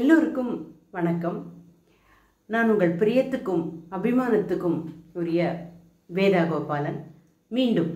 எல்லோருக்கும் வணக்கம் நான் உங்கள் பிரியத்துக்கும் அபிமானத்துக்கும் உரிய வேதா கோபாலன் மீண்டும்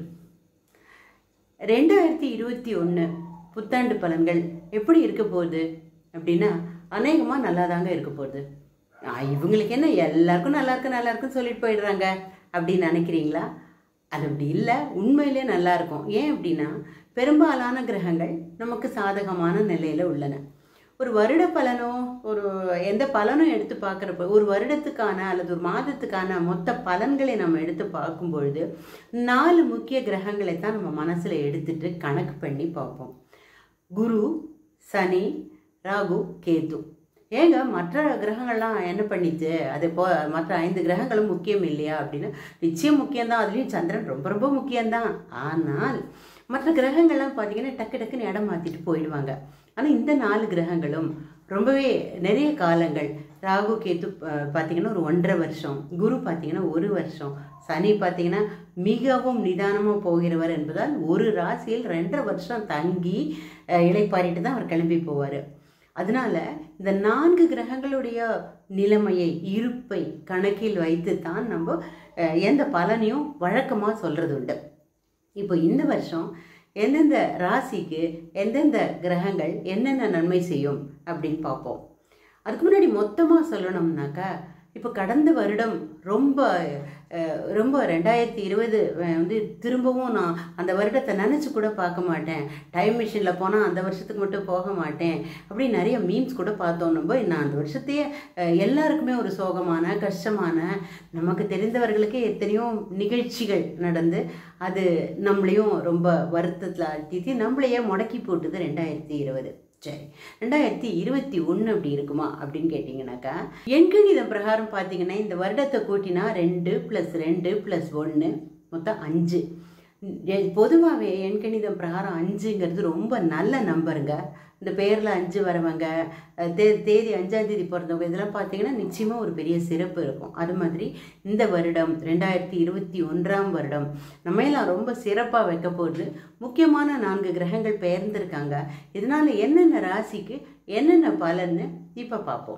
ரெண்டாயிரத்தி இருபத்தி ஒன்று புத்தாண்டு பலன்கள் எப்படி இருக்க போகுது அப்படின்னா அநேகமாக நல்லா தாங்க இருக்க போகுது ஆ, இவங்களுக்கு என்ன எல்லாருக்கும் நல்லா இருக்கு நல்லா இருக்குன்னு சொல்லிட்டு போயிடுறாங்க அப்படின்னு நினைக்கிறீங்களா அது அப்படி இல்லை உண்மையிலே நல்லா இருக்கும் ஏன் அப்படின்னா பெரும்பாலான கிரகங்கள் நமக்கு சாதகமான நிலையில் உள்ளன ஒரு வருட பலனோ ஒரு எந்த பலனும் எடுத்து பார்க்குறப்ப ஒரு வருடத்துக்கான அல்லது ஒரு மாதத்துக்கான மொத்த பலன்களை நம்ம எடுத்து பார்க்கும் பொழுது நாலு முக்கிய கிரகங்களை தான் நம்ம மனசில் எடுத்துட்டு கணக்கு பண்ணி பார்ப்போம் குரு சனி ராகு கேது ஏங்க மற்ற கிரகங்கள்லாம் என்ன பண்ணிச்சு அது போ மற்ற ஐந்து கிரகங்களும் முக்கியம் இல்லையா அப்படின்னு நிச்சயம் முக்கியம்தான் அதுலேயும் சந்திரன் ரொம்ப ரொம்ப முக்கியம்தான் ஆனால் மற்ற கிரகங்கள்லாம் பார்த்தீங்கன்னா டக்கு டக்குன்னு இடம் மாற்றிட்டு போயிடுவாங்க ஆனால் இந்த நாலு கிரகங்களும் ரொம்பவே நிறைய காலங்கள் ராகு கேத்து அஹ், பார்த்தீங்கன்னா ஒரு ஒன்றரை வருஷம் குரு பார்த்தீங்கன்னா ஒரு வருஷம் சனி பார்த்தீங்கன்னா மிகவும் நிதானமாக போகிறவர் என்பதால் ஒரு ராசியில் ரெண்டரை வருஷம் தங்கி அஹ், இளைப்பாறிட்டு தான் அவர் கிளம்பி போவார் அதனால இந்த நான்கு கிரகங்களுடைய நிலைமையை இருப்பை கணக்கில் வைத்து தான் நம்ம அஹ், எந்த பலனையும் வழக்கமாக சொல்கிறது உண்டு இப்போ இந்த வருஷம் எந்தெந்த ராசிக்கு எந்தெந்த கிரகங்கள் என்னென்ன நன்மை செய்யும் அப்படின்னு பார்ப்போம் அதுக்கு முன்னாடி மொத்தமாக சொல்லணும்னாக்கா இப்போ கடந்த வருடம் ரொம்ப அஹ், ரொம்ப ரெண்டாயிரத்தி இருபது வந்து திரும்பவும் நான் அந்த வருடத்தை நினச்சி கூட பார்க்க மாட்டேன் டைம் மிஷினில் போனால் அந்த வருஷத்துக்கு மட்டும் போக மாட்டேன் அப்படி நிறைய மீம்ஸ் கூட பார்த்தோம் நம்ம நான் அந்த வருஷத்தையே அஹ், எல்லாருக்குமே ஒரு சோகமான கஷ்டமான நமக்கு தெரிந்தவர்களுக்கே எத்தனையோ நிகழ்ச்சிகள் நடந்து அது நம்மளையும் ரொம்ப வருத்தத்தில் ஆழ்த்தி நம்மளையே முடக்கி போட்டுது ரெண்டாயிரத்தி இருபது சரி ரெண்டாயிரத்தி இருபத்தி ஒன்று அப்படி இருக்குமா அப்படின்னு கேட்டிங்கனாக்கா எண்கணிதம் பிரகாரம் பார்த்தீங்கன்னா இந்த வருடத்தை கூட்டினா ரெண்டு ப்ளஸ் ரெண்டு ப்ளஸ் ஒன்று மொத்தம் அஞ்சு பொதுவாகவே எண்கணிதம் பிரகாரம் அஞ்சுங்கிறது ரொம்ப நல்ல நம்பருங்க இந்த பேரில் அஞ்சு வரவங்க அஹ் தே தேதி அஞ்சாம் தேதி பிறந்தவங்க இதெல்லாம் பார்த்தீங்கன்னா நிச்சயமாக ஒரு பெரிய சிறப்பு இருக்கும் அது மாதிரி இந்த வருடம் ரெண்டாயிரத்தி இருபத்தி ஒன்றாம் வருடம் நம்ம எல்லாம் ரொம்ப சிறப்பாக வைக்க போகுது முக்கியமான நான்கு கிரகங்கள் பெயர்ந்திருக்காங்க இதனால என்னென்ன ராசிக்கு என்னென்ன பலன்னு இப்போ பார்ப்போம்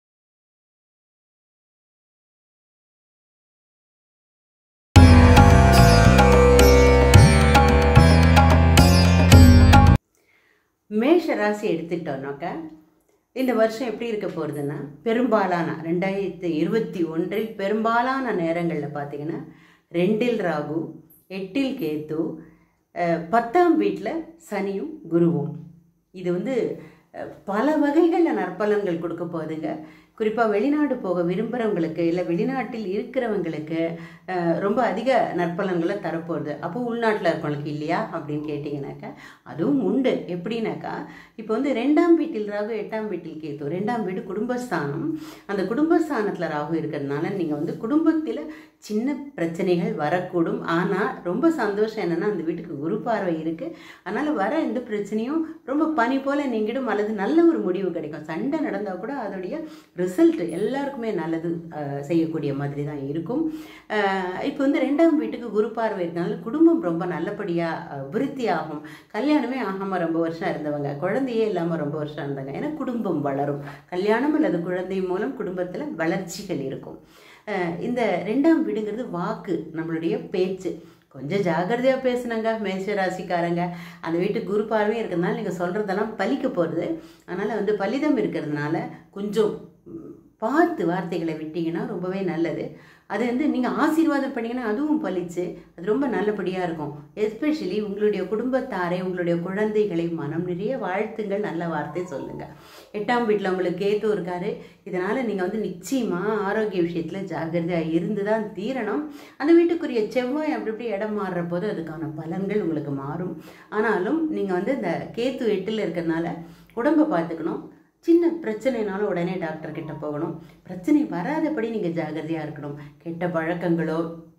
மேஷ ராசி எடுத்துக்கிட்டோம்னாக்க இந்த வருஷம் எப்படி இருக்க போகிறதுன்னா பெரும்பாலான ரெண்டாயிரத்தி இருபத்தி ஒன்றில் பெரும்பாலான நேரங்களில் பார்த்தீங்கன்னா ரெண்டில் ராகு எட்டில் கேத்து அஹ், பத்தாம் வீட்டில் சனியும் குருவும் இது வந்து அஹ், பல வகைகளில் நற்பலன்கள் கொடுக்க போகுதுங்க குறிப்பாக வெளிநாடு போக விரும்புகிறவங்களுக்கு இல்லை வெளிநாட்டில் இருக்கிறவங்களுக்கு அஹ், ரொம்ப அதிக நற்பலன்களை தரப்போகுது அப்போ உள்நாட்டில் இருக்கவங்களுக்கு இல்லையா அப்படின்னு கேட்டிங்கனாக்கா அதுவும் உண்டு எப்படின்னாக்கா இப்போ வந்து ரெண்டாம் வீட்டில் ராகு எட்டாம் வீட்டில் கேத்து ரெண்டாம் வீடு குடும்பஸ்தானம் அந்த குடும்பஸ்தானத்தில் ராகு இருக்கிறதுனால நீங்கள் வந்து குடும்பத்தில் சின்ன பிரச்சனைகள் வரக்கூடும் ஆனால் ரொம்ப சந்தோஷம் என்னென்னா அந்த வீட்டுக்கு குரு பார்வை இருக்குது அதனால் வர எந்த பிரச்சனையும் ரொம்ப பனி போல் நீங்கிடும் அல்லது நல்ல ஒரு முடிவு கிடைக்கும் சண்டை நடந்தால் கூட அதோடைய ரிசல்ட் எல்லாருக்குமே நல்லது அஹ், செய்யக்கூடிய மாதிரி தான் இருக்கும் அஹ், இப்போ வந்து ரெண்டாம் வீட்டுக்கு குரு பார்வை இருக்கனால குடும்பம் ரொம்ப நல்லபடியாக விருத்தி ஆகும் கல்யாணமே ஆகாமல் ரொம்ப வருஷம் இருந்தவங்க குழந்தையே இல்லாமல் ரொம்ப வருஷம் இருந்தாங்க ஏன்னா குடும்பம் வளரும் கல்யாணம் அல்லது குழந்தை மூலம் குடும்பத்தில் வளர்ச்சிகள் இருக்கும் அஹ், இந்த ரெண்டாம் வீடுங்கிறது வாக்கு நம்மளுடைய பேச்சு கொஞ்சம் ஜாகிரதையாக பேசுனாங்க மேஷ ராசிக்காரங்க அந்த வீட்டு குரு பார்வையும் இருக்கிறதுனால நீங்கள் சொல்கிறதெல்லாம் பலிக்க போகிறது அதனால் வந்து பலிதம் இருக்கிறதுனால கொஞ்சம் ம், பார்த்து வார்த்தைகளை விட்டீங்கன்னா ரொம்பவே நல்லது அது வந்து நீங்கள் ஆசீர்வாதம் பண்ணீங்கன்னா அதுவும் பலிச்சு அது ரொம்ப நல்லபடியாக இருக்கும் எஸ்பெஷலி உங்களுடைய குடும்பத்தாரை உங்களுடைய குழந்தைகளை மனம் நிறைய வாழ்த்துங்கள் நல்ல வார்த்தை சொல்லுங்கள் எட்டாம் வீட்டில் உங்களுக்கு கேத்து இருக்காரு இதனால் நீங்கள் வந்து நிச்சயமாக ஆரோக்கிய விஷயத்தில் ஜாகிரதையாக இருந்து தான் தீரணும் அந்த வீட்டுக்குரிய செவ்வாய் அப்படி இப்படி இடம் மாறுற போது அதுக்கான பலன்கள் உங்களுக்கு மாறும் ஆனாலும் நீங்கள் வந்து இந்த கேத்து எட்டில் இருக்கிறதுனால உடம்பை பார்த்துக்கணும் சின்ன பிரச்சனைனாலும் உடனே டாக்டர் கிட்ட போகணும் பிரச்சனை வராதபடி நீங்கள் ஜாகிரதையாக இருக்கணும் கெட்ட பழக்கங்களோ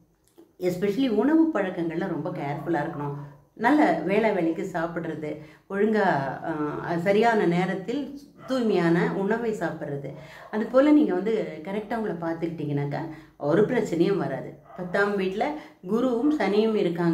எஸ்பெஷலி உணவு பழக்கங்கள்லாம் ரொம்ப கேர்ஃபுல்லாக இருக்கணும் நல்ல வேலை வேலைக்கு சாப்பிட்றது ஒழுங்காக சரியான நேரத்தில் தூய்மையான உணவை சாப்பிட்றது அது போல் நீங்கள் வந்து கரெக்டாக உங்களை பார்த்துக்கிட்டிங்கனாக்கா ஒரு பிரச்சனையும் வராது பத்தாம் வீட்டில் குருவும் சனியும் இருக்காங்க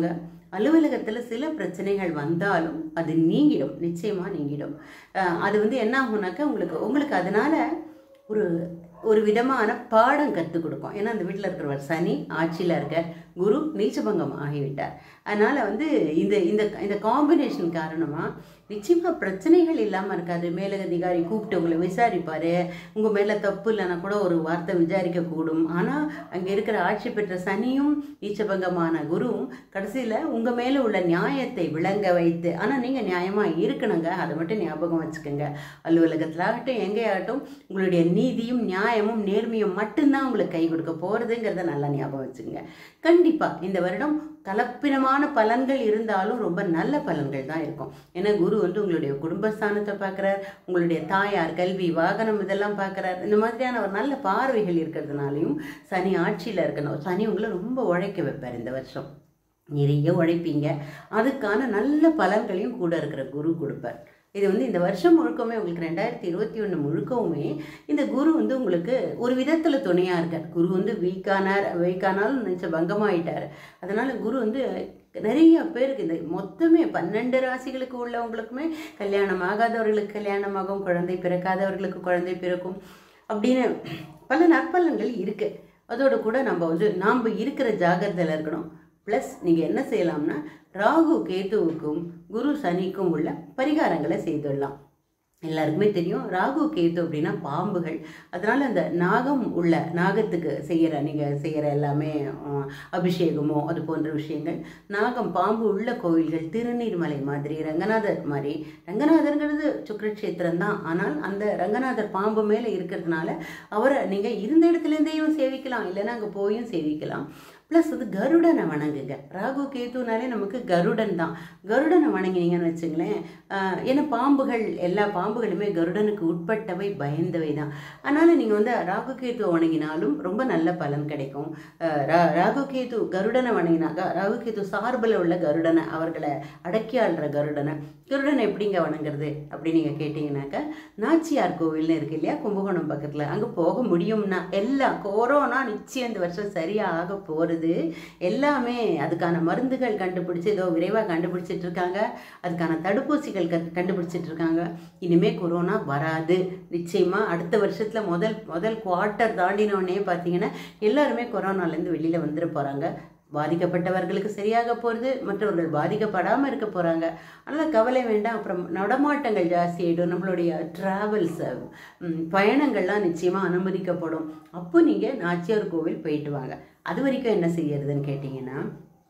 அலுவலகத்தில் சில பிரச்சனைகள் வந்தாலும் அது நீங்கிடும் நிச்சயமாக நீங்கிடும் அஹ் அது வந்து என்ன ஆகும்னாக்கா உங்களுக்கு உங்களுக்கு அதனால ஒரு ஒரு விதமான பாடம் கற்றுக் கொடுக்கும் ஏன்னா அந்த வீட்டில் இருக்கிறவர் சனி ஆட்சியில் இருக்க குரு நீச்சபங்கம் ஆகிவிட்டார் அதனால் வந்து இந்த இந்த இந்த காம்பினேஷன் காரணமாக நிச்சயமாக பிரச்சனைகள் இல்லாமல் இருக்காது மேலதிகாரி கூப்பிட்டு உங்களை விசாரிப்பார் உங்கள் மேலே தப்பு இல்லைன்னா கூட ஒரு வார்த்தை விசாரிக்கக்கூடும் ஆனால் அங்கே இருக்கிற ஆட்சி பெற்ற சனியும் நீச்சபங்கமான குருவும் கடைசியில் உங்கள் மேலே உள்ள நியாயத்தை விளங்க வைத்து ஆனால் நீங்கள் நியாயமாக இருக்கணுங்க அதை மட்டும் ஞாபகம் வச்சுக்கோங்க அலுவலகத்தில் ஆகட்டும் எங்கேயாகட்டும் உங்களுடைய நீதியும் நியாயமும் நேர்மையும் மட்டும்தான் உங்களுக்கு கை கொடுக்க போகிறதுங்கிறத நல்லா ஞாபகம் வச்சுக்கோங்க கண்டிப்பாக இந்த வருடம் கலப்பினமான பலன்கள் இருந்தாலும் ரொம்ப நல்ல பலன்கள் தான் இருக்கும் ஏன்னா குரு வந்து உங்களுடைய குடும்பஸ்தானத்தை பார்க்குறார் உங்களுடைய தாயார் கல்வி வாகனம் இதெல்லாம் பார்க்குறார் இந்த மாதிரியான ஒரு நல்ல பார்வைகள் இருக்கிறதுனாலையும் சனி ஆட்சியில் இருக்கணும் சனி உங்களை ரொம்ப உழைக்க வைப்பார் இந்த வருஷம் நிறைய உழைப்பீங்க அதுக்கான நல்ல பலன்களையும் கூட இருக்கிற குரு கொடுப்பார் இது வந்து இந்த வருஷம் முழுக்கவுமே உங்களுக்கு ரெண்டாயிரத்தி இருபத்தி ஒன்று முழுக்கவுமே இந்த குரு வந்து உங்களுக்கு ஒரு விதத்தில் துணையாக இருக்கார் குரு வந்து வீக்கானார் வீக்கானாலும் நினச்ச பங்கமாயிட்டார் அதனால் குரு வந்து நிறைய பேருக்கு இந்த மொத்தமே பன்னெண்டு ராசிகளுக்கு உள்ளவங்களுக்குமே கல்யாணம் ஆகாதவர்களுக்கு கல்யாணமாகும் குழந்தை பிறக்காதவர்களுக்கு குழந்தை பிறக்கும் அப்படின்னு பல நற்பலன்கள் இருக்குது அதோட கூட நம்ம வந்து நாம் இருக்கிற ஜாகிரதையில் இருக்கணும் ப்ளஸ் நீங்கள் என்ன செய்யலாம்னா ராகு கேதுவுக்கும் குரு சனிக்கும் உள்ள பரிகாரங்களை செய்துடலாம் எல்லாருக்குமே தெரியும் ராகு கேது அப்படின்னா பாம்புகள் அதனால் அந்த நாகம் உள்ள நாகத்துக்கு செய்கிற நீங்கள் செய்கிற எல்லாமே அஹ், அபிஷேகமோ அது போன்ற விஷயங்கள் நாகம் பாம்பு உள்ள கோவில்கள் திருநீர்மலை மாதிரி ரங்கநாதர் மாதிரி ரங்கநாதருங்கிறது சுக்கரக்ஷேத்திரம் தான் ஆனால் அந்த ரங்கநாதர் பாம்பு மேலே இருக்கிறதுனால அவரை நீங்கள் இருந்த இடத்துலேருந்தேயும் சேவிக்கலாம் இல்லைன்னா அங்கே போயும் சேவிக்கலாம் ப்ளஸ் அது கருடனை வணங்குங்க ராகு கேத்துனாலே நமக்கு கருடன் தான் கருடனை வணங்கினீங்கன்னு வச்சுங்களேன் ஆஹ் ஏன்னா பாம்புகள் எல்லா பாம்புகளுமே கருடனுக்கு உட்பட்டவை பயந்தவை தான் அதனால் நீங்கள் வந்து ராகு கேத்து வணங்கினாலும் ரொம்ப நல்ல பலன் கிடைக்கும் ஆஹ் ரா- ராகு கேத்து கருடனை வணங்கினாக்கா ராகு கேத்து சார்பில் உள்ள கருடனை அவர்களை அடக்கி ஆள்ற கருடனை கருடனை எப்படிங்க வணங்குறது அப்படி நீங்கள் கேட்டிங்கனாக்கா நாச்சியார் கோவில்னு இருக்கு இல்லையா கும்பகோணம் பக்கத்தில் அங்கே போக முடியும்னா எல்லாம் கொரோனா நிச்சயம் இந்த வருஷம் சரியாக ஆக போகிறது எல்லாமே அதுக்கான மருந்துகள் கண்டுபிடிச்சு ஏதோ விரைவாக கண்டுபிடிச்சிட்டு இருக்காங்க அதுக்கான தடுப்பூசிகள் க கண்டுபிடிச்சிட்டு இருக்காங்க இனிமே கொரோனா வராது நிச்சயமாக அடுத்த வருஷத்தில் முதல் முதல் குவார்ட்டர் தாண்டினோடனே பார்த்தீங்கன்னா எல்லாருமே கொரோனாலேருந்து வெளியில் வந்துட போகிறாங்க பாதிக்கப்பட்டவர்களுக்கு சரியாக போகிறது மற்றவர்கள் பாதிக்கப்படாமல் இருக்க போகிறாங்க அதனால் கவலை வேண்டாம் அப்புறம் நடமாட்டங்கள் ஜாஸ்தியாயிடும் நம்மளுடைய ட்ராவல்ஸ் பயணங்கள்லாம் நிச்சயமாக அனுமதிக்கப்படும் அப்போ நீங்கள் நாச்சியார் கோவில் போயிட்டு வாங்க அது வரைக்கும் என்ன செய்யறதுன்னு கேட்டிங்கன்னா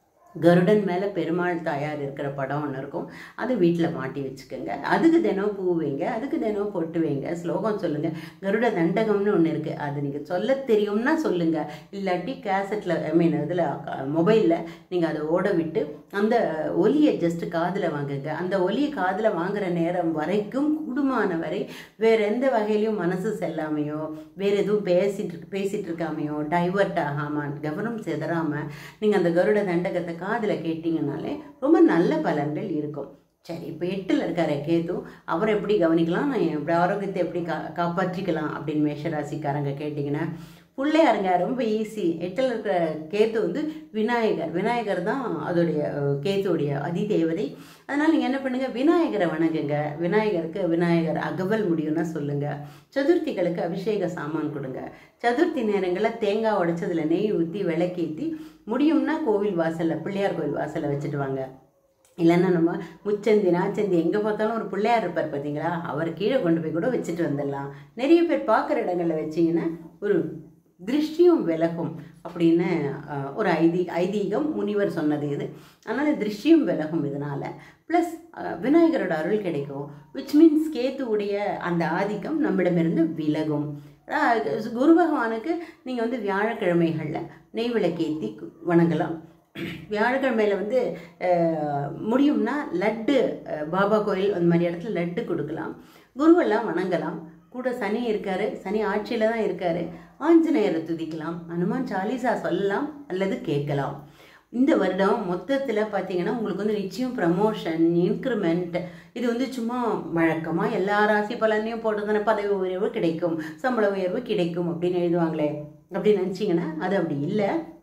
கருடன் மேலே பெருமாள் தாயார் இருக்கிற படம் ஒன்று இருக்கும் அது வீட்டில் மாட்டி வச்சுக்கோங்க அதுக்கு தினம் பூ வைங்க அதுக்கு தினம் பொட்டு வைங்க ஸ்லோகம் சொல்லுங்கள் கருட தண்டகம்னு ஒன்று இருக்குது அது நீங்கள் சொல்ல தெரியும்னா சொல்லுங்கள் இல்லாட்டி கேசட்டில் ஐ மீன் இதில் மொபைலில் நீங்கள் அதை ஓட விட்டு அந்த ஒலியை ஜஸ்ட் காதில் வாங்குங்க அந்த ஒலியை காதில் வாங்குற நேரம் வரைக்கும் கூடுமான வரை வேற எந்த வகையிலையும் மனசு செல்லாமையோ வேற எதுவும் பேசிட்டு இருக்கு- பேசிட்டு இருக்காமையோ டைவர்ட் ஆகாம கவனம் சிதறாம நீங்கள் அந்த கருட தண்டகத்தை காதில் கேட்டிங்கனாலே ரொம்ப நல்ல பலன்கள் இருக்கும் சரி இப்போ எட்டில் இருக்காரு கேது அவரை எப்படி கவனிக்கலாம் நான் எப்படி ஆரோக்கியத்தை எப்படி கா காப்பாற்றிக்கலாம் அப்படின்னு மேஷராசிக்காரங்க கேட்டிங்கன்னா பிள்ளையாருங்க ரொம்ப ஈஸி எட்டில் இருக்கிற கேத்து வந்து விநாயகர் விநாயகர் தான் அதோடைய அஹ், கேத்துவுடைய அதிதேவதை அதனால் நீங்கள் என்ன பண்ணுங்கள் விநாயகரை வணங்குங்க விநாயகருக்கு விநாயகர் அகவல் முடியும்னா சொல்லுங்கள் சதுர்த்திகளுக்கு அபிஷேக சாமான் கொடுங்க சதுர்த்தி நேரங்களில் தேங்காய் உடைச்சதுல நெய் ஊற்றி விளக்கேற்றி முடியும்னா கோவில் வாசலில் பிள்ளையார் கோவில் வாசலில் வச்சுட்டு வாங்க இல்லைன்னா நம்ம முச்சந்தி நாச்சந்தி எங்கே பார்த்தாலும் ஒரு பிள்ளையார் இருப்பார் பார்த்தீங்களா அவர் கீழே கொண்டு போய் கூட வச்சுட்டு வந்துடலாம் நிறைய பேர் பார்க்குற இடங்களில் வச்சிங்கன்னா ஒரு திருஷ்டியும் விலகும் அப்படின்னு அஹ், ஒரு ஐதி ஐதீகம் முனிவர் சொன்னது இது அதனால் திருஷ்டியும் விலகும் இதனால் ப்ளஸ் விநாயகரோட அருள் கிடைக்கும் விச் மீன்ஸ் கேத்துவுடைய அந்த ஆதிக்கம் நம்மிடமிருந்து விலகும் அஹ், குரு பகவானுக்கு நீங்கள் வந்து வியாழக்கிழமைகளில் நெய் விளக்கேற்றி வணங்கலாம் வியாழக்கிழமையில் வந்து அஹ், முடியும்னா லட்டு அஹ், பாபா கோயில் அந்த மாதிரி இடத்துல லட்டு கொடுக்கலாம் குருவெல்லாம் வணங்கலாம் கூட சனி இருக்காரு சனி ஆட்சியில் தான் இருக்காரு ஆஞ்சநேயரை துதிக்கலாம் ஹனுமான் சாலிசா சொல்லலாம் அல்லது கேட்கலாம் இந்த வருடம் மொத்தத்தில் பார்த்தீங்கன்னா உங்களுக்கு வந்து நிச்சயம் ப்ரமோஷன் இன்க்ரிமெண்ட் இது வந்து சும்மா வழக்கமாக எல்லா ராசி பலனையும் போட்டதானே பதவி உயர்வு கிடைக்கும் சம்பள உயர்வு கிடைக்கும் அப்படின்னு எழுதுவாங்களே அப்படின்னு நினச்சிங்கன்னா அது அப்படி இல்லை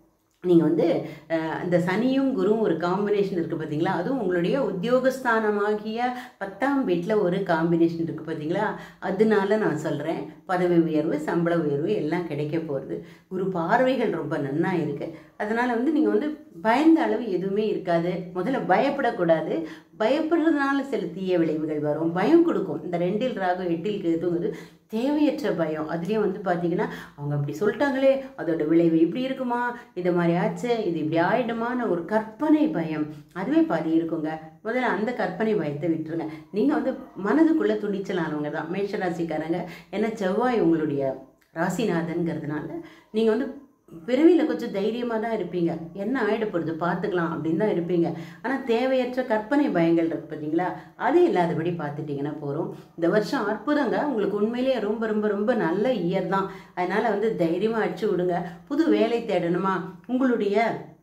நீங்கள் வந்து அஹ், இந்த சனியும் குருவும் ஒரு காம்பினேஷன் இருக்குது பார்த்தீங்களா அதுவும் உங்களுடைய உத்தியோகஸ்தானமாகிய பத்தாம் வீட்டில் ஒரு காம்பினேஷன் இருக்குது பார்த்தீங்களா அதனால நான் சொல்கிறேன் பதவி உயர்வு சம்பள உயர்வு எல்லாம் கிடைக்க போகிறது குரு பார்வைகள் ரொம்ப நன்னா இருக்குது அதனால் வந்து நீங்கள் வந்து பயந்த அளவு எதுவுமே இருக்காது முதல்ல பயப்படக்கூடாது பயப்படுறதுனால சில தீய விளைவுகள் வரும் பயம் கொடுக்கும் இந்த ரெண்டில் ராகு எட்டில் கேதுங்கிறது தேவையற்ற பயம் அதுலேயும் வந்து பார்த்தீங்கன்னா அவங்க அப்படி சொல்லிட்டாங்களே அதோட விளைவு இப்படி இருக்குமா இது மாதிரி ஆச்சு இது இப்படி ஆயிடுமான்னு ஒரு கற்பனை பயம் அதுவே பாதி இருக்குங்க முதல்ல அந்த கற்பனை பயத்தை விட்டுருங்க நீங்கள் வந்து மனதுக்குள்ளே துணிச்சலானவங்க தான் மேஷராசிக்காரங்க ஏன்னா செவ்வாய் உங்களுடைய ராசிநாதன்கிறதுனால நீங்கள் வந்து பிறவியில் கொஞ்சம் தைரியமாக தான் இருப்பீங்க என்ன ஆயிட போகிறது பார்த்துக்கலாம் அப்படின்னு தான் இருப்பீங்க ஆனால் தேவையற்ற கற்பனை பயங்கள் இருக்கு பார்த்தீங்களா அது இல்லாதபடி பார்த்துட்டிங்கன்னா போகிறோம் இந்த வருஷம் அற்புதங்க உங்களுக்கு உண்மையிலேயே ரொம்ப ரொம்ப ரொம்ப நல்ல இயர் தான் அதனால் வந்து தைரியமாக அடிச்சு விடுங்க புது வேலை தேடணுமா உங்களுடைய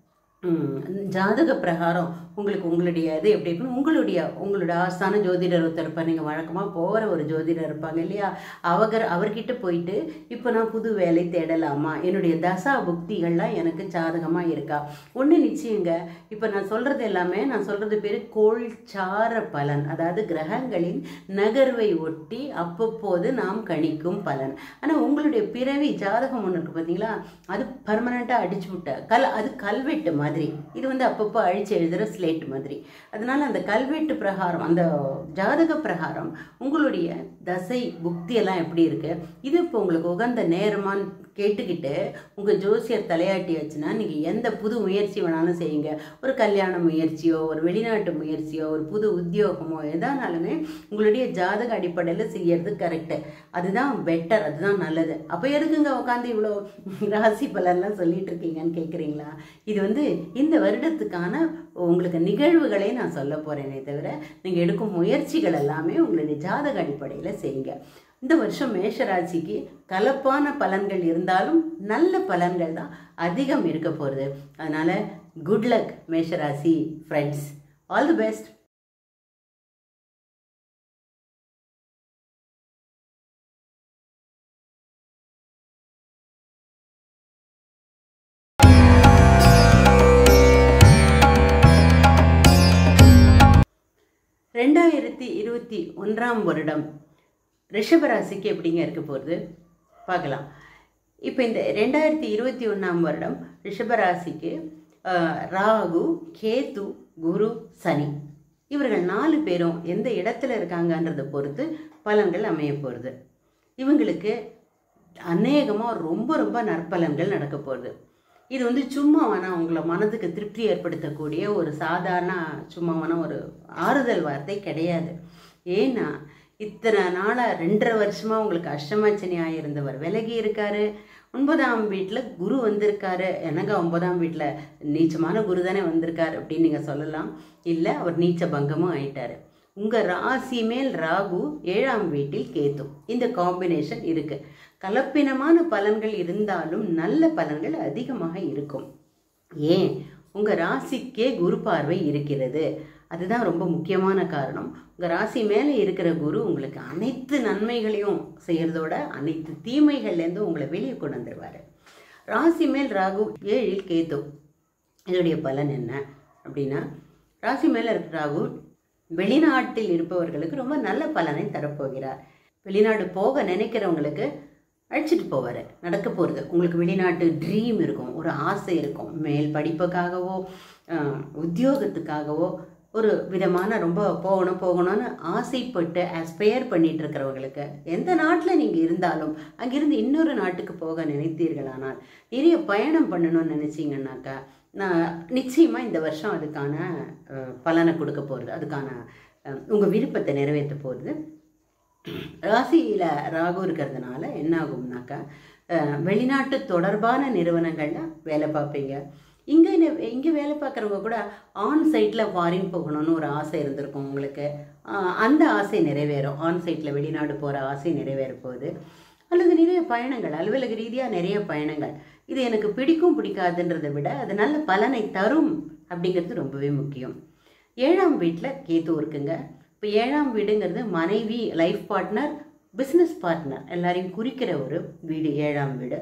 ம், ஜாதக பிரகாரம் உங்களுக்கு உங்களுடைய இது எப்படி இருக்கணும் உங்களுடைய உங்களோட ஆஸ்தான ஜோதிடர் ஒருத்தர் இருப்பார் நீங்கள் வழக்கமாக போகிற ஒரு ஜோதிடர் இருப்பாங்க இல்லையா அவர் அவர்கிட்ட போயிட்டு இப்போ நான் புது வேலை தேடலாமா என்னுடைய தசா புக்திகள்லாம் எனக்கு ஜாதகமாக இருக்கா ஒன்று நிச்சயங்க இப்போ நான் சொல்கிறது எல்லாமே நான் சொல்கிறது பேர் கோள்சார பலன் அதாவது கிரகங்களின் நகர்வை ஒட்டி அவ்வப்போது நாம் கணிக்கும் பலன் ஆனால் உங்களுடைய பிறவி ஜாதகம் ஒன்று இருக்குது பார்த்தீங்களா அது பர்மனெண்ட்டாக அடிச்சு விட்ட கல் அது கல்வெட்டு மாதிரி இது வந்து அப்பப்போ அழிச்சு எழுதுகிற ஸ்லேட் மாதிரி அதனால அந்த கல்வெட்டு பிரகாரம் அந்த ஜாதக பிரகாரம் உங்களுடைய தசை புக்தி எல்லாம் எப்படி இருக்கு இது இப்போ உங்களுக்கு உகந்த நேரமான்னு கேட்டுக்கிட்டு உங்கள் ஜோசியர் தலையாட்டியாச்சுன்னா நீங்கள் எந்த புது முயற்சி வேணாலும் செய்யுங்க ஒரு கல்யாண முயற்சியோ ஒரு வெளிநாட்டு முயற்சியோ ஒரு புது உத்தியோகமோ எதானாலுமே உங்களுடைய ஜாதக அடிப்படையில் செய்யறது கரெக்டு அதுதான் பெட்டர் அதுதான் நல்லது அப்போ எதுக்குங்க உட்காந்து இவ்வளோ ராசி பலன்லாம் சொல்லிட்டு இருக்கீங்கன்னு கேட்குறீங்களா இது வந்து இந்த வருடத்துக்கான உங்களுக்கு நிகழ்வுகளை நான் சொல்ல போகிறேனே தவிர நீங்கள் எடுக்கும் முயற்சிகள் எல்லாமே உங்களுடைய ஜாதக அடிப்படையில் செய்யுங்க இந்த வருஷம் மேஷராசிக்கு கலப்பான பலன்கள் இருந்தாலும் நல்ல பலன்கள் தான் அதிகம் இருக்க போகிறது அதனால் குட் லக் மேஷராசி ஃப்ரெண்ட்ஸ் ஆல் தி பெஸ்ட் ரெண்டாயிரத்தி இருபத்தி ஒன்றாம் வருடம் ரிஷபராசிக்கு எப்படிங்க இருக்க போகிறது பார்க்கலாம் இப்போ இந்த ரெண்டாயிரத்தி இருபத்தி ஒன்றாம் வருடம் ரிஷபராசிக்கு ஆஹ், ராகு கேது குரு சனி இவர்கள் நாலு பேரும் எந்த இடத்துல இருக்காங்கன்றதை பொறுத்து பலன்கள் அமைய போகிறது இவங்களுக்கு அநேகமாக ரொம்ப ரொம்ப நற்பலன்கள் நடக்க போகுது இது வந்து சும்மாவான உங்களை மனதுக்கு திருப்தி ஏற்படுத்தக்கூடிய ஒரு சாதாரண சும்மாவான ஒரு ஆறுதல் வார்த்தை கிடையாது ஏன்னா இத்தனை நாளாக ரெண்டரை வருஷமாக உங்களுக்கு அஷ்டமச்சனி ஆகியிருந்தவர் விலகி இருக்காரு ஒன்பதாம் வீட்டில் குரு வந்திருக்காரு என்னங்க ஒன்பதாம் வீட்டில் நீச்சமான குரு தானே வந்திருக்காரு அப்படின்னு நீங்கள் சொல்லலாம் இல்லை அவர் நீச்ச பங்கமும் ஆயிட்டாரு உங்கள் ராசி மேல் ராகு ஏழாம் வீட்டில் கேத்து இந்த காம்பினேஷன் இருக்கு கலப்பினமான பலன்கள் இருந்தாலும் நல்ல பலன்கள் அதிகமாக இருக்கும் ஏன் உங்கள் ராசிக்கே குரு பார்வை இருக்கிறது அதுதான் ரொம்ப முக்கியமான காரணம் உங்கள் ராசி மேலே இருக்கிற குரு உங்களுக்கு அனைத்து நன்மைகளையும் செய்கிறதோட அனைத்து தீமைகள்லேருந்தும் உங்களை வெளியே கொண்டு வந்துடுவார் ராசி மேல் ராகு ஏழில் கேத்து இதோடைய பலன் என்ன அப்படின்னா ராசி மேலே இருக்கிற ராகு வெளிநாட்டில் இருப்பவர்களுக்கு ரொம்ப நல்ல பலனை தரப்போகிறார் வெளிநாடு போக நினைக்கிறவங்களுக்கு அழைச்சிட்டு போவார் நடக்க போகிறது உங்களுக்கு வெளிநாட்டு ட்ரீம் இருக்கும் ஒரு ஆசை இருக்கும் மேல் படிப்புக்காகவோ ஆஹ், உத்தியோகத்துக்காகவோ ஒரு விதமான ரொம்ப போகணும் போகணும்னு ஆசைப்பட்டு அஸ்பயர் பண்ணிட்டு இருக்கிறவங்களுக்கு எந்த நாட்டில் நீங்கள் இருந்தாலும் அங்கிருந்து இன்னொரு நாட்டுக்கு போக நினைத்தீர்களானால் நிறைய பயணம் பண்ணணும்னு நினச்சிங்கன்னாக்கா நான் நிச்சயமாக இந்த வருஷம் அதுக்கான அஹ், பலனை கொடுக்க போகிறது அதுக்கான உங்கள் விருப்பத்தை நிறைவேற்ற போகிறது ராசியில் ராகு இருக்கிறதுனால என்ன ஆகும்னாக்கா அஹ், வெளிநாட்டு தொடர்பான நிறுவனங்களில் வேலை பார்ப்பீங்க இங்கே இங்கே வேலை பார்க்குறவங்க கூட ஆன் சைட்டில் ஃபாரின் போகணும்னு ஒரு ஆசை இருந்திருக்கும் உங்களுக்கு அஹ், அந்த ஆசை நிறைவேறும் ஆன் சைட்டில் வெளிநாடு போகிற ஆசை நிறைவேற போகுது அல்லது நிறைய பயணங்கள் அலுவலக ரீதியாக நிறைய பயணங்கள் இது எனக்கு பிடிக்கும் பிடிக்காதுன்றதை விட அது நல்ல பலனை தரும் அப்படிங்கிறது ரொம்பவே முக்கியம் ஏழாம் வீட்டில் கேத்து இருக்குங்க இப்போ ஏழாம் வீடுங்கிறது மனைவி லைஃப் பார்ட்னர் பிஸ்னஸ் பார்ட்னர் எல்லாரையும் குறிக்கிற ஒரு வீடு ஏழாம் வீடு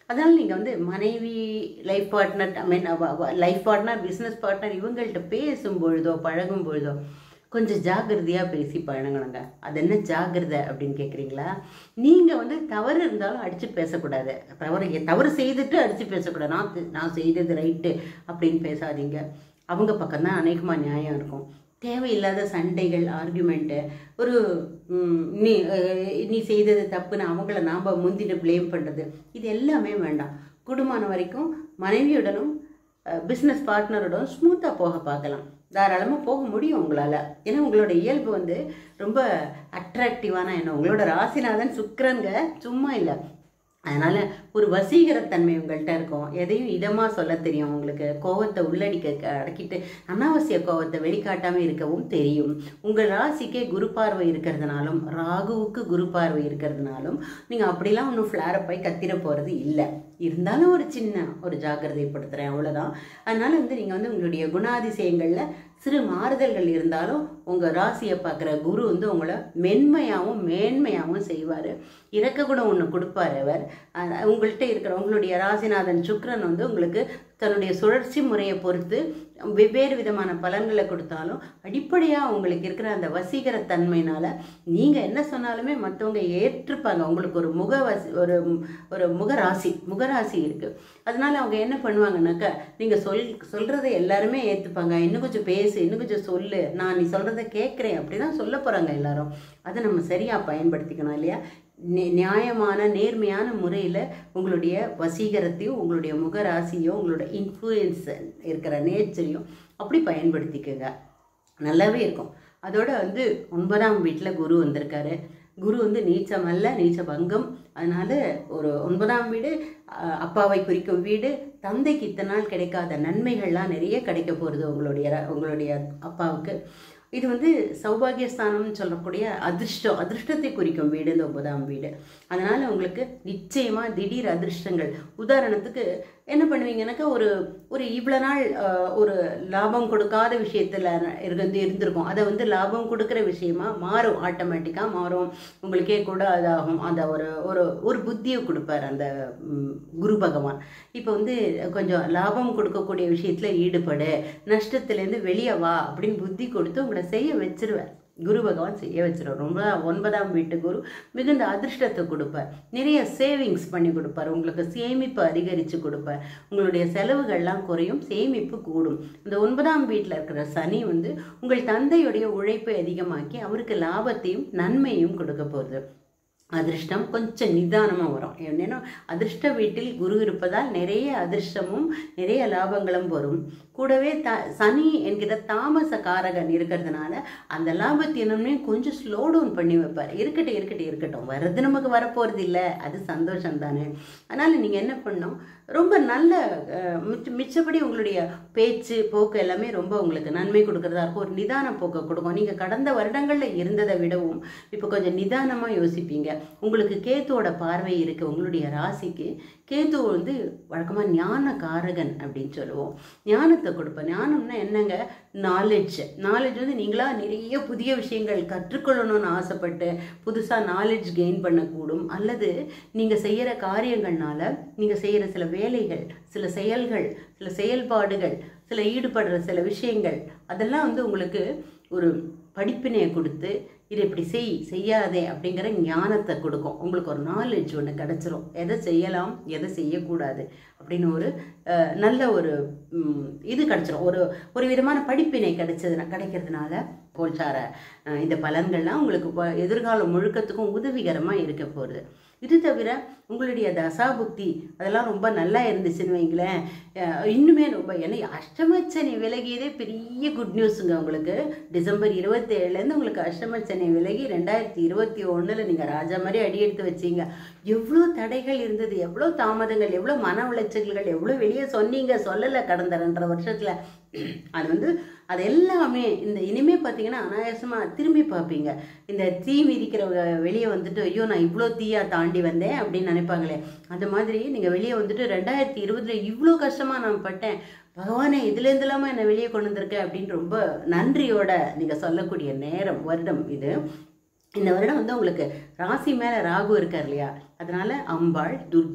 அதனால் நீங்கள் வந்து மனைவி life partner I mean life partner business partner இவங்கள்ட்ட பேசும் பொழுதோ பழகும் பொழுதோ கொஞ்சம் ஜாக்கிரதையாக பேசி பழகுங்க அது என்ன ஜாக்கிரதை அப்படின்னு கேட்குறீங்களா நீங்கள் வந்து தவறு இருந்தாலும் அடித்து பேசக்கூடாது தவறு தவறு செய்துட்டு அடித்து பேசக்கூடாது நான் தெ- நான் செய்தது ரைட்டு அப்படின்னு பேசாதீங்க அவங்க பக்கம்தான் அநேகமாக நியாயம் இருக்கும் தேவையில்லாத சண்டைகள் ஆர்குமெண்ட்டு ஒரு ம், நீ அஹ், நீ செய்தது தப்புன்னு அவங்கள நாம் முந்திட்டு ப்ளேம் பண்ணுறது இது எல்லாமே வேண்டாம் குடும்பமான வரைக்கும் மனைவியுடனும் பிஸ்னஸ் பார்ட்னருடன் ஸ்மூத்தாக போக பார்க்கலாம் தாராளமாக போக முடியும் உங்களால் ஏன்னா உங்களோட இயல்பு வந்து ரொம்ப அட்ராக்டிவான எண்ணம் உங்களோட ராசிநாதன் சுக்கிரன்க சும்மா இல்லை அதனால் ஒரு வசீகரத்தன்மை உங்கள்கிட்ட இருக்கும் எதையும் இதமாக சொல்ல தெரியும் உங்களுக்கு கோவத்தை உள்ளடிக்க க- அடக்கிட்டு அனாவசிய கோவத்தை வெளிக்காட்டாமல் இருக்கவும் தெரியும் உங்கள் ராசிக்கே குரு பார்வை இருக்கிறதுனாலும் ராகுவுக்கு குரு பார்வை இருக்கிறதுனாலும் நீங்கள் அப்படிலாம் ஒன்றும் ஃப்ளாரப் ஆகி கத்திர போகிறது இல்லை இருந்தாலும் ஒரு சின்ன ஒரு ஜாக்கிரதைப்படுத்துகிறேன் அவ்வளோதான் அதனால் வந்து நீங்கள் வந்து உங்களுடைய குணாதிசயங்களில் சிறு மாறுதல்கள் இருந்தாலும் உங்கள் ராசியை பார்க்குற குரு வந்து உங்களை மென்மையாகவும் மேன்மையாகவும் செய்வார் இறக்க கூட ஒன்று கொடுப்பார் அவர் அஹ் உங்கள்கிட்ட இருக்கிற உங்களுடைய ராசிநாதன் சுக்கிரன் வந்து உங்களுக்கு தன்னுடைய சுழற்சி முறையை பொறுத்து வெவ்வேறு விதமான பலன்களை கொடுத்தாலும் அடிப்படையாக உங்களுக்கு இருக்கிற அந்த வசீகரத்தன்மையினால நீங்கள் என்ன சொன்னாலுமே மற்றவங்க ஏற்றுப்பாங்க உங்களுக்கு ஒரு முக வசி ஒரு ஒரு முகராசி முகராசி இருக்குது அதனால அவங்க என்ன பண்ணுவாங்கன்னாக்கா நீங்கள் சொல் சொல்கிறத எல்லாருமே ஏற்றுப்பாங்க இன்னும் கொஞ்சம் பேசு இன்னும் கொஞ்சம் சொல்லு நான் நீ சொல்கிறத கேட்குறேன் அப்படி தான் சொல்ல போகிறாங்க எல்லாரும் அதை நம்ம சரியாக பயன்படுத்திக்கணும் இல்லையா நி- நியாயமான நேர்மையான முறையில் உங்களுடைய வசீகரத்தையும் உங்களுடைய முகராசியும் உங்களோட இன்ஃப்ளூயன்ஸ் இருக்கிற நேச்சரையும் அப்படி பயன்படுத்திக்கோங்க நல்லாவே இருக்கும் அதோட வந்து ஒன்பதாம் வீட்டில் குரு வந்திருக்காரு குரு வந்து நீச்சம் அல்ல நீச்ச பங்கம் அதனால ஒரு ஒன்பதாம் வீடு அஹ், அப்பாவை குறிக்கும் வீடு தந்தைக்கு இத்தனை நாள் கிடைக்காத நன்மைகள்லாம் நிறைய கிடைக்க போகிறது உங்களுடைய ர- உங்களுடைய அப்பாவுக்கு இது வந்து சௌபாகியஸ்தானம்னு சொல்லக்கூடிய அதிர்ஷ்டம் அதிர்ஷ்டத்தை குறிக்கும் வீடு இந்த ஒன்பதாம் வீடு அதனால் உங்களுக்கு நிச்சயமாக திடீர் அதிர்ஷ்டங்கள் உதாரணத்துக்கு என்ன பண்ணுவீங்கன்னாக்கா ஒரு ஒரு இவ்வளோ நாள் அஹ், ஒரு லாபம் கொடுக்காத விஷயத்தில் இருந்து இருந்திருக்கும் அதை வந்து லாபம் கொடுக்குற விஷயமா மாறும் ஆட்டோமேட்டிக்காக மாறும் உங்களுக்கே கூட அதாகும் அந்த ஒரு ஒரு ஒரு புத்தியை கொடுப்பார் அந்த ம், குரு பகவான் இப்போ வந்து கொஞ்சம் லாபம் கொடுக்கக்கூடிய விஷயத்தில் ஈடுபடு நஷ்டத்துலேருந்து வெளியே வா அப்படின்னு புத்தி கொடுத்து உங்களை செய்ய வச்சிருவார் குரு பகவான் செய்ய வச்சிருவார் ரொம்ப ஒன்பதாம் வீட்டு குரு மிகுந்த அதிர்ஷ்டத்தை கொடுப்பார் நிறைய சேவிங்ஸ் பண்ணி கொடுப்பார் உங்களுக்கு சேமிப்பு அதிகரித்து கொடுப்பார் உங்களுடைய செலவுகள்லாம் குறையும் சேமிப்பு கூடும் இந்த ஒன்பதாம் வீட்டில் இருக்கிற சனி வந்து உங்கள் தந்தையுடைய உழைப்பை அதிகமாக்கி அவருக்கு லாபத்தையும் நன்மையும் கொடுக்க போகுது அதிர்ஷ்டம் கொஞ்சம் நிதானமாக வரும் என்னன்னா அதிர்ஷ்ட வீட்டில் குரு இருப்பதால் நிறைய அதிர்ஷ்டமும் நிறைய லாபங்களும் வரும் கூடவே த சனி என்கிற தாமச காரகன் இருக்கிறதுனால அந்த லாபத்தினமே கொஞ்சம் ஸ்லோ டவுன் பண்ணி வைப்பார் இருக்கட்டும் இருக்கட்டும் இருக்கட்டும் வர்றது நமக்கு வரப்போகிறது இல்லை அது சந்தோஷம் தானே அதனால் நீங்கள் என்ன பண்ணணும் ரொம்ப நல்ல அஹ், மிச்ச மிச்சப்படி உங்களுடைய பேச்சு போக்கு எல்லாமே ரொம்ப உங்களுக்கு நன்மை கொடுக்கறதா இருக்கும் ஒரு நிதான போக்கை கொடுக்கும் நீங்கள் கடந்த வருடங்களில் இருந்ததை விடவும் இப்போ கொஞ்சம் நிதானமாக யோசிப்பீங்க உங்களுக்கு கேத்துவோட பார்வை இருக்கு உங்களுடைய ராசிக்கு கேத்து வந்து வழக்கமாக ஞான காரகன் அப்படின்னு சொல்லுவோம் ஞானத்தை கொடுப்பேன் ஞானம்னா என்னங்க நாலேஜ் நாலேஜ் வந்து நீங்களா நிறைய புதிய விஷயங்கள் கற்றுக்கொள்ளணும்னு ஆசைப்பட்டு புதுசாக நாலேஜ் கெயின் பண்ணக்கூடும் அல்லது நீங்கள் செய்கிற காரியங்கள்னால நீங்கள் செய்கிற சில வேலைகள் சில செயல்கள் சில செயல்பாடுகள் சில ஈடுபடுற சில விஷயங்கள் அதெல்லாம் வந்து உங்களுக்கு ஒரு படிப்பினையை கொடுத்து இதை இப்படி செய் செய்யாதே அப்படிங்கிற ஞானத்தை கொடுக்கும் உங்களுக்கு ஒரு நாலேஜ் ஒன்று கிடச்சிரும் எதை செய்யலாம் எதை செய்யக்கூடாது அப்படின்னு ஒரு அஹ், நல்ல ஒரு ம், இது கிடச்சிரும் ஒரு ஒரு விதமான படிப்பினை கிடைச்சதுனா கிடைக்கிறதுனால கோல்சார அஹ், இந்த பலன்கள்லாம் உங்களுக்கு இப்போ எதிர்காலம் முழுக்கத்துக்கும் உதவிகரமாக இருக்க போகுது இது தவிர உங்களுடைய தசாபுக்தி அதெல்லாம் ரொம்ப நல்லா இருந்துச்சுன்னு வைங்களேன் அஹ், இன்னுமே ரொம்ப ஏன்னா அஷ்டமச்சனி விலகியதே பெரிய குட் நியூஸுங்க உங்களுக்கு டிசம்பர் இருபத்தேழுலேருந்து உங்களுக்கு அஷ்டமச்சனி விலகி ரெண்டாயிரத்தி இருபத்தி ஒன்றில் நீங்கள் ராஜா மாதிரி அடி எடுத்து வச்சீங்க எவ்வளோ தடைகள் இருந்தது எவ்வளோ தாமதங்கள் எவ்வளோ மன உளைச்சல்கள் எவ்வளோ வெளியே சொன்னீங்க சொல்லலை கடந்த ரெண்டரை வருஷத்தில் அது வந்து அது எல்லாமே இந்த இனிமே பார்த்தீங்கன்னா அனாயாசமாக திரும்பி பார்ப்பீங்க இந்த தீ மிதிக்கிறவங்க வெளியே வந்துட்டு ஐயோ நான் இவ்வளோ தீயா தாண்டி வந்தேன் அப்படின்னு நினைப்பாங்களே அந்த மாதிரி நீங்கள் வெளியே வந்துட்டு ரெண்டாயிரத்தி இருபதுல இவ்வளோ கஷ்டமாக நான் பட்டேன் பகவானே இதுலேருந்து இல்லாமல் என்னை வெளியே கொண்டு வந்திருக்க அப்படின்னு ரொம்ப நன்றியோட நீங்கள் சொல்லக்கூடிய நேரம் வருடம் இது இந்த வருடம் வந்து உங்களுக்கு ராசி மேலே ராகு இருக்கார் இல்லையா அதனால அம்பாள் துர்க்கை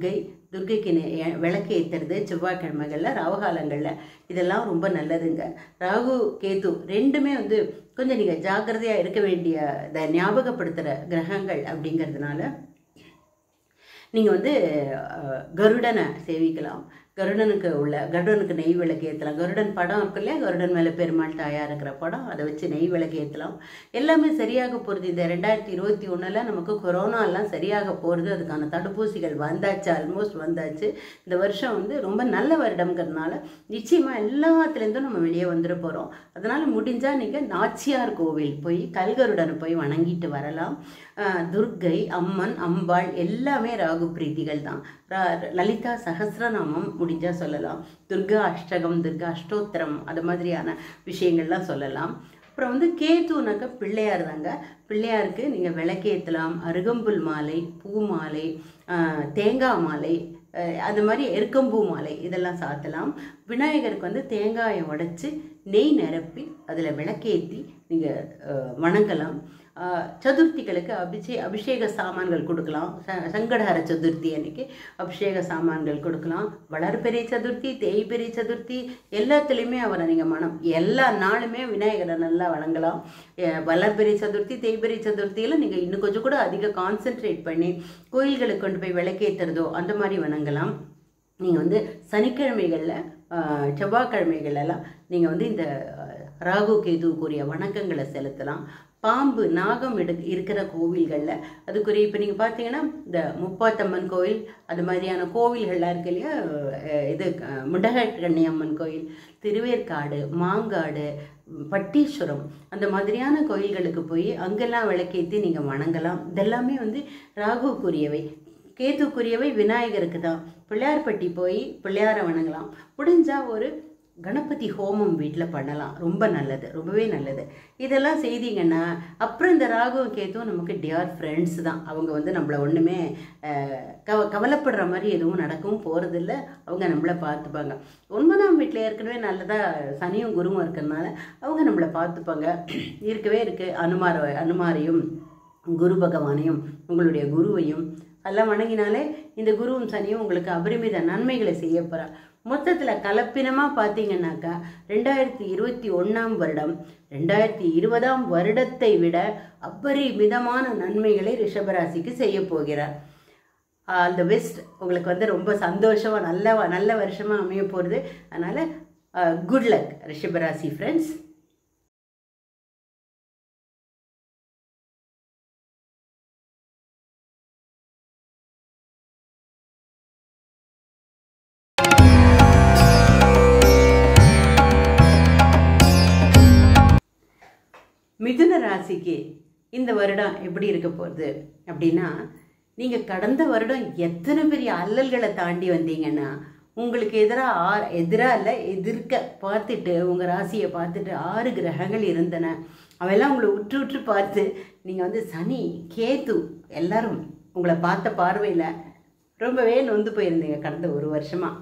துர்க்கைக்கு நெ- எ- விளக்கு ஏற்றுறது செவ்வாய்க்கிழமைகளில் ராகுகாலங்களில் இதெல்லாம் ரொம்ப நல்லதுங்க ராகு கேது ரெண்டுமே வந்து கொஞ்சம் நீங்கள் ஜாக்கிரதையாக இருக்க வேண்டிய இதை ஞாபகப்படுத்துகிற கிரகங்கள் அப்படிங்கிறதுனால நீங்கள் வந்து அஹ், கருடனை சேவிக்கலாம் கருடனுக்கு உள்ள கருடனுக்கு நெய் விளக்கு ஏற்றலாம் கருடன் படம் இருக்கு இல்லையா கருடன் மேலே பெருமாள் தாயார் இருக்கிற படம் அதை வச்சு நெய் விளக்கு ஏற்றலாம் எல்லாமே சரியாக போகிறது இந்த ரெண்டாயிரத்தி இருபத்தி ஒன்றில் நமக்கு கொரோனா எல்லாம் சரியாக போகிறது அதுக்கான தடுப்பூசிகள் வந்தாச்சு ஆல்மோஸ்ட் வந்தாச்சு இந்த வருஷம் வந்து ரொம்ப நல்ல வருடம்ங்கிறதுனால நிச்சயமாக எல்லாத்துலேருந்தும் நம்ம வெளியே வந்துட போகிறோம் அதனால் முடிஞ்சால் நீங்கள் நாச்சியார் கோவில் போய் கல்கருடனை போய் வணங்கிட்டு வரலாம் ஆஹ் துர்க்கை அம்மன் அம்பாள் எல்லாமே ராகு பிரீதிகள் தான் ரா- லலிதா சகஸ்ரநாமம் முடிஞ்சால் சொல்லலாம் துர்கா அஷ்டகம் துர்கா அஷ்டோத்திரம் அது மாதிரியான விஷயங்கள்லாம் சொல்லலாம் அப்புறம் வந்து கேத்துனாக்க பிள்ளையார் தாங்க பிள்ளையாருக்கு நீங்கள் விளக்கேற்றலாம் அருகம்புல் மாலை பூ மாலை ஆஹ் தேங்காய் மாலை அஹ் அது மாதிரி எருக்கம்பூ மாலை இதெல்லாம் சாத்தலாம் விநாயகருக்கு வந்து தேங்காயை உடைச்சி நெய் நிரப்பி அதில் விளக்கேற்றி நீங்கள் வணங்கலாம் ஆஹ் சதுர்த்திகளுக்கு அபிஷே அபிஷேக சாமான்கள் கொடுக்கலாம் ச சங்கடஹர சதுர்த்தி அன்னைக்கு அபிஷேக சாமான்கள் கொடுக்கலாம் வளர்பெரிய சதுர்த்தி தேய்பெரிய சதுர்த்தி எல்லாத்துலேயுமே அவரை நீங்கள் மனம் எல்லா நாளுமே விநாயகரை நல்லா வணங்கலாம் அஹ் வளர்பெரிய சதுர்த்தி தேய்பெரிய சதுர்த்தியில் நீங்கள் இன்னும் கொஞ்சம் கூட அதிக கான்சென்ட்ரேட் பண்ணி கோயில்களுக்கு கொண்டு போய் விளக்கேற்றுறதோ அந்த மாதிரி வணங்கலாம் நீங்கள் வந்து சனிக்கிழமைகளில் ஆஹ், செவ்வாய்க்கிழமைகளெல்லாம் நீங்கள் வந்து இந்த ஆஹ், ராகு கேதுவுக்குரிய வணக்கங்களை செலுத்தலாம் பாம்பு நாகம் எடு இருக்கிற கோவில்களில் அதுக்குரிய இப்போ நீங்கள் பார்த்தீங்கன்னா இந்த முப்பாத்தம்மன் கோயில் அது மாதிரியான கோவில்கள்லாம் இருக்கு இல்லையா அஹ், இது அஹ், முண்டகக்கண்ணி அம்மன் கோயில் திருவேற்காடு மாங்காடு பட்டீஸ்வரம் அந்த மாதிரியான கோயில்களுக்கு போய் அங்கெல்லாம் விளக்கேற்றி நீங்கள் வணங்கலாம் இதெல்லாமே வந்து ராகுக்குரியவை கேதுக்குரியவை விநாயகருக்கு தான் பிள்ளையார்பட்டி போய் பிள்ளையாரை வணங்கலாம் முடிஞ்சா ஒரு கணபதி ஹோமம் வீட்டில் பண்ணலாம் ரொம்ப நல்லது ரொம்பவே நல்லது இதெல்லாம் செய்தீங்கன்னா அப்புறம் இந்த ராகுவும் கேத்துவும் நமக்கு டியர் ஃப்ரெண்ட்ஸ் தான் அவங்க வந்து நம்மளை ஒன்றுமே கவ கவலைப்படுற மாதிரி எதுவும் நடக்கவும் போகிறதில்ல அவங்க நம்மளை பார்த்துப்பாங்க ஒன்பதாம் வீட்டில் ஏற்கனவே நல்லதாக சனியும் குருவும் இருக்கிறதுனால அவங்க நம்மளை பார்த்துப்பாங்க இருக்கவே இருக்குது அனுமார அனுமாரையும் குரு பகவானையும் உங்களுடைய குருவையும் எல்லாம் வணங்கினாலே இந்த குருவும் சனியும் உங்களுக்கு அபரிமித நன்மைகளை செய்ய போகிறா மொத்தத்தில் கலப்பினமாக பார்த்தீங்கன்னாக்கா ரெண்டாயிரத்தி இருபத்தி ஒன்றாம் வருடம் ரெண்டாயிரத்தி இருபதாம் வருடத்தை விட அபரிமிதமான நன்மைகளை ரிஷபராசிக்கு செய்ய போகிறார் அந்த பெஸ்ட் உங்களுக்கு வந்து ரொம்ப சந்தோஷமாக நல்ல நல்ல வருஷமாக அமைய போகிறது அதனால் குட் லக் ரிஷபராசி ஃப்ரெண்ட்ஸ் மிதுன ராசிக்கு இந்த வருடம் எப்படி இருக்க போகுது அப்படின்னா நீங்கள் கடந்த வருடம் எத்தனை பெரிய அல்லல்களை தாண்டி வந்தீங்கன்னா உங்களுக்கு எதிராக ஆறு எதிராக இல்லை எதிர்க்க பார்த்துட்டு உங்கள் ராசியை பார்த்துட்டு ஆறு கிரகங்கள் இருந்தன அவையெல்லாம் உங்களை உற்று உற்று பார்த்து நீங்கள் வந்து சனி கேது எல்லாரும் உங்களை பார்த்த பார்வையில் ரொம்பவே நொந்து போயிருந்தீங்க கடந்த ஒரு வருஷமாக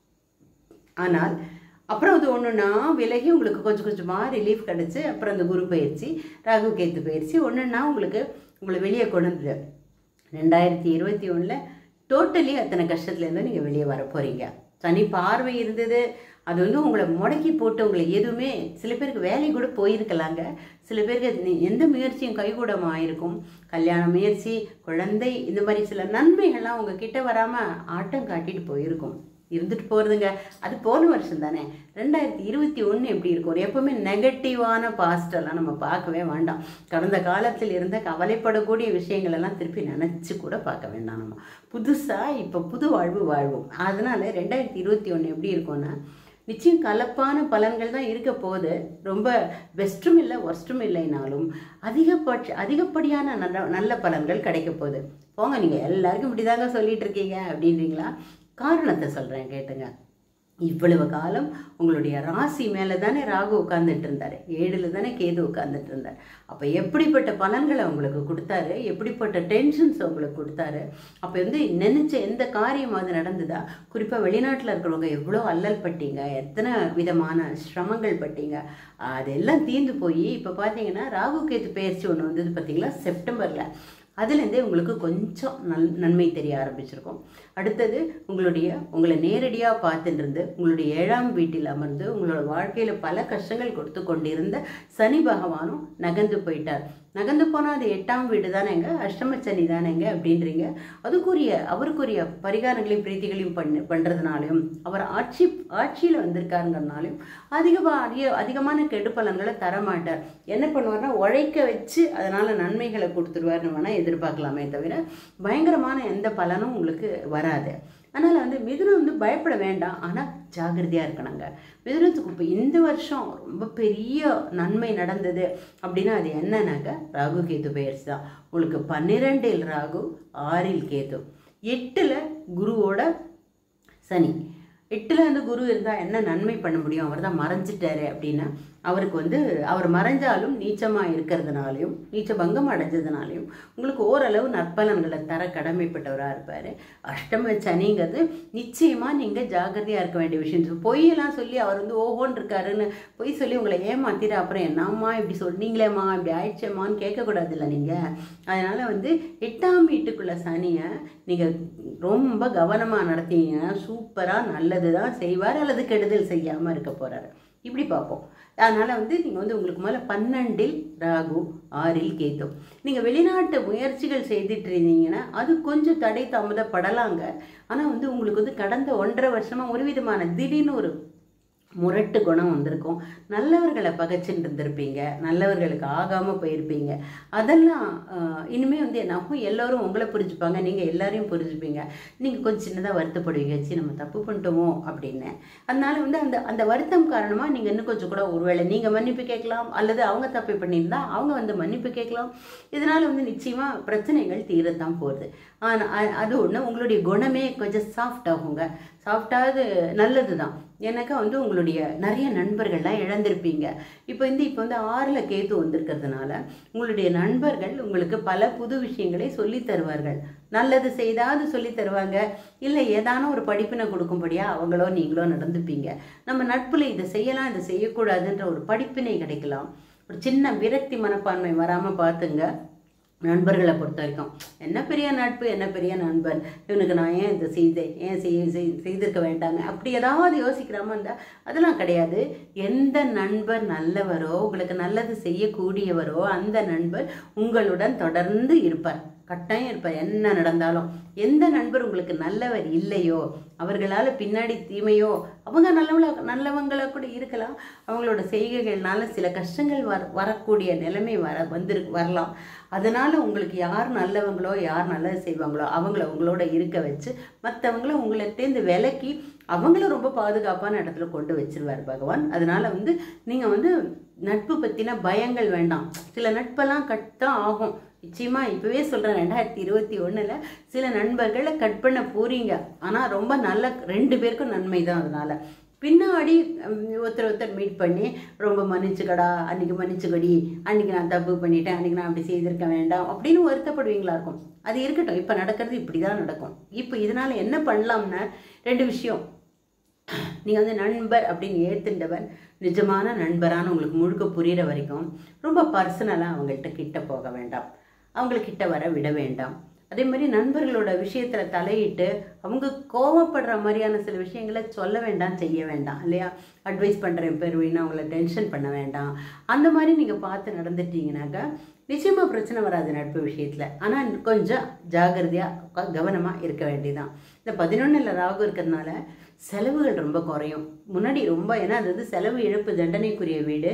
ஆனால் அப்புறம் அது ஒன்றுனா விலகி உங்களுக்கு கொஞ்சம் கொஞ்சமாக ரிலீஃப் கிடச்சி அப்புறம் அந்த குரு பயிற்சி ராகு கேத்து பயிற்சி ஒன்றுன்னா உங்களுக்கு உங்களை வெளியே கொண்டு வந்தது ரெண்டாயிரத்தி இருபத்தி ஒன்றில் டோட்டலி அத்தனை கஷ்டத்துலேருந்து நீங்கள் வெளியே வர போகிறீங்க சனி பார்வை இருந்தது அது வந்து உங்களை முடக்கி போட்டு உங்களை எதுவுமே சில பேருக்கு வேலை கூட போயிருக்கலாங்க சில பேருக்கு நீ- எந்த முயற்சியும் கைகூடமாக ஆயிருக்கும் கல்யாண முயற்சி குழந்தை இந்த மாதிரி சில நன்மைகள்லாம் உங்கள் கிட்ட வராமல் ஆட்டம் காட்டிட்டு போயிருக்கும் இருந்துட்டு போகிறதுங்க அது போன வருஷம் தானே ரெண்டாயிரத்தி இருபத்தி ஒன்று எப்படி இருக்கும் எப்பவுமே நெகட்டிவான பாஸ்டெல்லாம் நம்ம பார்க்கவே வேண்டாம் கடந்த காலத்தில் இருந்த கவலைப்படக்கூடிய விஷயங்கள் எல்லாம் திருப்பி நினச்சி கூட பார்க்க வேண்டாம் நம்ம புதுசாக இப்போ புது வாழ்வு வாழ்வோம் அதனால ரெண்டாயிரத்தி இருபத்தி ஒன்று எப்படி இருக்கும்னா நிச்சயம் கலப்பான பலன்கள் தான் இருக்க போகுது ரொம்ப பெஸ்ட்டும் இல்லை ஒர்ஸ்ட்டும் இல்லைனாலும் அதிகபட்ச அதிகப்படியான நல்ல நல்ல பலன்கள் கிடைக்க போகுது போங்க நீங்கள் எல்லாருக்கும் இப்படி தாங்க சொல்லிட்டு இருக்கீங்க அப்படின்றீங்களா காரணத்தை சொல்கிறேன் கேட்டுங்க இவ்வளவு காலம் உங்களுடைய ராசி மேலே தானே ராகு உட்கார்ந்துட்டு இருந்தார் ஏழில் தானே கேது உட்கார்ந்துட்டு இருந்தார் அப்போ எப்படிப்பட்ட பலன்களை உங்களுக்கு கொடுத்தாரு எப்படிப்பட்ட டென்ஷன்ஸ் உங்களுக்கு கொடுத்தாரு அப்போ வந்து நினச்ச எந்த காரியம் அது நடந்ததா குறிப்பாக வெளிநாட்டில் இருக்கிறவங்க எவ்வளோ அல்லல் பட்டீங்க எத்தனை விதமான சிரமங்கள் பட்டீங்க அதெல்லாம் தீர்ந்து போய் இப்போ பார்த்தீங்கன்னா ராகு கேது பயிற்சி ஒன்று வந்தது பார்த்தீங்களா செப்டம்பரில் அதுலேருந்தே உங்களுக்கு கொஞ்சம் நல் நன்மை தெரிய ஆரம்பிச்சிருக்கும் அடுத்தது உங்களுடைய உங்களை நேரடியாக பார்த்துட்டு இருந்து உங்களுடைய ஏழாம் வீட்டில் அமர்ந்து உங்களோட வாழ்க்கையில் பல கஷ்டங்கள் கொடுத்து கொண்டிருந்த சனி பகவானும் நகர்ந்து போயிட்டார் நகர்ந்து போனால் அது எட்டாம் வீடு தானேங்க அஷ்டம சனி தானேங்க அப்படின்றீங்க அதுக்குரிய அவருக்குரிய பரிகாரங்களையும் பிரீத்திகளையும் பண்ண பண்ணுறதுனாலையும் அவர் ஆட்சி ஆட்சியில் வந்திருக்காருங்கிறனாலையும் அதிகமாக அதிக அதிகமான கெடுபலன்களை தரமாட்டார் என்ன பண்ணுவார்னா உழைக்க வச்சு அதனால் நன்மைகளை கொடுத்துருவார்னு வேணால் எதிர்பார்க்கலாமே தவிர பயங்கரமான எந்த பலனும் உங்களுக்கு வராது அதனால் வந்து மிதுனம் வந்து பயப்பட வேண்டாம் ஆனால் ஜாகிரதையாக இருக்கணுங்க மிதுனத்துக்கு இப்போ இந்த வருஷம் ரொம்ப பெரிய நன்மை நடந்தது அப்படின்னா அது என்னன்னாக்க ராகு கேது பெயர்ச்சி தான் உங்களுக்கு பன்னிரெண்டில் ராகு ஆறில் கேது எட்டில் குருவோட சனி எட்டில் வந்து குரு இருந்தால் என்ன நன்மை பண்ண முடியும் அவர் தான் மறைஞ்சிட்டாரு அப்படின்னா அவருக்கு வந்து அவர் மறைஞ்சாலும் நீச்சமாக இருக்கிறதுனாலையும் நீச்ச பங்கம் அடைஞ்சதுனாலையும் உங்களுக்கு ஓரளவு நற்பலன்களை தர கடமைப்பட்டவராக இருப்பார் அஷ்டம சனிங்கிறது நிச்சயமாக நீங்கள் ஜாகிரதையாக இருக்க வேண்டிய விஷயம் பொய்யெல்லாம் சொல்லி அவர் வந்து ஓஹோன்னு இருக்காருன்னு பொய் சொல்லி உங்களை ஏமாத்திட்டு அப்புறம் என்னம்மா இப்படி சொன்னீங்களேம்மா இப்படி ஆயிடுச்சேம்மான்னு கேட்கக்கூடாதுல்ல நீங்கள் அதனால் வந்து எட்டாம் வீட்டுக்குள்ள சனியை நீங்கள் ரொம்ப கவனமாக நடத்தீங்கன்னா சூப்பராக நல்லது தான் செய்வார் அல்லது கெடுதல் செய்யாமல் இருக்க போகிறாரு இப்படி பார்ப்போம் அதனால் வந்து நீங்கள் வந்து உங்களுக்கு மேலே பன்னெண்டில் ராகு ஆறில் கேத்து நீங்கள் வெளிநாட்டு முயற்சிகள் செய்துட்டு இருந்தீங்கன்னா அது கொஞ்சம் தடை தாமதப்படலாங்க ஆனால் வந்து உங்களுக்கு வந்து கடந்த ஒன்றரை வருஷமாக ஒரு விதமான திடீர்னு ஒரு முரட்டு குணம் வந்திருக்கும் நல்லவர்களை பகைச்சுட்டு இருந்திருப்பீங்க நல்லவர்களுக்கு ஆகாமல் போயிருப்பீங்க அதெல்லாம் ஆஹ், இனிமே வந்து என்னாகும் எல்லோரும் உங்களை புரிஞ்சுப்பாங்க நீங்கள் எல்லாரையும் புரிஞ்சுப்பீங்க நீங்கள் கொஞ்சம் சின்னதாக வருத்தப்படுவீங்க சரி நம்ம தப்பு பண்ணிட்டோமோ அப்படின்னு அதனால வந்து அந்த அந்த வருத்தம் காரணமாக நீங்கள் இன்னும் கொஞ்சம் கூட ஒருவேளை நீங்கள் மன்னிப்பு கேட்கலாம் அல்லது அவங்க தப்பு பண்ணியிருந்தா அவங்க வந்து மன்னிப்பு கேட்கலாம் இதனால் வந்து நிச்சயமாக பிரச்சனைகள் தீரத்தான் போகுது ஆனால் அது ஒன்று உங்களுடைய குணமே கொஞ்சம் சாஃப்ட் ஆகுங்க சாஃப்டாவது நல்லது தான் ஏன்னாக்கா வந்து உங்களுடைய நிறைய நண்பர்கள்லாம் இழந்திருப்பீங்க இப்போ வந்து இப்போ வந்து ஆறில் கேத்து வந்திருக்கிறதுனால உங்களுடைய நண்பர்கள் உங்களுக்கு பல புது விஷயங்களை சொல்லித் தருவார்கள் நல்லது செய்தாவது சொல்லித் தருவாங்க இல்லை ஏதான ஒரு படிப்பினை கொடுக்கும்படியா அவங்களோ நீங்களோ நடந்துப்பீங்க நம்ம நட்புல இதை செய்யலாம் இதை செய்யக்கூடாதுன்ற ஒரு படிப்பினை கிடைக்கலாம் ஒரு சின்ன விரக்தி மனப்பான்மை வராமல் பார்த்துங்க நண்பர்களை பொறுத்த வரைக்கும் என்ன பெரிய நட்பு என்ன பெரிய நண்பன் இவனுக்கு நான் ஏன் இதை செய்தேன் ஏன் செய் செய்- செய்திருக்க வேண்டாங்க அப்படி ஏதாவது யோசிக்கிறாம இருந்தால் அதெல்லாம் கிடையாது எந்த நண்பர் நல்லவரோ உங்களுக்கு நல்லது செய்யக்கூடியவரோ அந்த நண்பர் உங்களுடன் தொடர்ந்து இருப்பார் கட்டாயம் இருப்பார் என்ன நடந்தாலும் எந்த நண்பர் உங்களுக்கு நல்லவர் இல்லையோ அவர்களால் பின்னாடி தீமையோ அவங்க நல்லவங்கள நல்லவங்களா கூட இருக்கலாம் அவங்களோட செய்கைகள்னால சில கஷ்டங்கள் வர வரக்கூடிய நிலைமை வர வந்து வரலாம் அதனால உங்களுக்கு யார் நல்லவங்களோ யார் நல்லது செய்வாங்களோ அவங்கள உங்களோட இருக்க வச்சு மற்றவங்கள உங்கள்கிட்டேருந்து விலக்கி அவங்களும் ரொம்ப பாதுகாப்பான இடத்துல கொண்டு வச்சிருவார் பகவான் அதனால வந்து நீங்கள் வந்து நட்பு பற்றின பயங்கள் வேண்டாம் சில நட்பெல்லாம் கட்தான் ஆகும் நிச்சயமா இப்பவே சொல்றேன் ரெண்டாயிரத்தி இருபத்தி ஒண்ணுல சில நண்பர்களை கட் பண்ண போறீங்க ஆனா ரொம்ப நல்ல ரெண்டு பேருக்கும் நன்மை தான் அதனால பின்னாடி உம், ஒருத்தர் ஒருத்தர் மீட் பண்ணி ரொம்ப மன்னிச்சுக்கடா அன்னைக்கு மன்னிச்சுக்கடி அன்னைக்கு நான் தப்பு பண்ணிட்டேன் அன்னைக்கு நான் அப்படி செய்திருக்க வேண்டாம் அப்படின்னு வருத்தப்படுவீங்களா இருக்கும் அது இருக்கட்டும் இப்போ நடக்கிறது இப்படி தான் நடக்கும் இப்போ இதனால என்ன பண்ணலாம்னா ரெண்டு விஷயம் நீங்கள் வந்து நண்பர் அப்படின்னு ஏத்துண்டவர் நிஜமான நண்பரான உங்களுக்கு முழுக்க புரிகிற வரைக்கும் ரொம்ப பர்சனலாக அவங்கள்ட்ட கிட்ட போக வேண்டாம் அவங்கள கிட்ட வர விட வேண்டாம் அதே மாதிரி நண்பர்களோட விஷயத்தில் தலையிட்டு அவங்க கோவப்படுற மாதிரியான சில விஷயங்களை சொல்ல வேண்டாம் செய்ய வேண்டாம் இல்லையா அட்வைஸ் பண்ணுறேன் பெருவின்னு அவங்கள டென்ஷன் பண்ண வேண்டாம் அந்த மாதிரி நீங்கள் பார்த்து நடந்துட்டீங்கன்னாக்கா நிச்சயமாக பிரச்சனை வராது நட்பு விஷயத்தில் ஆனால் கொஞ்சம் ஜாகிரதையாக கவனமாக இருக்க வேண்டியதான் இந்த பதினொன்றில் ராகு இருக்கிறதுனால செலவுகள் ரொம்ப குறையும் முன்னாடி ரொம்ப ஏன்னா அது வந்து செலவு இழப்பு தண்டனைக்குரிய வீடு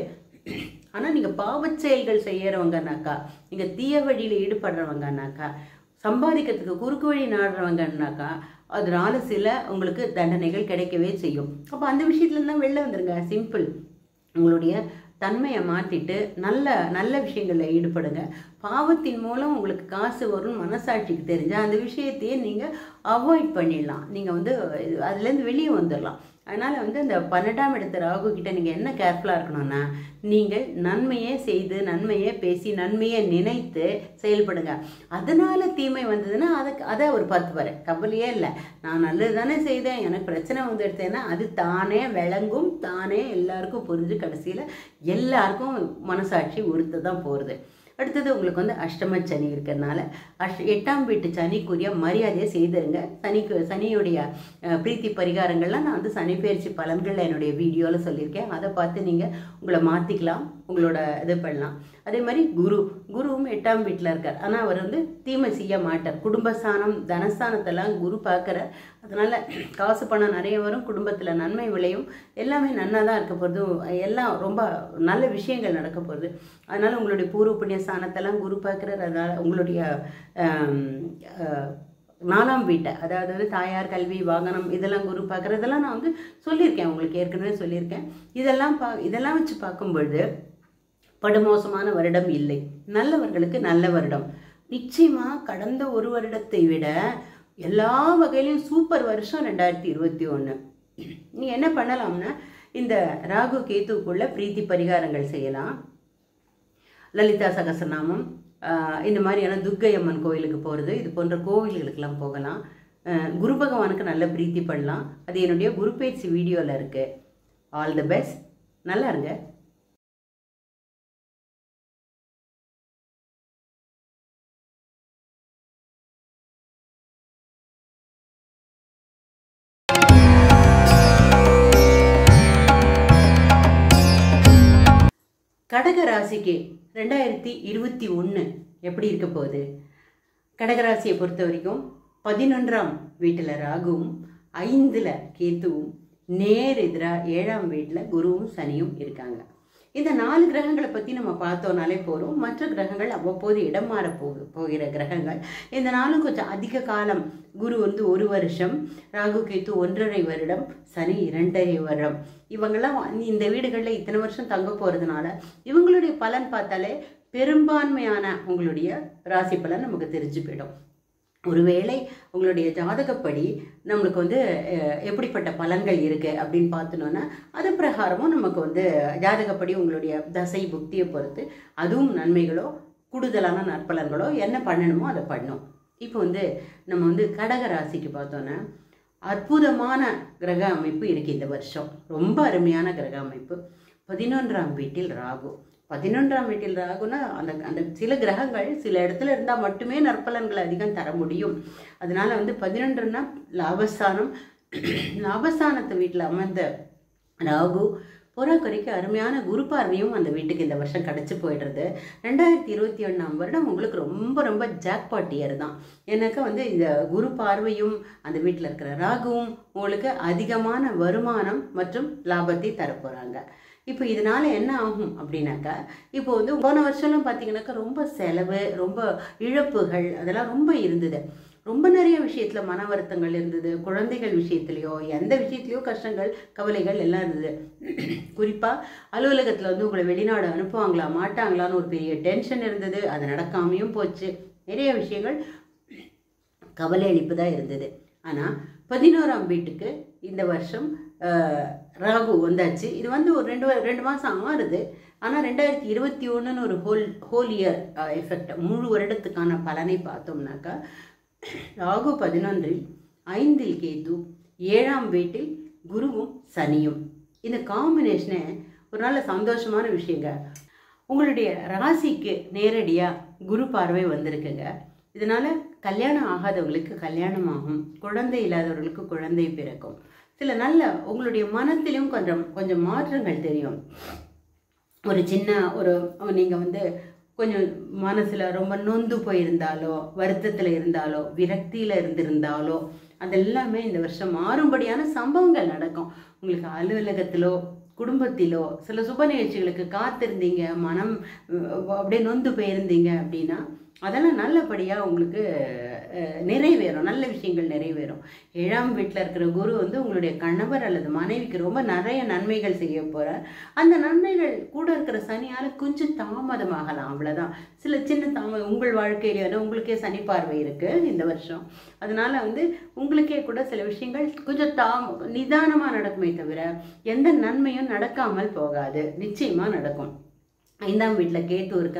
ஆனால் நீங்கள் பாவச் செயல்கள் செய்யறவங்கனாக்கா நீங்கள் தீய வழியில் ஈடுபடுறவங்கனாக்கா சம்பாதிக்கிறதுக்கு குறுக்கு வழி நாடுறவங்கன்னாக்கா அதனால சில உங்களுக்கு தண்டனைகள் கிடைக்கவே செய்யும் அப்போ அந்த விஷயத்துலலாம் வெளில வந்துருங்க சிம்பிள் உங்களுடைய தன்மையை மாற்றிட்டு நல்ல நல்ல அதங்களில் ஈடுபடுங்க பாவத்தின் மூலம் உங்களுக்கு காசு வரும்னு மனசாட்சிக்கு தெரிஞ்சால் அந்த விஷயத்தையே நீங்கள் அவாய்ட் பண்ணிடலாம் நீங்கள் வந்து இது- அதுலேருந்து வெளியே வந்துடலாம் அதனால் வந்து அந்த பன்னெண்டாம் இடத்து ராகு கிட்ட நீங்கள் என்ன கேர்ஃபுல்லாக இருக்கணும்னா நீங்கள் நன்மையே செய்து நன்மையே பேசி நன்மையை நினைத்து செயல்படுங்க அதனால தீமை வந்ததுன்னா அதுக்கு அதை ஒரு பத்து வரை கவலையே இல்லை நான் நல்லது தானே செய்தேன் எனக்கு பிரச்சனை வந்து எடுத்தேன்னா அது தானே விளங்கும் தானே எல்லாருக்கும் புரிஞ்சு கடைசியில் எல்லாருக்கும் மனசாட்சி உறுத்த தான் போகிறது அடுத்தது உங்களுக்கு வந்து அஷ்டம சனி இருக்கிறதுனால அஷ் எட்டாம் வீட்டு சனிக்குரிய மரியாதையை செய்திருங்க சனிக்கு சனியுடைய அஹ், பிரீத்தி பரிகாரங்கள்லாம் நான் வந்து சனி பயிற்சி பலன்களில் என்னுடைய வீடியோவில் சொல்லியிருக்கேன் அதை பார்த்து நீங்கள் உங்களை மாற்றிக்கலாம் உங்களோட இது பண்ணலாம் அதே மாதிரி குரு குருவும் எட்டாம் வீட்டில் இருக்கார் ஆனால் அவர் வந்து தீமை செய்ய மாட்டார் குடும்பஸ்தானம் தனஸ்தானத்தெல்லாம் குரு பார்க்குறார் அதனால் காசு பணம் நிறைய வரும் குடும்பத்தில் நன்மை விளையும் எல்லாமே நன்னா தான் இருக்க போகிறது எல்லாம் ரொம்ப நல்ல விஷயங்கள் நடக்க போகுது அதனால் உங்களுடைய பூர்வ புண்ணிய ஸ்தானத்தெல்லாம் குரு பார்க்குறார் அதனால் உங்களுடைய ஆம், அஹ், நாலாம் வீட்டை அதாவது வந்து தாயார் கல்வி வாகனம் இதெல்லாம் குரு பார்க்குறதெல்லாம் நான் வந்து சொல்லியிருக்கேன் உங்களுக்கு ஏற்கனவே சொல்லியிருக்கேன் இதெல்லாம் பா இதெல்லாம் வச்சு பார்க்கும்பொழுது படுமோசமான வருடம் இல்லை நல்லவர்களுக்கு நல்ல வருடம் நிச்சயமா கடந்த ஒரு வருடத்தை விட எல்லா வகையிலையும் சூப்பர் வருஷம் ரெண்டாயிரத்தி இருபத்தி ஒன்று நீ என்ன பண்ணலாம்னா இந்த ராகு கேத்துக்குள்ள பிரீத்தி பரிகாரங்கள் செய்யலாம் லலிதா சகசநாமம் ஆஹ் இந்த மாதிரியான துர்க்கை அம்மன் கோயிலுக்கு போகிறது இது போன்ற கோவில்களுக்கெல்லாம் போகலாம் ஆஹ் குரு பகவானுக்கு நல்ல பிரீத்தி பண்ணலாம் அது என்னுடைய குரு பயிற்சி வீடியோவில் இருக்குது ஆல் தி பெஸ்ட் நல்லா இருங்க கடக ராசிக்கு ரெண்டாயிரத்தி இருபத்தி ஒன்று எப்படி இருக்க போகுது கடகராசியை பொறுத்த வரைக்கும் பதினொன்றாம் வீட்டில் ராகுவும் ஐந்தில் கேத்துவும் நேர் எதிராக ஏழாம் வீட்டில் குருவும் சனியும் இருக்காங்க இந்த நாலு கிரகங்களை பற்றி நம்ம பார்த்தோம்னாலே போகிறோம் மற்ற கிரகங்கள் அவ்வப்போது இடம் மாற போகு போகிற கிரகங்கள் இந்த நாளும் கொஞ்சம் அதிக காலம் குரு வந்து ஒரு வருஷம் ராகு கேத்து ஒன்றரை வருடம் சனி இரண்டரை வருடம் இவங்கெல்லாம் வந்து இந்த வீடுகளில் இத்தனை வருஷம் தங்க போகிறதுனால இவங்களுடைய பலன் பார்த்தாலே பெரும்பான்மையான உங்களுடைய ராசி பலன் நமக்கு தெரிஞ்சு போயிடும் ஒருவேளை உங்களுடைய ஜாதகப்படி நம்மளுக்கு வந்து அஹ், எப்படிப்பட்ட பலன்கள் இருக்குது அப்படின்னு பார்த்தோன்னா அது பிரகாரமும் நமக்கு வந்து ஜாதகப்படி உங்களுடைய தசை புக்தியை பொறுத்து அதுவும் நன்மைகளோ கூடுதலான நற்பலன்களோ என்ன பண்ணணுமோ அதை பண்ணும் இப்போ வந்து நம்ம வந்து கடக ராசிக்கு பார்த்தோன்னா அற்புதமான கிரக அமைப்பு இருக்குது இந்த வருஷம் ரொம்ப அருமையான கிரக அமைப்பு பதினொன்றாம் வீட்டில் ராகு பதினொன்றாம் வீட்டில் ராகுனா அந்த அந்த சில கிரகங்கள் சில இடத்துல இருந்தால் மட்டுமே நற்பலன்களை அதிகம் தர முடியும் அதனால வந்து பதினொன்றுனா லாபஸ்தானம் லாபஸ்தானத்து வீட்டில் அமர்ந்த ராகு புறக்குறைக்கு அருமையான குரு பார்வையும் அந்த வீட்டுக்கு இந்த வருஷம் கிடச்சி போயிடுறது ரெண்டாயிரத்தி இருபத்தி ஒன்றாம் வருடம் உங்களுக்கு ரொம்ப ரொம்ப ஜாக்பாட் இயர் தான் எனக்கு வந்து இந்த குரு பார்வையும் அந்த வீட்டில் இருக்கிற ராகுவும் உங்களுக்கு அதிகமான வருமானம் மற்றும் லாபத்தை தரப்போகிறாங்க இப்போ இதனால என்ன ஆகும் அப்படின்னாக்கா இப்போ வந்து போன வருஷம்லாம் பார்த்தீங்கன்னாக்கா ரொம்ப செலவு ரொம்ப இழப்புகள் அதெல்லாம் ரொம்ப இருந்தது ரொம்ப நிறைய விஷயத்தில் மன வருத்தங்கள் இருந்தது குழந்தைகள் விஷயத்துலையோ எந்த விஷயத்துலையோ கஷ்டங்கள் கவலைகள் எல்லாம் இருந்தது குறிப்பாக அலுவலகத்தில் வந்து உங்களை வெளிநாடு அனுப்புவாங்களா மாட்டாங்களான்னு ஒரு பெரிய டென்ஷன் இருந்தது அது நடக்காமையும் போச்சு நிறைய விஷயங்கள் கவலை அளிப்பதாக இருந்தது ஆனால் பதினோராம் வீட்டுக்கு இந்த வருஷம் அஹ், ராகு வந்தாச்சு இது வந்து ஒரு ரெண்டு வ- ரெண்டு மாதம் ஆறுது ஆனால் ரெண்டாயிரத்தி இருபத்தி ஒன்றுன்னு ஒரு ஹோல் ஹோல் இயர் எஃபெக்ட் முழு வருடத்துக்கான பலனை பார்த்தோம்னாக்கா ராகு பதினொன்றில் ஐந்தில் கேது ஏழாம் வீட்டில் குருவும் சனியும் இந்த காம்பினேஷனே ஒரு நல்ல சந்தோஷமான விஷயங்க உங்களுடைய ராசிக்கு நேரடியாக குரு பார்வை வந்திருக்குங்க இதனால கல்யாணம் ஆகாதவங்களுக்கு கல்யாணம் ஆகும் குழந்தை இல்லாதவர்களுக்கு குழந்தை பிறக்கும் சில நல்ல உங்களுடைய மனத்திலும் கொஞ்சம் கொஞ்சம் மாற்றங்கள் தெரியும் ஒரு சின்ன ஒரு நீங்கள் வந்து கொஞ்சம் மனசில் ரொம்ப நொந்து போயிருந்தாலோ வருத்தத்தில் இருந்தாலோ விரக்தியில் இருந்திருந்தாலோ அதெல்லாமே இந்த வருஷம் மாறும்படியான சம்பவங்கள் நடக்கும் உங்களுக்கு அலுவலகத்திலோ குடும்பத்திலோ சில சுப நிகழ்ச்சிகளுக்கு காத்திருந்தீங்க மனம் அஹ், அப்படியே நொந்து போயிருந்தீங்க அப்படின்னா அதெல்லாம் நல்லபடியாக உங்களுக்கு அஹ், நிறைவேறும் நல்ல விஷயங்கள் நிறைவேறும் ஏழாம் வீட்டில் இருக்கிற குரு வந்து உங்களுடைய கணவர் அல்லது மனைவிக்கு ரொம்ப நிறைய நன்மைகள் செய்ய போகிறார் அந்த நன்மைகள் கூட இருக்கிற சனியால் கொஞ்சம் தாமதமாகலாம் அவ்வளோதான் சில சின்ன தாமதம் உங்கள் வாழ்க்கையில உங்களுக்கே சனி பார்வை இருக்குது இந்த வருஷம் அதனால வந்து உங்களுக்கே கூட சில விஷயங்கள் கொஞ்சம் தாம் நிதானமாக நடக்குமே தவிர எந்த நன்மையும் நடக்காமல் போகாது நிச்சயமாக நடக்கும் ஐந்தாம் வீட்டில் கேத்து இருக்கார்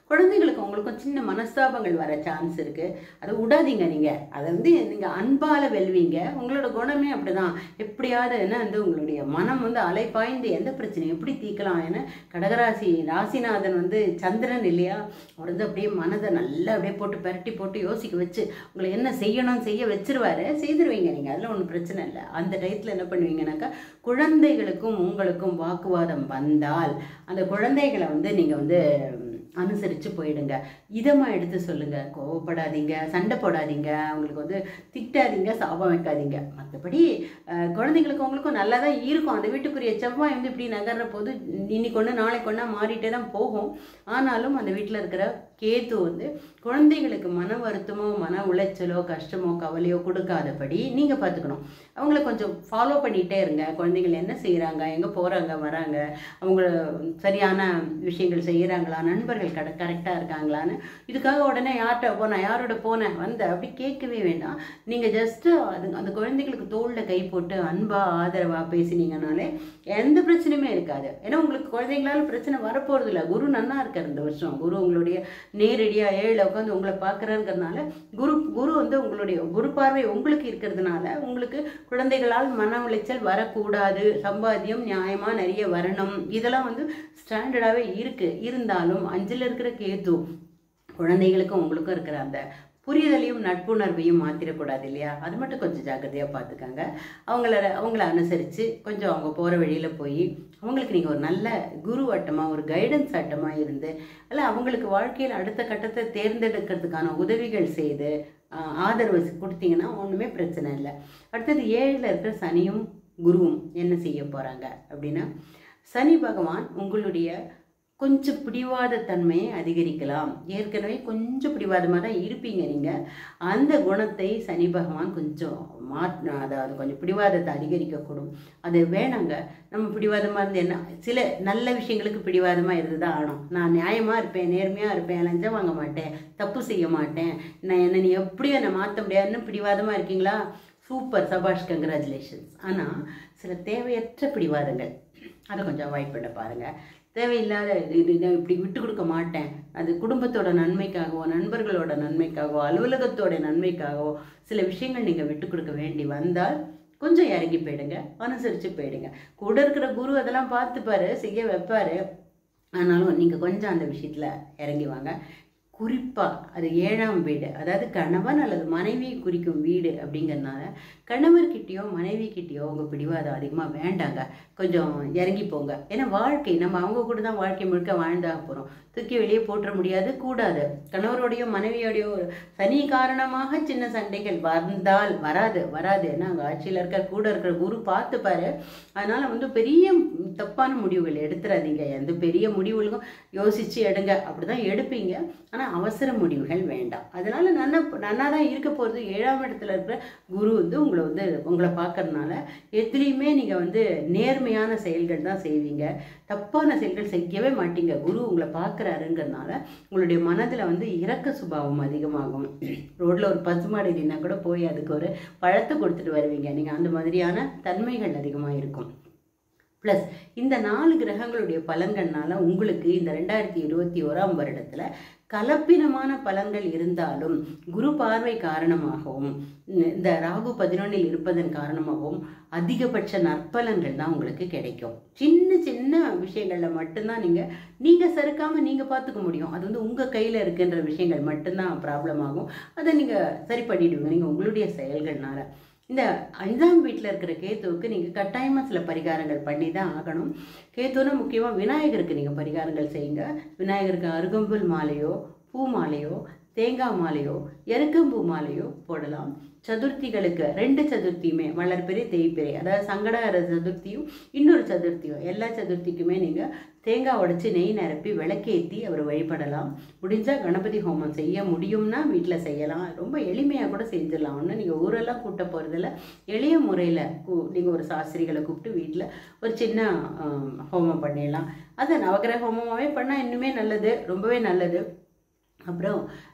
குழந்தைகளுக்கு உங்களுக்கும் சின்ன மனஸ்தாபங்கள் வர சான்ஸ் இருக்குது அதை விடாதீங்க நீங்கள் அதை வந்து நீங்கள் அன்பால் வெல்வீங்க உங்களோட குணமே அப்படிதான் எப்படியாவது என்ன வந்து உங்களுடைய மனம் வந்து அலைப்பாய்ந்து எந்த பிரச்சனையும் எப்படி தீர்க்கலாம் ஏன்னா கடகராசி ராசிநாதன் வந்து சந்திரன் இல்லையா அவர் வந்து அப்படியே மனதை நல்லா அப்படியே போட்டு பெரட்டி போட்டு யோசிக்க வச்சு உங்களை என்ன செய்யணும் செய்ய வச்சிருவாரு செய்திருவீங்க நீங்கள் அதில் ஒன்றும் பிரச்சனை இல்லை அந்த டயத்தில் என்ன பண்ணுவீங்கன்னாக்கா குழந்தைகளுக்கும் உங்களுக்கும் வாக்குவாதம் வந்தால் அந்த குழந்தைகளை வந்து நீங்கள் வந்து அனுசரித்து போயிடுங்க இதமாக எடுத்து சொல்லுங்கள் கோவப்படாதீங்க சண்டை போடாதீங்க அவங்களுக்கு வந்து திட்டாதீங்க சாபம் வைக்காதீங்க மற்றபடி அஹ், குழந்தைங்களுக்கு உங்களுக்கும் நல்லா தான் இருக்கும் அந்த வீட்டுக்குரிய செவ்வாய் வந்து இப்படி நகர்ற போது இன்னைக்கு ஒன்று நாளைக்கு ஒன்றா மாறிட்டே தான் போகும் ஆனாலும் அந்த வீட்டில் இருக்கிற கேத்து வந்து குழந்தைகளுக்கு மன வருத்தமோ மன உளைச்சலோ கஷ்டமோ கவலையோ கொடுக்காதபடி நீங்கள் பார்த்துக்கணும் அவங்கள கொஞ்சம் ஃபாலோ பண்ணிகிட்டே இருங்க குழந்தைகள் என்ன செய்கிறாங்க எங்கே போகிறாங்க வராங்க அவங்க சரியான விஷயங்கள் செய்கிறாங்களா நண்பர்கள் கட கரெக்டாக இருக்காங்களான்னு இதுக்காக உடனே யார்கிட்ட போனேன் யாரோட போனேன் வந்த அப்படி கேட்கவே வேண்டாம் நீங்கள் ஜஸ்ட்டு அது அந்த குழந்தைகளுக்கு தோளில் கை போட்டு அன்பாக ஆதரவாக பேசினீங்கனாலே எந்த பிரச்சனையுமே இருக்காது ஏன்னா உங்களுக்கு குழந்தைங்களால பிரச்சனை வரப்போகிறது இல்லை குரு நன்னா இருக்கார் இந்த வருஷம் குரு உங்களுடைய நேரடியாக ஏழில் உட்காந்து உங்களை பார்க்குறங்கிறதுனால குரு குரு வந்து உங்களுடைய குரு பார்வை உங்களுக்கு இருக்கிறதுனால உங்களுக்கு குழந்தைகளால் மன உளைச்சல் வரக்கூடாது சம்பாத்தியம் நியாயமாக நிறைய வரணும் இதெல்லாம் வந்து ஸ்டாண்டர்டாகவே இருக்குது இருந்தாலும் அஞ்சில் இருக்கிற கேது குழந்தைகளுக்கும் உங்களுக்கும் இருக்கிற அந்த புரிதலையும் நட்புணர்வையும் மாற்றிடக்கூடாது இல்லையா அது மட்டும் கொஞ்சம் ஜாக்கிரதையாக பார்த்துக்கங்க அவங்கள அவங்கள அனுசரித்து கொஞ்சம் அவங்க போகிற வழியில் போய் அவங்களுக்கு நீங்கள் ஒரு நல்ல குரு வட்டமாக ஒரு கைடன்ஸ் ஆட்டமாக இருந்து அல்ல அவங்களுக்கு வாழ்க்கையில் அடுத்த கட்டத்தை தேர்ந்தெடுக்கிறதுக்கான உதவிகள் செய்து ஆஹ், ஆதரவு கொடுத்தீங்கன்னா ஒன்றுமே பிரச்சனை இல்லை அடுத்தது ஏழில் இருக்கிற சனியும் குருவும் என்ன செய்ய போகிறாங்க அப்படின்னா சனி பகவான் உங்களுடைய கொஞ்சம் பிடிவாத தன்மையை அதிகரிக்கலாம் ஏற்கனவே கொஞ்சம் பிடிவாதமாக தான் இருப்பீங்க நீங்கள் அந்த குணத்தை சனி பகவான் கொஞ்சம் மாட் அதாவது கொஞ்சம் பிடிவாதத்தை அதிகரிக்கக்கூடும் அது வேணாங்க நம்ம பிடிவாதமாக இருந்து என்ன சில நல்ல விஷயங்களுக்கு பிடிவாதமாக இருந்து தான் ஆகணும் நான் நியாயமாக இருப்பேன் நேர்மையாக இருப்பேன் லஞ்சம் வாங்க மாட்டேன் தப்பு செய்ய மாட்டேன் நான் என்ன நீ எப்படியும் என்னை மாற்ற முடியாதுன்னு பிடிவாதமாக இருக்கீங்களா சூப்பர் சபாஷ் கங்க்ராச்சுலேஷன்ஸ் ஆனால் சில தேவையற்ற பிடிவாதங்கள் அதை கொஞ்சம் அவாய்ட் பண்ண பாருங்கள் தேவையில்லாத இது இது நான் இப்படி விட்டு கொடுக்க மாட்டேன் அது குடும்பத்தோட நன்மைக்காகவோ நண்பர்களோட நன்மைக்காகவோ அலுவலகத்தோட நன்மைக்காகவோ சில விஷயங்கள் நீங்கள் விட்டு கொடுக்க வேண்டி வந்தால் கொஞ்சம் இறங்கி போயிடுங்க அனுசரித்து போயிடுங்க கூட இருக்கிற குரு அதெல்லாம் பார்த்துப்பாரு செய்ய வைப்பாரு ஆனாலும் நீங்கள் கொஞ்சம் அந்த விஷயத்தில் இறங்கி வாங்க குறிப்பாக அது ஏழாம் வீடு அதாவது கணவன் அல்லது மனைவியை குறிக்கும் வீடு அப்படிங்கிறதுனால கணவர்கிட்டயோ மனைவிக்கிட்டேயோ உங்கள் பிடிவாதம் அதிகமாக வேண்டாங்க கொஞ்சம் இறங்கி போங்க ஏன்னா வாழ்க்கை நம்ம அவங்க கூட தான் வாழ்க்கை முழுக்க வாழ்ந்தாக போகிறோம் தூக்கி வெளியே போட்டுற முடியாது கூடாது கணவரோடையோ மனைவியோடையோ ஒரு சனி காரணமாக சின்ன சண்டைகள் வந்தால் வராது வராது ஏன்னா அங்கே ஆட்சியில் இருக்க கூட இருக்கிற குரு பார்த்துப்பாரு அதனால வந்து பெரிய தப்பான முடிவுகள் எடுத்துறாதீங்க எந்த பெரிய முடிவுகளுக்கும் யோசிச்சு எடுங்க அப்படிதான் எடுப்பீங்க ஆனால் அவசர முடிவுகள் வேண்டாம் அதனால நன்னா நன்னா தான் இருக்க போகிறது ஏழாம் இடத்துல இருக்கிற குரு வந்து உங்களை வந்து உங்களை பார்க்கறதுனால எதுலேயுமே நீங்கள் வந்து நேர்மையான செயல்கள் தான் செய்வீங்க தப்பான செயல்கள் செய்யவே மாட்டீங்க குரு உங்களை பார்க்குறாருங்கிறதுனால உங்களுடைய மனதில் வந்து இரக்க சுபாவம் அதிகமாகும் ரோட்டில் ஒரு பசுமாடு நின்னா கூட போய் அதுக்கு ஒரு பழத்தை கொடுத்துட்டு வருவீங்க நீங்கள் அந்த மாதிரியான தன்மைகள் அதிகமாக இருக்கும் ப்ளஸ் இந்த நாலு கிரகங்களுடைய பலன்கள்னால உங்களுக்கு இந்த ரெண்டாயிரத்தி இருபத்தி ஓராம் வருடத்தில் கலப்பினமான பலன்கள் இருந்தாலும் குரு பார்வை காரணமாகவும் இந்த ராகு பதினொன்றில் இருப்பதன் காரணமாகவும் அதிகபட்ச நற்பலன்கள் தான் உங்களுக்கு கிடைக்கும் சின்ன சின்ன விஷயங்களில் மட்டும்தான் நீங்கள் நீங்கள் சறுக்காமல் நீங்கள் பார்த்துக்க முடியும் அது வந்து உங்கள் கையில் இருக்குன்ற விஷயங்கள் மட்டும்தான் ப்ராப்ளம் ஆகும் அதை நீங்கள் சரி பண்ணிடுவீங்க நீங்கள் உங்களுடைய செயல்கள்னால இந்த அஞ்சாம் வீட்டில் இருக்கிற கேத்துவுக்கு நீங்கள் கட்டாயமாக சில பரிகாரங்கள் பண்ணி தான் ஆகணும் கேத்துனா முக்கியமாக விநாயகருக்கு நீங்கள் பரிகாரங்கள் செய்யுங்க விநாயகருக்கு அருகம்புல் மாலையோ பூ மாலையோ தேங்காய் மாலையோ எருக்கம்பூ மாலையோ போடலாம் சதுர்த்திகளுக்கு ரெண்டு சதுர்த்தியுமே வளர்பிறை தேய்பிறை அதாவது சங்கடஹர சதுர்த்தியும் இன்னொரு சதுர்த்தியும் எல்லா சதுர்த்திக்குமே நீங்கள் தேங்காய் உடைச்சி நெய் நிரப்பி விளக்கேற்றி அவர் வழிபடலாம் முடிஞ்சால் கணபதி ஹோமம் செய்ய முடியும்னா வீட்டில் செய்யலாம் ரொம்ப எளிமையாக கூட செஞ்சிடலாம் ஒன்று நீங்கள் ஊரெல்லாம் கூட்ட போகிறதில்ல எளிய முறையில் நீங்கள் ஒரு சாஸ்திரிகளை கூப்பிட்டு வீட்டில் ஒரு சின்ன ஆம், ஹோமம் பண்ணிடலாம் அதை நவகிரக ஹோமமாகவே பண்ணால் இன்னுமே நல்லது ரொம்பவே நல்லது அப்புறம்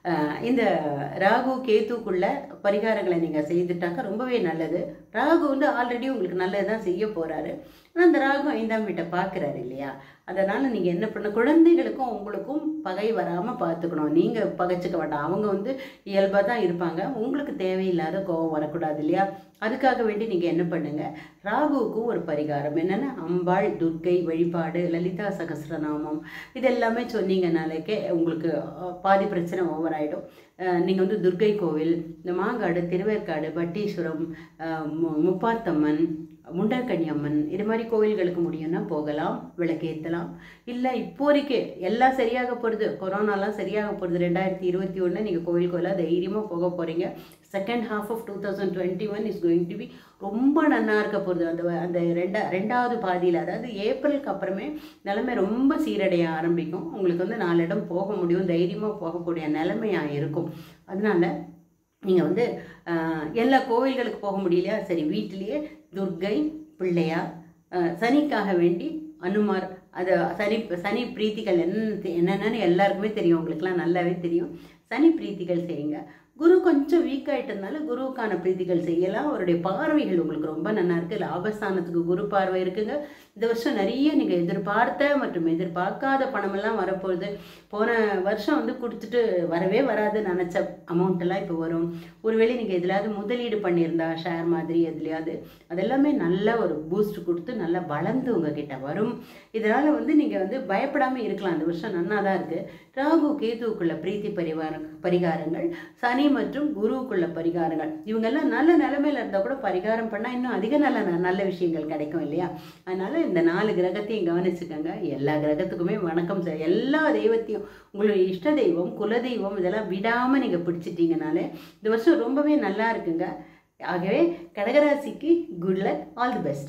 அஹ் இந்த ராகு கேத்துக்குள்ள பரிகாரங்களை நீங்கள் செய்துட்டாக்கா ரொம்பவே நல்லது ராகு வந்து ஆல்ரெடி உங்களுக்கு நல்லது தான் செய்ய போகிறாரு ஆனால் அந்த ராகு ஐந்தாம் வீட்டை பார்க்குறாரு இல்லையா அதனால் நீங்கள் என்ன பண்ண குழந்தைகளுக்கும் உங்களுக்கும் பகை வராமல் பார்த்துக்கணும் நீங்கள் பகைச்சிக்க வேண்டாம் அவங்க வந்து இயல்பாக தான் இருப்பாங்க உங்களுக்கு தேவையில்லாத கோபம் வரக்கூடாது இல்லையா அதுக்காக வேண்டி நீங்கள் என்ன பண்ணுங்கள் ராகுவுக்கும் ஒரு பரிகாரம் என்னென்னா அம்பாள் துர்க்கை வழிபாடு லலிதா சகஸ்ரநாமம் இது எல்லாமே சொன்னீங்கனாலேக்கே உங்களுக்கு அஹ், பாதி பிரச்சனை ஓவர் ஆகிடும் நீங்கள் வந்து துர்க்கை கோவில் இந்த மாங்காடு திருவேற்காடு பட்டீஸ்வரம் அஹ், மு- முப்பாத்தம்மன் முண்டக்கண்ணி அம்மன் இது மாதிரி கோவில்களுக்கு முடியும்னா போகலாம் விளக்கேற்றலாம் இல்லை இப்போதைக்கு எல்லாம் சரியாக போகிறது கொரோனாலாம் சரியாக போகிறது ரெண்டாயிரத்தி இருபத்தி ஒன்று நீங்கள் கோவில் கோயிலாக தைரியமாக போக போகிறீங்க second half of two thousand twenty one is going to be ரொம்ப நன்னா இருக்க போகிறது அந்த வ- அந்த ரெண்டா ரெண்டாவது பாதியில் அதாவது ஏப்ரலுக்கு அப்புறமே நிலைமை ரொம்ப சீரடைய ஆரம்பிக்கும் உங்களுக்கு வந்து நாலு இடம் போக முடியும் தைரியமாக போகக்கூடிய நிலைமையாக இருக்கும் அதனால நீங்கள் வந்து ஆஹ், எல்லா கோவில்களுக்கு போக முடியலையா சரி வீட்டிலேயே துர்க்கை பிள்ளையார் ஆஹ், சனிக்காக வேண்டி அனுமார் அது சனி சனி பிரீத்திகள் என்ன என்னென்னு எல்லாருக்குமே தெரியும் உங்களுக்குலாம் நல்லாவே தெரியும் சனி பிரீத்திகள் செய்யுங்க குரு கொஞ்சம் வீக் ஆயிட்டதுனால குருவுக்கான பிரீத்திகள் செய்யலாம் அவருடைய பார்வைகள் உங்களுக்கு ரொம்ப நல்லா இருக்கு லாபஸ்தானத்துக்கு குரு பார்வை இருக்குங்க இந்த வருஷம் நிறைய நீங்கள் எதிர்பார்த்த மற்றும் எதிர்பார்க்காத பணமெல்லாம் வரப்போகுது போன வருஷம் வந்து கொடுத்துட்டு வரவே வராதுன்னு நினச்ச அமௌண்ட் எல்லாம் இப்போ வரும் ஒருவேளை நீங்கள் எதுலையாவது முதலீடு பண்ணியிருந்தா ஷேர் மாதிரி எதுலையாவது அதெல்லாமே நல்ல ஒரு பூஸ்ட் கொடுத்து நல்லா வளர்ந்து உங்ககிட்ட வரும் இதனால் வந்து நீங்கள் வந்து பயப்படாமல் இருக்கலாம் இந்த வருஷம் நன்னா தான் இருக்குது ராகு கேதுவுக்குள்ள பிரீத்தி பரிவார பரிகாரங்கள் சனி மற்றும் குருவுக்குள்ள பரிகாரங்கள் இவங்கெல்லாம் நல்ல நிலைமையில இருந்தால் கூட பரிகாரம் பண்ணால் இன்னும் அதிக நல்ல ந- நல்ல விஷயங்கள் கிடைக்கும் இல்லையா அதனால இந்த நாலு கிரகத்தையும் கவனிச்சுக்கோங்க எல்லா கிரகத்துக்குமே வணக்கம் செய் எல்லா தெய்வத்தையும் உங்களுடைய இஷ்ட தெய்வம் குலதெய்வம் இதெல்லாம் விடாமல் நீங்கள் பிடிச்சிட்டீங்கனாலே இந்த வருஷம் ரொம்பவே நல்லா இருக்குங்க ஆகவே கடகராசிக்கு good luck all the best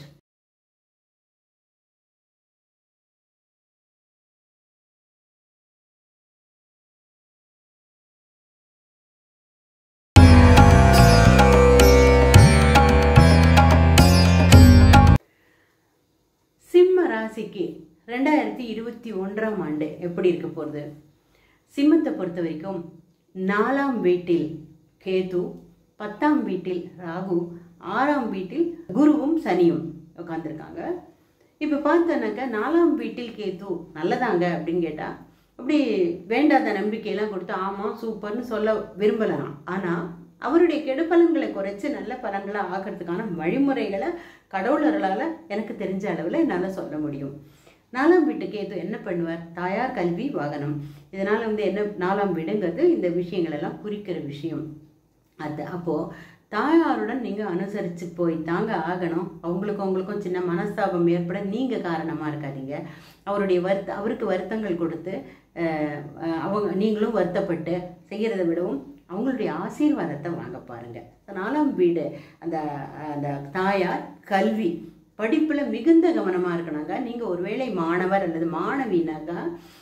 சிம்ம ராசிக்கு ரெண்டாயிரத்தி இருபத்தி ஒன்றாம் ஆண்டு எப்படி இருக்க போகுது சிம்மத்தை பொறுத்த வரைக்கும் நாலாம் வீட்டில் கேது பத்தாம் வீட்டில் ராகு ஆறாம் வீட்டில் குருவும் சனியும் உட்காந்துருக்காங்க இப்போ பார்த்தோன்னாக்கா நாலாம் வீட்டில் கேது நல்லதாங்க அப்படின்னு கேட்டால் அப்படி வேண்டாத நம்பிக்கையெல்லாம் கொடுத்து ஆமாம் சூப்பர்னு சொல்ல விரும்பலாம் ஆனால் அவருடைய கெடுபலன்களை குறைச்சு நல்ல பலன்களை ஆக்கிறதுக்கான வழிமுறைகளை கடவுளர்களால் எனக்கு தெரிஞ்ச அளவில் என்னால் சொல்ல முடியும் நாலாம் வீட்டு கேது என்ன பண்ணுவார் தாயார் கல்வி வாகனம் இதனால் வந்து என்ன நாலாம் வீடுங்கிறது இந்த விஷயங்கள் எல்லாம் குறிக்கிற விஷயம் அது அப்போது தாயாருடன் நீங்கள் அனுசரித்து போய் தாங்க ஆகணும் அவங்களுக்கும் அவங்களுக்கும் சின்ன மனஸ்தாபம் ஏற்பட நீங்கள் காரணமாக இருக்காதீங்க அவருடைய வருத்த அவருக்கு வருத்தங்கள் கொடுத்து அஹ், அஹ், அவங்க நீங்களும் வருத்தப்பட்டு செய்கிறத விடவும் அவங்களுடைய ஆசீர்வாதத்தை வாங்க பாருங்க நாலாம் வீடு அந்த அந்த தாயார் கல்வி படிப்பில் மிகுந்த கவனமாக இருக்கணுங்க நீங்கள் ஒருவேளை மாணவர் அல்லது மாணவினாக்கா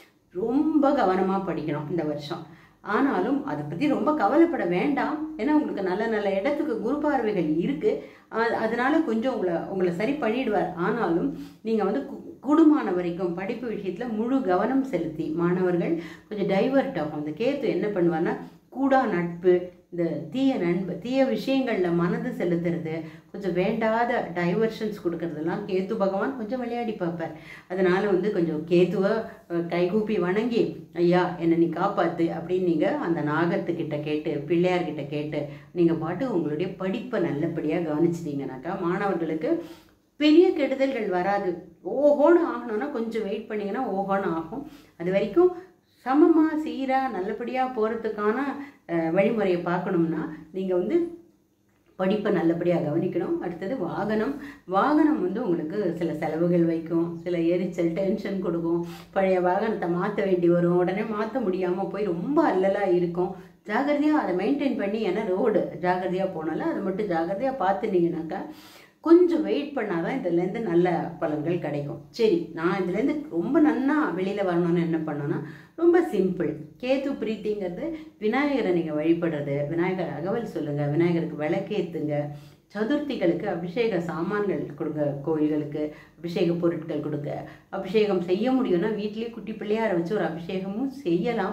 ரொம்ப கவனமாக படிக்கணும் இந்த வருஷம் ஆனாலும் அதை பற்றி ரொம்ப கவலைப்பட வேண்டாம் ஏன்னா உங்களுக்கு நல்ல நல்ல இடத்துக்கு குரு பார்வைகள் இருக்குது அதனால கொஞ்சம் உங்களை உங்களை சரி பண்ணிடுவார் ஆனாலும் நீங்கள் வந்து கு- கூடுமான வரைக்கும் படிப்பு விஷயத்தில் முழு கவனம் செலுத்தி மாணவர்கள் கொஞ்சம் டைவர்ட் ஆகும் இந்த கேத்து என்ன பண்ணுவார்னா கூடா நட்பு இந்த தீய நண்பு தீய விஷயங்களில் மனது செலுத்துறது கொஞ்சம் வேண்டாத டைவர்ஷன்ஸ் கொடுக்கறதெல்லாம் கேத்து பகவான் கொஞ்சம் விளையாடி பார்ப்பார் அதனால வந்து கொஞ்சம் கேத்துவை அஹ், கைகூப்பி வணங்கி ஐயா என்னை நீ காப்பாத்து அப்படின்னு நீங்கள் அந்த நாகத்துக்கிட்ட கேட்டு பிள்ளையார்கிட்ட கேட்டு நீங்கள் பாட்டு உங்களுடைய படிப்பை நல்லபடியாக கவனிச்சிட்டீங்கனாக்கா மாணவர்களுக்கு பெரிய கெடுதல்கள் வராது ஓஹோன்னு ஆகணும்னா கொஞ்சம் வெயிட் பண்ணிங்கன்னா ஓஹோன்னு ஆகும் அது வரைக்கும் சமமாக சீராக நல்லபடியாக போகிறதுக்கான வழிமுறையை பார்க்கணும்னா நீங்கள் வந்து படிப்பை நல்லபடியாக கவனிக்கணும் அடுத்தது வாகனம் வாகனம் வந்து உங்களுக்கு சில செலவுகள் வைக்கும் சில எரிச்சல் டென்ஷன் கொடுக்கும் பழைய வாகனத்தை மாற்ற வேண்டி வரும் உடனே மாற்ற முடியாமல் போய் ரொம்ப அல்லலாக இருக்கும் ஜாகிரதையாக அதை மெயின்டைன் பண்ணி ஏன்னா ரோடு ஜாகிரதையாக போனாலும் அதை மட்டும் ஜாகிரதையாக பார்த்துனீங்கனாக்கா கொஞ்சம் வெயிட் பண்ணாதான் இதுலேருந்து நல்ல பலன்கள் கிடைக்கும் சரி நான் இதுலேருந்து ரொம்ப நன்னா வெளியில் வரணும்னு என்ன பண்ணணும்னா ரொம்ப சிம்பிள் கேது பிரீத்திங்கிறது விநாயகரை நீங்கள் வழிபடுறது விநாயகர் அகவல் சொல்லுங்கள் விநாயகருக்கு விளக்கேத்துங்க சதுர்த்திகளுக்கு அபிஷேக சாமான்கள் கொடுங்க கோயில்களுக்கு அபிஷேக பொருட்கள் கொடுங்க அபிஷேகம் செய்ய முடியும்னா வீட்டிலேயே குட்டி பிள்ளையாரை வச்சு ஒரு அபிஷேகமும் செய்யலாம்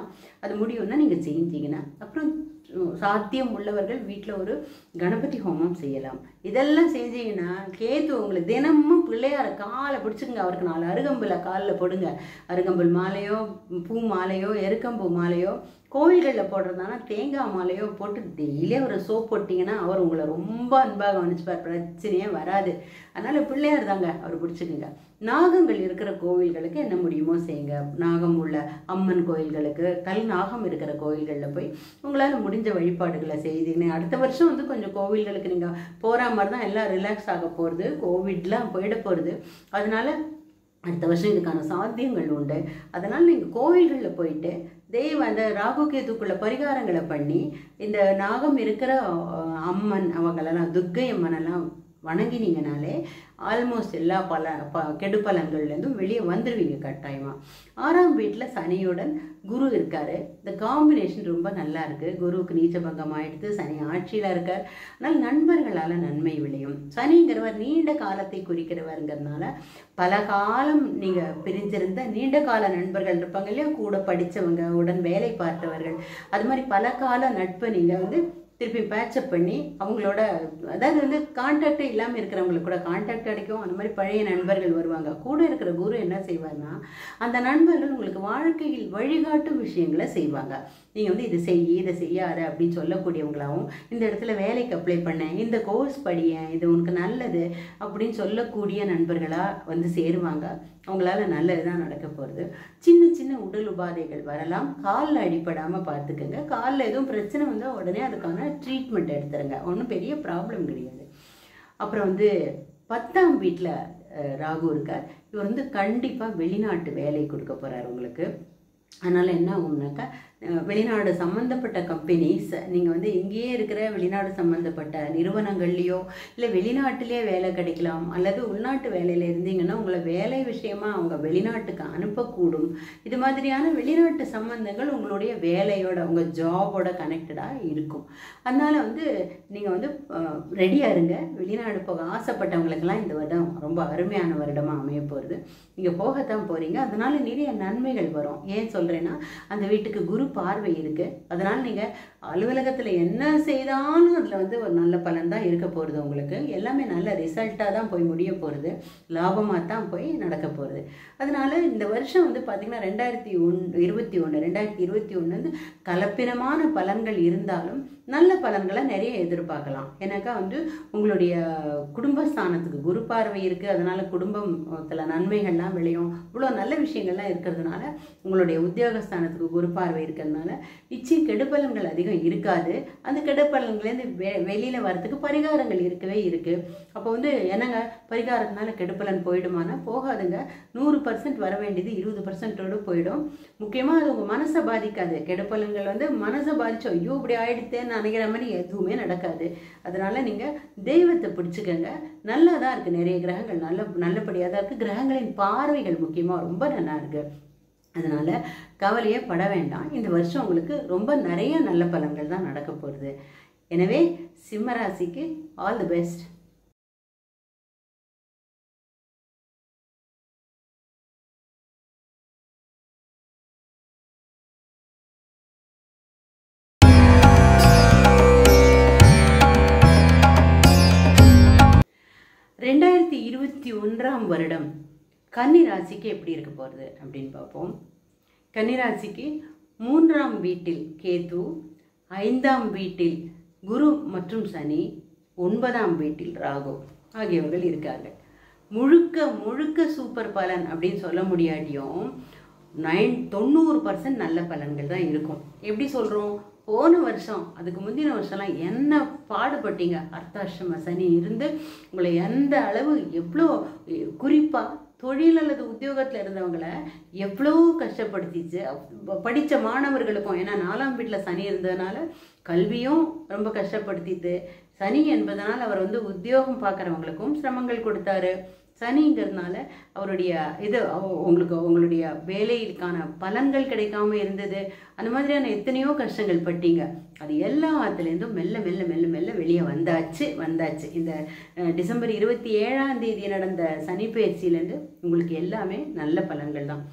அது முடியும்னா நீங்கள் செஞ்சீங்கன்னா அப்புறம் சாத்தியம் உள்ளவர்கள் வீட்டில் ஒரு கணபதி ஹோமம் செய்யலாம் இதெல்லாம் செஞ்சீங்கன்னா கேத்து உங்களுக்கு தினமும் பிள்ளையார காலை பிடிச்சிக்கங்க அவருக்கு நாலு அருகம்புல காலில் போடுங்க அருகம்புல் மாலையோ பூ மாலையோ எருக்கம்பூ மாலையோ கோவில்களில் போடுறதுனால தேங்காய் மாலையோ போட்டு டெய்லியே ஒரு சோப் போட்டிங்கன்னா அவர் உங்களை ரொம்ப அன்பாக கவனிச்சுப்பார் பிரச்சனையே வராது அதனால் பிள்ளையார் தாங்க அவர் பிடிச்சிக்குங்க நாகங்கள் இருக்கிற கோவில்களுக்கு என்ன முடியுமோ செய்யுங்க நாகம் உள்ள அம்மன் கோயில்களுக்கு கல் நாகம் இருக்கிற கோயில்களில் போய் உங்களால் முடிஞ்ச வழிபாடுகளை செய்தீங்கன்னா அடுத்த வருஷம் வந்து கொஞ்சம் கோவில்களுக்கு நீங்கள் போகிற மாதிரி தான் எல்லாம் ரிலாக்ஸ் ஆக போகிறது கோவிட்லாம் போயிட போகிறது அதனால அடுத்த வருஷம் இதுக்கான சாத்தியங்கள் உண்டு அதனால் நீங்கள் கோவில்களில் போயிட்டு தெய்வ அந்த ராகு கேதுக்குள்ள பரிகாரங்களை பண்ணி இந்த நாகம் இருக்கிற அஹ், அம்மன் அவங்களெல்லாம் துர்க்கை அம்மனெல்லாம் வணங்கினீங்கனாலே ஆல்மோஸ்ட் எல்லா பல ப கெடு பலன்கள்லேருந்தும் வெளியே வந்துடுவீங்க கட்டாயமாக ஆறாம் வீட்டில் சனியுடன் குரு இருக்காரு இந்த காம்பினேஷன் ரொம்ப நல்லா இருக்கு குருவுக்கு நீச்சபங்கம் ஆயிடுத்து சனி ஆட்சியில் இருக்கார் ஆனால் நண்பர்களால் நன்மை விளையும் சனிங்கிறவர் நீண்ட காலத்தை குறிக்கிறவருங்கிறதுனால பல காலம் நீங்கள் பிரிஞ்சிருந்த நீண்ட கால நண்பர்கள் இருப்பாங்க இல்லையா கூட படித்தவங்க உடன் வேலை பார்த்தவர்கள் அது மாதிரி பல கால நட்பை நீங்கள் வந்து திருப்பி பேட்சப் பண்ணி அவங்களோட அதாவது வந்து கான்டாக்டே இல்லாமல் இருக்கிறவங்களுக்கு கூட கான்டாக்ட் கிடைக்கும் அந்த மாதிரி பழைய நண்பர்கள் வருவாங்க கூட இருக்கிற குரு என்ன செய்வார்னா அந்த நண்பர்கள் உங்களுக்கு வாழ்க்கையில் வழிகாட்டும் விஷயங்களை செய்வாங்க நீங்கள் வந்து இதை செய் இதை செய்யாத அப்படின்னு சொல்லக்கூடியவங்களாகவும் இந்த இடத்துல வேலைக்கு அப்ளை பண்ண இந்த கோர்ஸ் படியேன் இது உனக்கு நல்லது அப்படின்னு சொல்லக்கூடிய நண்பர்களாக வந்து சேருவாங்க அவங்களால நல்லது தான் நடக்க போகிறது சின்ன சின்ன உடல் உபாதைகள் வரலாம் காலில் அடிபடாமல் பார்த்துக்கோங்க காலில் எதுவும் பிரச்சனை வந்தால் உடனே அதுக்கான ட்ரீட்மெண்ட் எடுத்துருங்க ஒன்றும் பெரிய ப்ராப்ளம் கிடையாது அப்புறம் வந்து பத்தாம் வீட்டில் ராகு இருக்கார் இவர் வந்து கண்டிப்பாக வெளிநாட்டு வேலை கொடுக்க போகிறார் உங்களுக்கு அதனால் என்ன ஆகும்னாக்கா அஹ் வெளிநாடு சம்மந்தப்பட்ட கம்பெனிஸ் நீங்கள் வந்து இங்கேயே இருக்கிற வெளிநாடு சம்மந்தப்பட்ட நிறுவனங்கள்லேயோ இல்லை வெளிநாட்டிலே வேலை கிடைக்கலாம் அல்லது உள்நாட்டு வேலையில் இருந்தீங்கன்னா உங்களை வேலை விஷயமா அவங்க வெளிநாட்டுக்கு அனுப்பக்கூடும் இது மாதிரியான வெளிநாட்டு சம்பந்தங்கள் உங்களுடைய வேலையோட உங்கள் ஜாபோட கனெக்டடாக இருக்கும் அதனால் வந்து நீங்கள் வந்து ரெடியாக இருங்க வெளிநாடு போக ஆசைப்பட்டவங்களுக்கெல்லாம் இந்த வருடம் ரொம்ப அருமையான வருடமாக அமைய போகிறது நீங்கள் போகத்தான் போகிறீங்க அதனால நிறைய நன்மைகள் வரும் ஏன் சொல்கிறேன்னா அந்த வீட்டுக்கு குரு பார்வை இருக்குது அதனால் நீங்கள் அலுவலகத்தில் என்ன செய்தாலும் அதில் வந்து ஒரு நல்ல பலன் தான் இருக்க போகிறது உங்களுக்கு எல்லாமே நல்ல ரிசல்ட்டாக தான் போய் முடிய போகிறது லாபமாக தான் போய் நடக்க போகிறது அதனால இந்த வருஷம் வந்து பார்த்திங்கன்னா ரெண்டாயிரத்தி ஒன் இருபத்தி ஒன்று ரெண்டாயிரத்தி இருபத்தி ஒன்று வந்து கலப்பினமான பலன்கள் இருந்தாலும் நல்ல பலன்களை நிறைய எதிர்பார்க்கலாம் ஏன்னாக்கா வந்து உங்களுடைய குடும்பஸ்தானத்துக்கு குரு பார்வை இருக்குது அதனால குடும்பத்தில் நன்மைகள்லாம் விளையும் இவ்வளோ நல்ல விஷயங்கள்லாம் இருக்கிறதுனால உங்களுடைய உத்தியோகஸ்தானத்துக்கு குரு பார்வை இருக்கிறதுனால நிச்சய கெடுபலன்கள் அதிகம் இருக்காது அந்த கெடுபலன்கள்லேருந்து வெ வெளியில் வரத்துக்கு பரிகாரங்கள் இருக்கவே இருக்குது அப்போ வந்து என்னங்க பரிகாரத்தினால கெடுபலன் போயிடுமானா போகாதுங்க நூறு பர்சன்ட் வர வேண்டியது இருபது பர்சன்ட்டோடு போயிடும் முக்கியமாக அது உங்கள் மனசை பாதிக்காது கெடுபலன்கள் வந்து மனசை பாதிச்சோம் ஐயோ இப்படி ஆயிடுத்தேன்னு நினைக்கிற மாதிரி எதுவுமே நடக்காது அதனால நீங்கள் தெய்வத்தை பிடிச்சிக்கங்க நல்லா தான் இருக்குது நிறைய கிரகங்கள் நல்ல நல்லபடியாக தான் இருக்குது கிரகங்களின் பார்வைகள் முக்கியமாக ரொம்ப நல்லா இருக்குது அதனால கவலையே பட வேண்டாம் இந்த வருஷம் உங்களுக்கு ரொம்ப நிறைய நல்ல பலன்கள் தான் நடக்க போகுது எனவே சிம்ம ராசிக்கு ஆல் தி பெஸ்ட் ரெண்டாயிரத்தி இருபத்தி ஒன்றாம் வருடம் கன்னி ராசிக்கு எப்படி இருக்க போகிறது அப்படின்னு பார்ப்போம் கன்னி ராசிக்கு மூன்றாம் வீட்டில் கேது ஐந்தாம் வீட்டில் குரு மற்றும் சனி ஒன்பதாம் வீட்டில் ராகு ஆகியவர்கள் இருக்கார்கள் முழுக்க முழுக்க சூப்பர் பலன் அப்படின்னு சொல்ல முடியாட்டியும் நைன் தொண்ணூறு பர்சன்ட் நல்ல பலன்கள் தான் இருக்கும் எப்படி சொல்கிறோம் போன வருஷம் அதுக்கு முந்தின வருஷம்லாம் என்ன பாடுபட்டீங்க அர்த்தாஷ்டம சனி இருந்து உங்களை எந்த அளவு எவ்வளோ குறிப்பாக தொழில் அல்லது உத்தியோகத்தில் இருந்தவங்கள எவ்வளோ கஷ்டப்படுத்திச்சு படித்த மாணவர்களுக்கும் ஏன்னா நாலாம் வீட்டில் சனி இருந்ததுனால கல்வியும் ரொம்ப கஷ்டப்படுத்திட்டு சனி என்பதனால் அவர் வந்து உத்தியோகம் பார்க்குறவங்களுக்கும் சிரமங்கள் கொடுத்தாரு சனிங்கிறதுனால அவருடைய இது அவ- உங்களுக்கு உங்களுடைய வேலைக்கான பலன்கள் கிடைக்காம இருந்தது அந்த மாதிரியான எத்தனையோ கஷ்டங்கள் பட்டீங்க அது எல்லாத்துலேருந்தும் மெல்ல மெல்ல மெல்ல மெல்ல வெளியே வந்தாச்சு வந்தாச்சு இந்த அஹ், டிசம்பர் இருபத்தி ஏழாம் தேதி நடந்த சனி பயிற்சியிலேருந்து உங்களுக்கு எல்லாமே நல்ல பலன்கள் தான்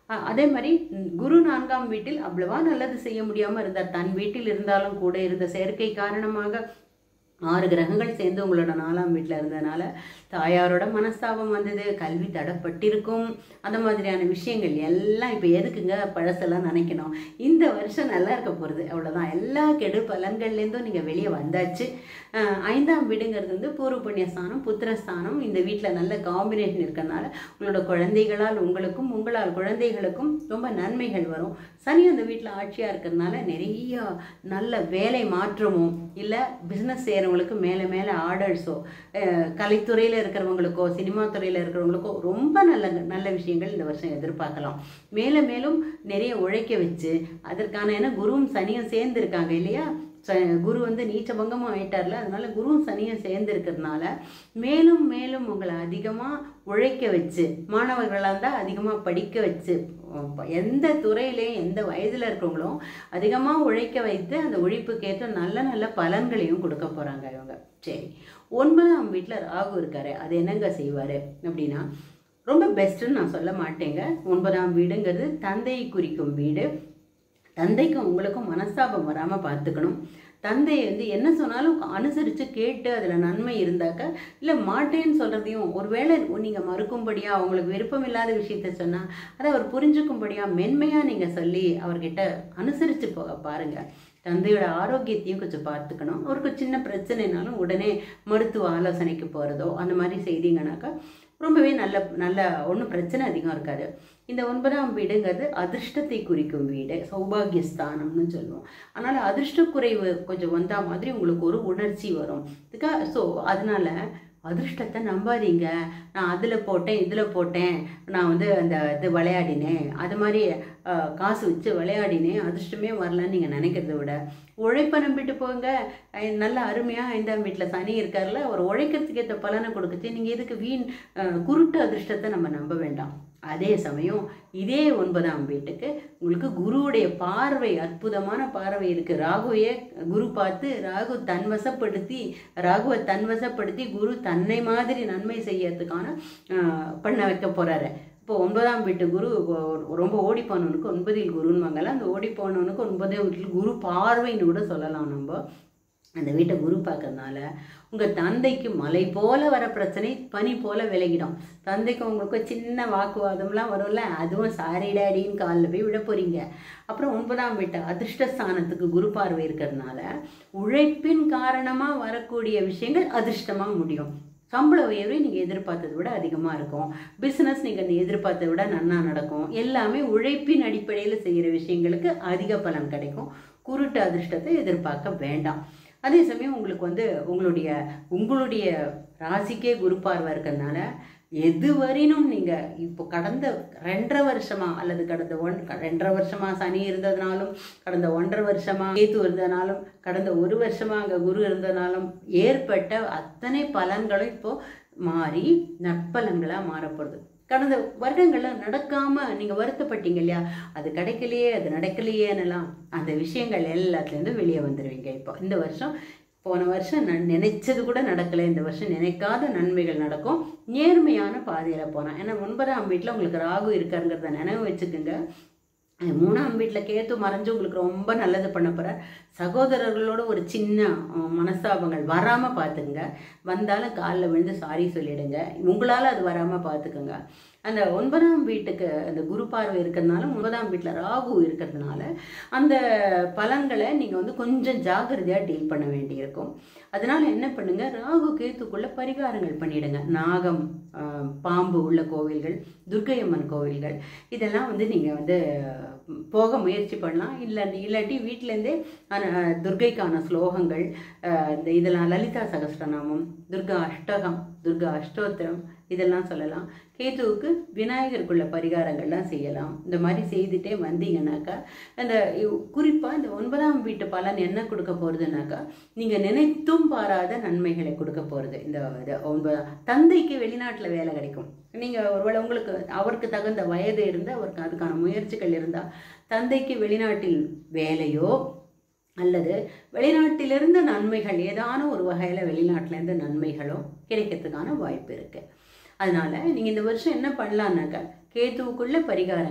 அ- அதே மாதிரி ம், குரு நான்காம் வீட்டில் அவ்வளவா நல்லது செய்ய முடியாம இருந்தார் தன் வீட்டில் இருந்தாலும் கூட இருந்த சேர்க்கை காரணமாக ஆறு கிரகங்கள் சேர்ந்து உங்களோட நாலாம் வீட்டில் இருந்ததுனால தாயாரோட மனஸ்தாபம் வந்தது கல்வி தடப்பட்டிருக்கும் அந்த மாதிரியான விஷயங்கள் எல்லாம் இப்போ எதுக்குங்க பழசெல்லாம் நினைக்கணும் இந்த வருஷம் நல்லா இருக்க போகிறது அவ்வளோதான் எல்லா கெடு பலன்கள்லேருந்தும் நீங்கள் வெளியே வந்தாச்சு அஹ் ஐந்தாம் வீடுங்கிறது வந்து பூர்வ புண்ணியஸ்தானம் புத்திரஸ்தானம் இந்த வீட்டில் நல்ல காம்பினேஷன் இருக்கறனால உங்களோட குழந்தைகளால் உங்களுக்கும் உங்களால் குழந்தைகளுக்கும் ரொம்ப நன்மைகள் வரும் சனி அந்த வீட்டில் ஆட்சியாக இருக்கிறதுனால நிறைய நல்ல வேலை மாற்றமோ இல்லை பிஸ்னஸ் செய்கிறவங்களுக்கு மேலே மேலே ஆர்டர்ஸோ கலைத்துறையில் இருக்கிறவங்களுக்கோ சினிமா துறையில் இருக்கிறவங்களுக்கோ ரொம்ப நல்ல நல்ல விஷயங்கள் இந்த வருஷம் எதிர்பார்க்கலாம் மேலும் மேலும் நிறைய உழைக்க வச்சு அதற்கான ஏன்னா குருவும் சனியும் சேர்ந்து இருக்காங்க இல்லையா ச- குரு வந்து நீச்சபங்கமும் ஆயிட்டார்ல அதனால குருவும் சனியும் சேர்ந்து இருக்கிறதுனால மேலும் மேலும் உங்களை அதிகமாக உழைக்க வச்சு மாணவர்களாக இருந்தால் அதிகமாக படிக்க வச்சு உம், எந்த துறையிலையும் எந்த வயதில் இருக்கிறவங்களும் அதிகமாக உழைக்க வைத்து அந்த உழைப்புக்கேற்ற நல்ல நல்ல பலன்களையும் கொடுக்க போகிறாங்க இவங்க சரி ஒன்பதாம் வீட்டில் ராகு இருக்காரு அது என்னங்க செய்வார் அப்படின்னா ரொம்ப பெஸ்ட்டுன்னு நான் சொல்ல மாட்டேங்க ஒன்பதாம் வீடுங்கிறது தந்தையை குறிக்கும் வீடு தந்தைக்கும் உங்களுக்கும் மனஸ்தாபம் வராமல் பார்த்துக்கணும் தந்தை வந்து என்ன சொன்னாலும் அனுசரித்து கேட்டு அதில் நன்மை இருந்தாக்க இல்லை மாட்டேன்னு சொல்கிறதையும் ஒருவேளை நீங்கள் மறுக்கும்படியாக உங்களுக்கு விருப்பம் இல்லாத விஷயத்த சொன்னால் அதை அவர் புரிஞ்சுக்கும்படியாக மென்மையாக நீங்கள் சொல்லி அவர்கிட்ட அனுசரித்து போக பாருங்கள் தந்தையோட ஆரோக்கியத்தையும் கொஞ்சம் பார்த்துக்கணும் அவருக்கு சின்ன பிரச்சனைனாலும் உடனே மருத்துவ ஆலோசனைக்கு போகிறதோ அந்த மாதிரி செய்தீங்கன்னாக்கா ரொம்பவே நல்ல நல்ல ஒன்றும் பிரச்சனை அதிகம் இருக்காது இந்த ஒன்பதாம் வீடுங்கிறது அதிர்ஷ்டத்தை குறிக்கும் வீடு சௌபாகியஸ்தானம்னு சொல்லுவோம் அதனால் அதிர்ஷ்ட குறைவு கொஞ்சம் வந்தா மாதிரி உங்களுக்கு ஒரு உணர்ச்சி வரும் இதுக்கா ஸோ அதனால அதிர்ஷ்டத்தை நம்பாதீங்க நான் அதில் போட்டேன் இதில் போட்டேன் நான் வந்து அந்த இது விளையாடினேன் அது மாதிரி அஹ், காசு வச்சு விளையாடினேன் அதிர்ஷ்டமே வரலன்னு நீங்கள் நினைக்கிறத விட உழைப்பை நம்பிட்டு போங்க அஹ், நல்ல அருமையாக ஐந்தாம் வீட்டில் சனி இருக்கார்ல அவர் உழைக்கிறதுக்கு ஏற்ற பலனை கொடுக்குச்சு நீங்கள் இதுக்கு வீண் அஹ், குருட்டு அதிர்ஷ்டத்தை நம்ம நம்ப வேண்டாம் அதே சமயம் இதே ஒன்பதாம் வீட்டுக்கு உங்களுக்கு குருவுடைய பார்வை அற்புதமான பார்வை இருக்கு ராகுவையே குரு பார்த்து ராகு தன்வசப்படுத்தி ராகுவை தன்வசப்படுத்தி குரு தன்னை மாதிரி நன்மை செய்யறதுக்கான ஆஹ், பண்ண வைக்க போறாரு இப்போ ஒன்பதாம் வீட்டு குரு ஒ- ரொம்ப ஓடி போனவனுக்கு ஒன்பதில் குருன்னுவாங்கல்ல அந்த ஓடி போனவனுக்கு ஒன்பதாம் வீட்டில் குரு பார்வைன்னு கூட சொல்லலாம் நம்ம அந்த வீட்டை குரு பார்க்கறதுனால உங்கள் தந்தைக்கு மலை போல வர பிரச்சனை பனி போல விலகிடும் தந்தைக்கு உங்களுக்கு சின்ன வாக்குவாதம்லாம் வரும்ல அதுவும் சாரி டேடின்னு காலில் போய் விட போறீங்க அப்புறம் ஒன்பதாம் வீட்டு அதிர்ஷ்டஸ்தானத்துக்கு குரு பார்வை இருக்கிறதுனால உழைப்பின் காரணமாக வரக்கூடிய விஷயங்கள் அதிர்ஷ்டமாக முடியும் சம்பள உயர்வு நீங்கள் எதிர்பார்த்ததை விட அதிகமாக இருக்கும் பிஸ்னஸ் நீங்கள் எதிர்பார்த்ததை விட நன்னா நடக்கும் எல்லாமே உழைப்பின் அடிப்படையில் செய்கிற விஷயங்களுக்கு அதிக பலன் கிடைக்கும் குருட்டு அதிர்ஷ்டத்தை எதிர்பார்க்க வேண்டாம் அதே சமயம் உங்களுக்கு வந்து உங்களுடைய உங்களுடைய ராசிக்கே குரு பார்வை இருக்கிறதுனால எது வரையினும் நீங்கள் இப்போ கடந்த ரெண்டரை வருஷமா அல்லது கடந்த ஒன் ரெண்டரை வருஷமா சனி இருந்ததுனாலும் கடந்த ஒன்றரை வருஷமா கேத்து இருந்ததுனாலும் கடந்த ஒரு வருஷமா அங்கே குரு இருந்ததுனாலும் ஏற்பட்ட அத்தனை பலன்களும் இப்போ மாறி நற்பலன்களாக மாறப்போகுது கடந்த வருடங்களில் நடக்காம நீங்க வருத்தப்பட்டீங்க இல்லையா அது கிடைக்கலையே அது நடக்கலையேன்னெல்லாம் அந்த விஷயங்கள் எல்லாத்துலேருந்து வெளியே வந்துடுவீங்க இப்போ இந்த வருஷம் போன வருஷம் நான் நினைச்சது கூட நடக்கலை இந்த வருஷம் நினைக்காத நன்மைகள் நடக்கும் நேர்மையான பாதையில் போனால் ஏன்னா ஒன்பதாம் வீட்டில் உங்களுக்கு ராகு இருக்காருங்கிறத நினைவு வச்சுக்கோங்க அஹ் மூணாம் வீட்டில் கேத்து மறைஞ்சு உங்களுக்கு ரொம்ப நல்லது பண்ண போகிறார் சகோதரர்களோட ஒரு சின்ன அஹ், மனஸ்தாபங்கள் வராமல் பார்த்துக்குங்க வந்தாலும் காலில் விழுந்து சாரி சொல்லிடுங்க உங்களால் அது வராமல் பார்த்துக்குங்க அந்த ஒன்பதாம் வீட்டுக்கு அந்த குரு பார்வை இருக்கிறதுனால ஒன்பதாம் வீட்டில் ராகு இருக்கிறதுனால அந்த பலன்களை நீங்கள் வந்து கொஞ்சம் ஜாகிரதையாக டீல் பண்ண வேண்டியிருக்கும் அதனால என்ன பண்ணுங்க ராகு கேத்துக்குள்ள பரிகாரங்கள் பண்ணிடுங்க நாகம் ஆஹ், பாம்பு உள்ள கோவில்கள் துர்க்கையம்மன் கோவில்கள் இதெல்லாம் வந்து நீங்கள் வந்து ம், போக முயற்சி பண்ணலாம் இல்லை இல்லாட்டி வீட்டிலேருந்தே துர்க்கைக்கான ஸ்லோகங்கள் ஆஹ், இந்த இதெல்லாம் லலிதா சகஸ்ரநாமம் துர்கா அஷ்டகம் துர்கா அஷ்டோத்திரம் இதெல்லாம் சொல்லலாம் கேதுவுக்கு விநாயகருக்குள்ள பரிகாரங்கள்லாம் செய்யலாம் இந்த மாதிரி செய்துட்டே வந்தீங்கன்னாக்கா அந்த குறிப்பாக இந்த ஒன்பதாம் வீட்டு பலன் என்ன கொடுக்க போகிறதுனாக்கா நீங்கள் நினைத்தும் பாராத நன்மைகளை கொடுக்க போகிறது இந்த இது ஒன்பதாம் தந்தைக்கு வெளிநாட்டில் வேலை கிடைக்கும் நீங்கள் ஒருவேளை உங்களுக்கு அவருக்கு தகுந்த வயது இருந்து அவருக்கு அதுக்கான முயற்சிகள் இருந்தால் தந்தைக்கு வெளிநாட்டில் வேலையோ அல்லது வெளிநாட்டிலிருந்து நன்மைகள் ஏதான ஒரு வகையில் வெளிநாட்டிலேருந்து நன்மைகளோ கிடைக்கிறதுக்கான வாய்ப்பு இருக்குது அதனால நீங்கள் இந்த வருஷம் என்ன பண்ணலான்னாக்கா கேத்துவுக்குள்ள பரிகாரங்கள்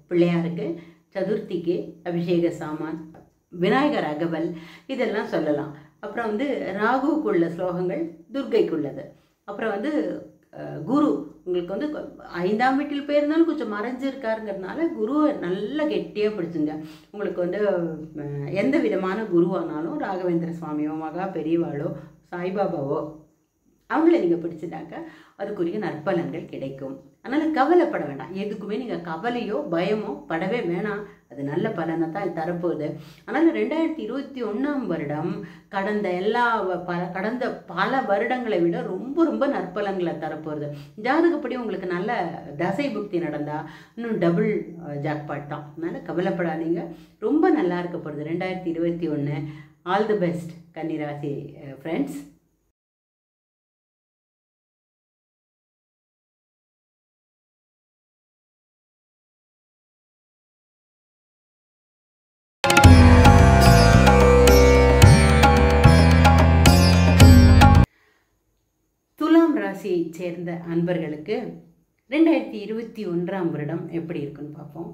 பிள்ளையாருக்கு சதுர்த்திக்கு அபிஷேக சாமான் விநாயகர் அகவல் இதெல்லாம் சொல்லலாம் அப்புறம் வந்து ராகுவுக்குள்ள ஸ்லோகங்கள் துர்க்கைக்குள்ளது அப்புறம் வந்து அஹ், குரு உங்களுக்கு வந்து கொ- ஐந்தாம் வீட்டில் போயிருந்தாலும் கொஞ்சம் மறைஞ்சிருக்காருங்கிறதுனால குருவை நல்லா கெட்டியாக பிடிச்சுங்க உங்களுக்கு வந்து அஹ், எந்த விதமான குருவானாலும் ராகவேந்திர சுவாமியோ மகா பெரியவாளோ சாய்பாபாவோ அவங்கள நீங்கள் பிடிச்சிட்டாக்க அதுக்குரிய நற்பலன்கள் கிடைக்கும் அதனால் கவலைப்பட வேண்டாம் எதுக்குமே நீங்கள் கவலையோ பயமோ படவே வேணாம் அது நல்ல பலனை தான் தரப்போகுது அதனால் ரெண்டாயிரத்தி இருபத்தி ஒன்றாம் வருடம் கடந்த எல்லா வ- ப கடந்த பல வருடங்களை விட ரொம்ப ரொம்ப நற்பலன்களை தரப்போகுது ஜாதகப்படி உங்களுக்கு நல்ல தசை புக்தி நடந்தா இன்னும் டபுள் ஜாக்பாட் தான் அதனால் கவலைப்படாதீங்க ரொம்ப நல்லா இருக்க போகிறது ரெண்டாயிரத்தி இருபத்தி ஒன்று ஆல் தி பெஸ்ட் கன்னிராசி ஃப்ரெண்ட்ஸ் துலாம் ராசியைச் சேர்ந்த அன்பர்களுக்கு ரெண்டாயிரத்தி இருபத்தி ஒன்றாம் வருடம் எப்படி இருக்குன்னு பார்ப்போம்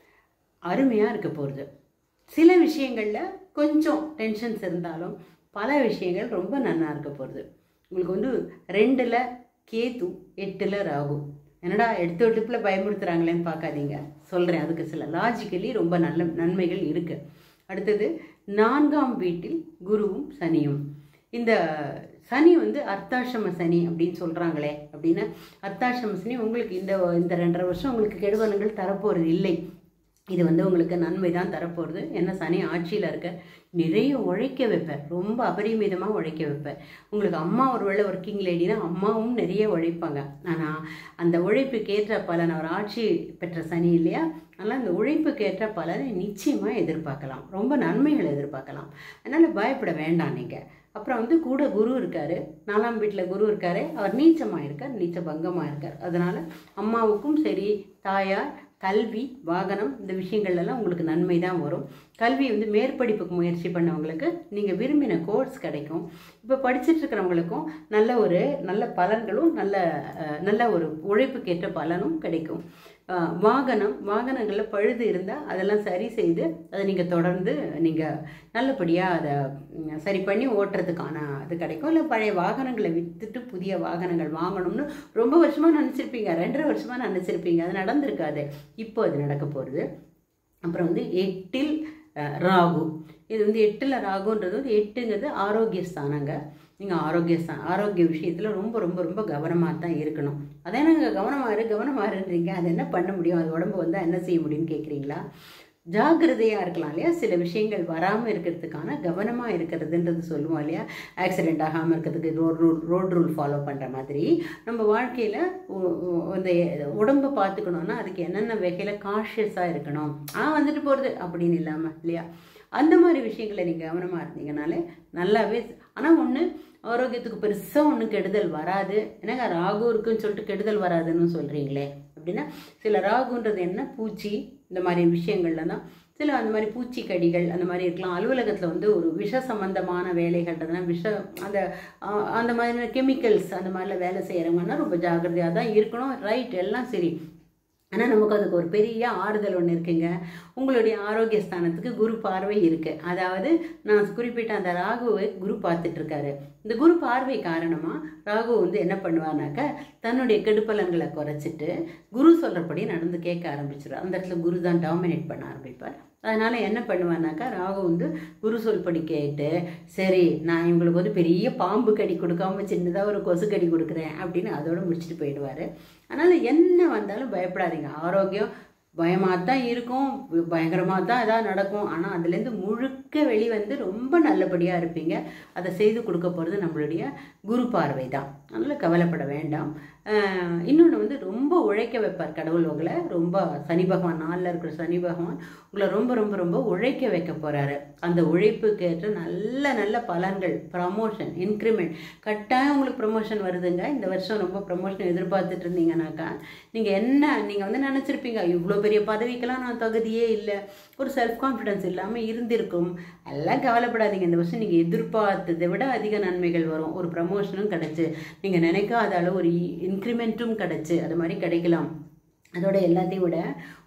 அருமையாக இருக்க போகிறது சில விஷயங்களில் கொஞ்சம் டென்ஷன்ஸ் இருந்தாலும் பல விஷயங்கள் ரொம்ப நல்லா இருக்க போகிறது உங்களுக்கு வந்து ரெண்டில் கேது எட்டில் ராகு என்னடா எடுத்த எடுப்பில் பயமுறுத்துறாங்களேன்னு பார்க்காதீங்க சொல்கிறேன் அதுக்கு சில லாஜிக்கலி ரொம்ப நல்ல நன்மைகள் இருக்குது அடுத்தது நான்காம் வீட்டில் குருவும் சனியும் இந்த சனி வந்து அர்த்தாசிரம சனி அப்படின்னு சொல்கிறாங்களே அப்படின்னா அர்த்தாசிரம சனி உங்களுக்கு இந்த இந்த ரெண்டரை வருஷம் உங்களுக்கு கெடுபலன்கள் தரப்போகிறது இல்லை இது வந்து உங்களுக்கு நன்மை தான் தரப்போகிறது என்ன சனி ஆட்சியில் இருக்க நிறைய உழைக்க வைப்பேன் ரொம்ப அபரிமிதமாக உழைக்க வைப்பேன் உங்களுக்கு அம்மா ஒருவேளை ஒர்க்கிங் லேடினா அம்மாவும் நிறைய உழைப்பாங்க ஆனால் அந்த உழைப்புக்கேற்ற பலன் அவர் ஆட்சி பெற்ற சனி இல்லையா அதனால் அந்த உழைப்புக்கேற்ற பலனை நிச்சயமாக எதிர்பார்க்கலாம் ரொம்ப நன்மைகளை எதிர்பார்க்கலாம் அதனால் பயப்பட வேண்டாம் நீங்கள் அப்புறம் வந்து கூட குரு இருக்கார் நாலாம் வீட்டில் குரு இருக்கார் அவர் நீச்சமாக இருக்கார் நீச்ச பங்கமாக இருக்கார் அதனால் அம்மாவுக்கும் சரி தாயார் கல்வி வாகனம் இந்த விஷயங்கள்லாம் உங்களுக்கு நன்மை தான் வரும் கல்வி வந்து மேற்படிப்புக்கு முயற்சி பண்ணவங்களுக்கு நீங்கள் விரும்பின கோர்ஸ் கிடைக்கும் இப்போ படிச்சுட்டு இருக்கிறவங்களுக்கும் நல்ல ஒரு நல்ல பலன்களும் நல்ல அஹ், நல்ல ஒரு உழைப்புக்கேற்ற பலனும் கிடைக்கும் அஹ், வாகனம் வாகனங்களில் பழுது இருந்தால் அதெல்லாம் சரி செய்து அதை நீங்கள் தொடர்ந்து நீங்கள் நல்லபடியாக அதை ம், சரி பண்ணி ஓட்டுறதுக்கான இது கிடைக்கும் இல்லை பழைய வாகனங்களை விற்றுட்டு புதிய வாகனங்கள் வாங்கணும்னு ரொம்ப வருஷமாக நினச்சிருப்பீங்க ரெண்டரை வருஷமாக நினச்சிருப்பீங்க அது நடந்திருக்காது இப்போ அது நடக்க போகிறது அப்புறம் வந்து எட்டில் அஹ், ராகு இது வந்து எட்டில் ராகுன்றது வந்து எட்டுங்கிறது ஆரோக்கிய ஸ்தானங்க நீங்கள் ஆரோக்கிய ஸ்தா ஆரோக்கிய விஷயத்தில் ரொம்ப ரொம்ப ரொம்ப கவனமாக தான் இருக்கணும் அதே நாங்கள் கவனமாக இரு கவனமாக இருன்றீங்க அது என்ன பண்ண முடியும் அது உடம்பு வந்தால் என்ன செய்ய முடியும்னு கேட்குறீங்களா ஜாக்கிரதையாக இருக்கலாம் இல்லையா சில விஷயங்கள் வராமல் இருக்கிறதுக்கான கவனமாக இருக்கிறதுன்றது சொல்லுவோம் இல்லையா ஆக்சிடென்ட் ஆகாமல் இருக்கிறதுக்கு road rule road rule follow பண்ணுற மாதிரி நம்ம வாழ்க்கையில் இந்த உடம்பை பார்த்துக்கணுன்னா அதுக்கு என்னென்ன வகையில் காஷியஸாக இருக்கணும் ஆ வந்துட்டு போகிறது அப்படின்னு இல்லாமல் இல்லையா அந்த மாதிரி விஷயங்களை நீங்கள் கவனமாக இருந்தீங்கனாலே நல்லாவே ஆனால் ஒன்று ஆரோக்கியத்துக்கு பெருசாக ஒன்றும் கெடுதல் வராது என்னங்க ராகு இருக்குன்னு சொல்லிட்டு கெடுதல் வராதுன்னு சொல்கிறீங்களே அப்படின்னா சில ராகுன்றது என்ன பூச்சி இந்த மாதிரி விஷயங்கள்ல தான் சில அந்த மாதிரி பூச்சிக்கடிகள் அந்த மாதிரி இருக்கலாம் அலுவலகத்தில் வந்து ஒரு விஷ சம்பந்தமான வேலைகள்ன்றதுனா விஷ அந்த ஆ, அந்த மாதிரி கெமிக்கல்ஸ் அந்த மாதிரிலாம் வேலை செய்கிறவங்கன்னா ரொம்ப ஜாக்கிரதையாக தான் இருக்கணும் ரைட் எல்லாம் சரி ஆனால் நமக்கு அதுக்கு ஒரு பெரிய ஆறுதல் ஒன்று இருக்குங்க உங்களுடைய ஆரோக்கிய ஸ்தானத்துக்கு குரு பார்வை இருக்குது அதாவது நான் குறிப்பிட்ட அந்த ராகுவை குரு பார்த்துட்டு இருக்காரு இந்த குரு பார்வை காரணமாக ராகு வந்து என்ன பண்ணுவார்னாக்க தன்னுடைய கெடுப்பலன்களை குறைச்சிட்டு குரு சொல்கிறபடி நடந்து கேட்க ஆரம்பிச்சிடும் அந்த இடத்துல குரு தான் டாமினேட் பண்ண ஆரம்பிப்பார் அதனால் என்ன பண்ணுவார்னாக்கா ராகு வந்து குரு சொல்படி கேட்டு சரி நான் இவங்களுக்கு வந்து பெரிய பாம்பு கடி கொடுக்காம சின்னதாக ஒரு கொசு கடி கொடுக்குறேன் அப்படின்னு அதோட முடிச்சுட்டு போயிடுவார் அதனால் என்ன வந்தாலும் பயப்படாதீங்க ஆரோக்கியம் பயமாக தான் இருக்கும் பயங்கரமாக தான் எதாவது நடக்கும் ஆனால் அதுலேருந்து முழுக்க வெளிவந்து ரொம்ப நல்லபடியாக இருப்பீங்க அதை செய்து கொடுக்க போகிறது நம்மளுடைய குரு பார்வை தான் அதனால் கவலைப்பட வேண்டாம் இன்னொன்று வந்து ரொம்ப உழைக்க வைப்பார் கடவுள் உங்களை ரொம்ப சனி பகவான் நாளில் இருக்கிற சனி பகவான் உங்களை ரொம்ப ரொம்ப ரொம்ப உழைக்க வைக்க போகிறாரு அந்த உழைப்புக்கு ஏற்ற நல்ல நல்ல பலன்கள் ப்ரமோஷன் இன்க்ரிமெண்ட் கட்டாயம் உங்களுக்கு ப்ரமோஷன் வருதுங்க இந்த வருஷம் ரொம்ப ப்ரமோஷன் எதிர்பார்த்துட்டு இருந்தீங்கன்னாக்கா நீங்கள் என்ன நீங்கள் வந்து நினச்சிருப்பீங்க இவ்வளோ பெரிய பதவிக்கெல்லாம் நான் தகுதியே இல்லை ஒரு செல்ஃப் கான்ஃபிடன்ஸ் இல்லாமல் இருந்திருக்கும் எல்லாம் கவலைப்படாதீங்க இந்த வருஷம் நீங்கள் எதிர்பார்த்ததை விட அதிக நன்மைகள் வரும் ஒரு ப்ரமோஷனும் கிடச்சி நீங்கள் நினைக்காத அளவு ஒரு இன்க்ரிமெண்ட்டும் கிடச்சி அது மாதிரி கிடைக்கலாம் அதோட எல்லாத்தையும் விட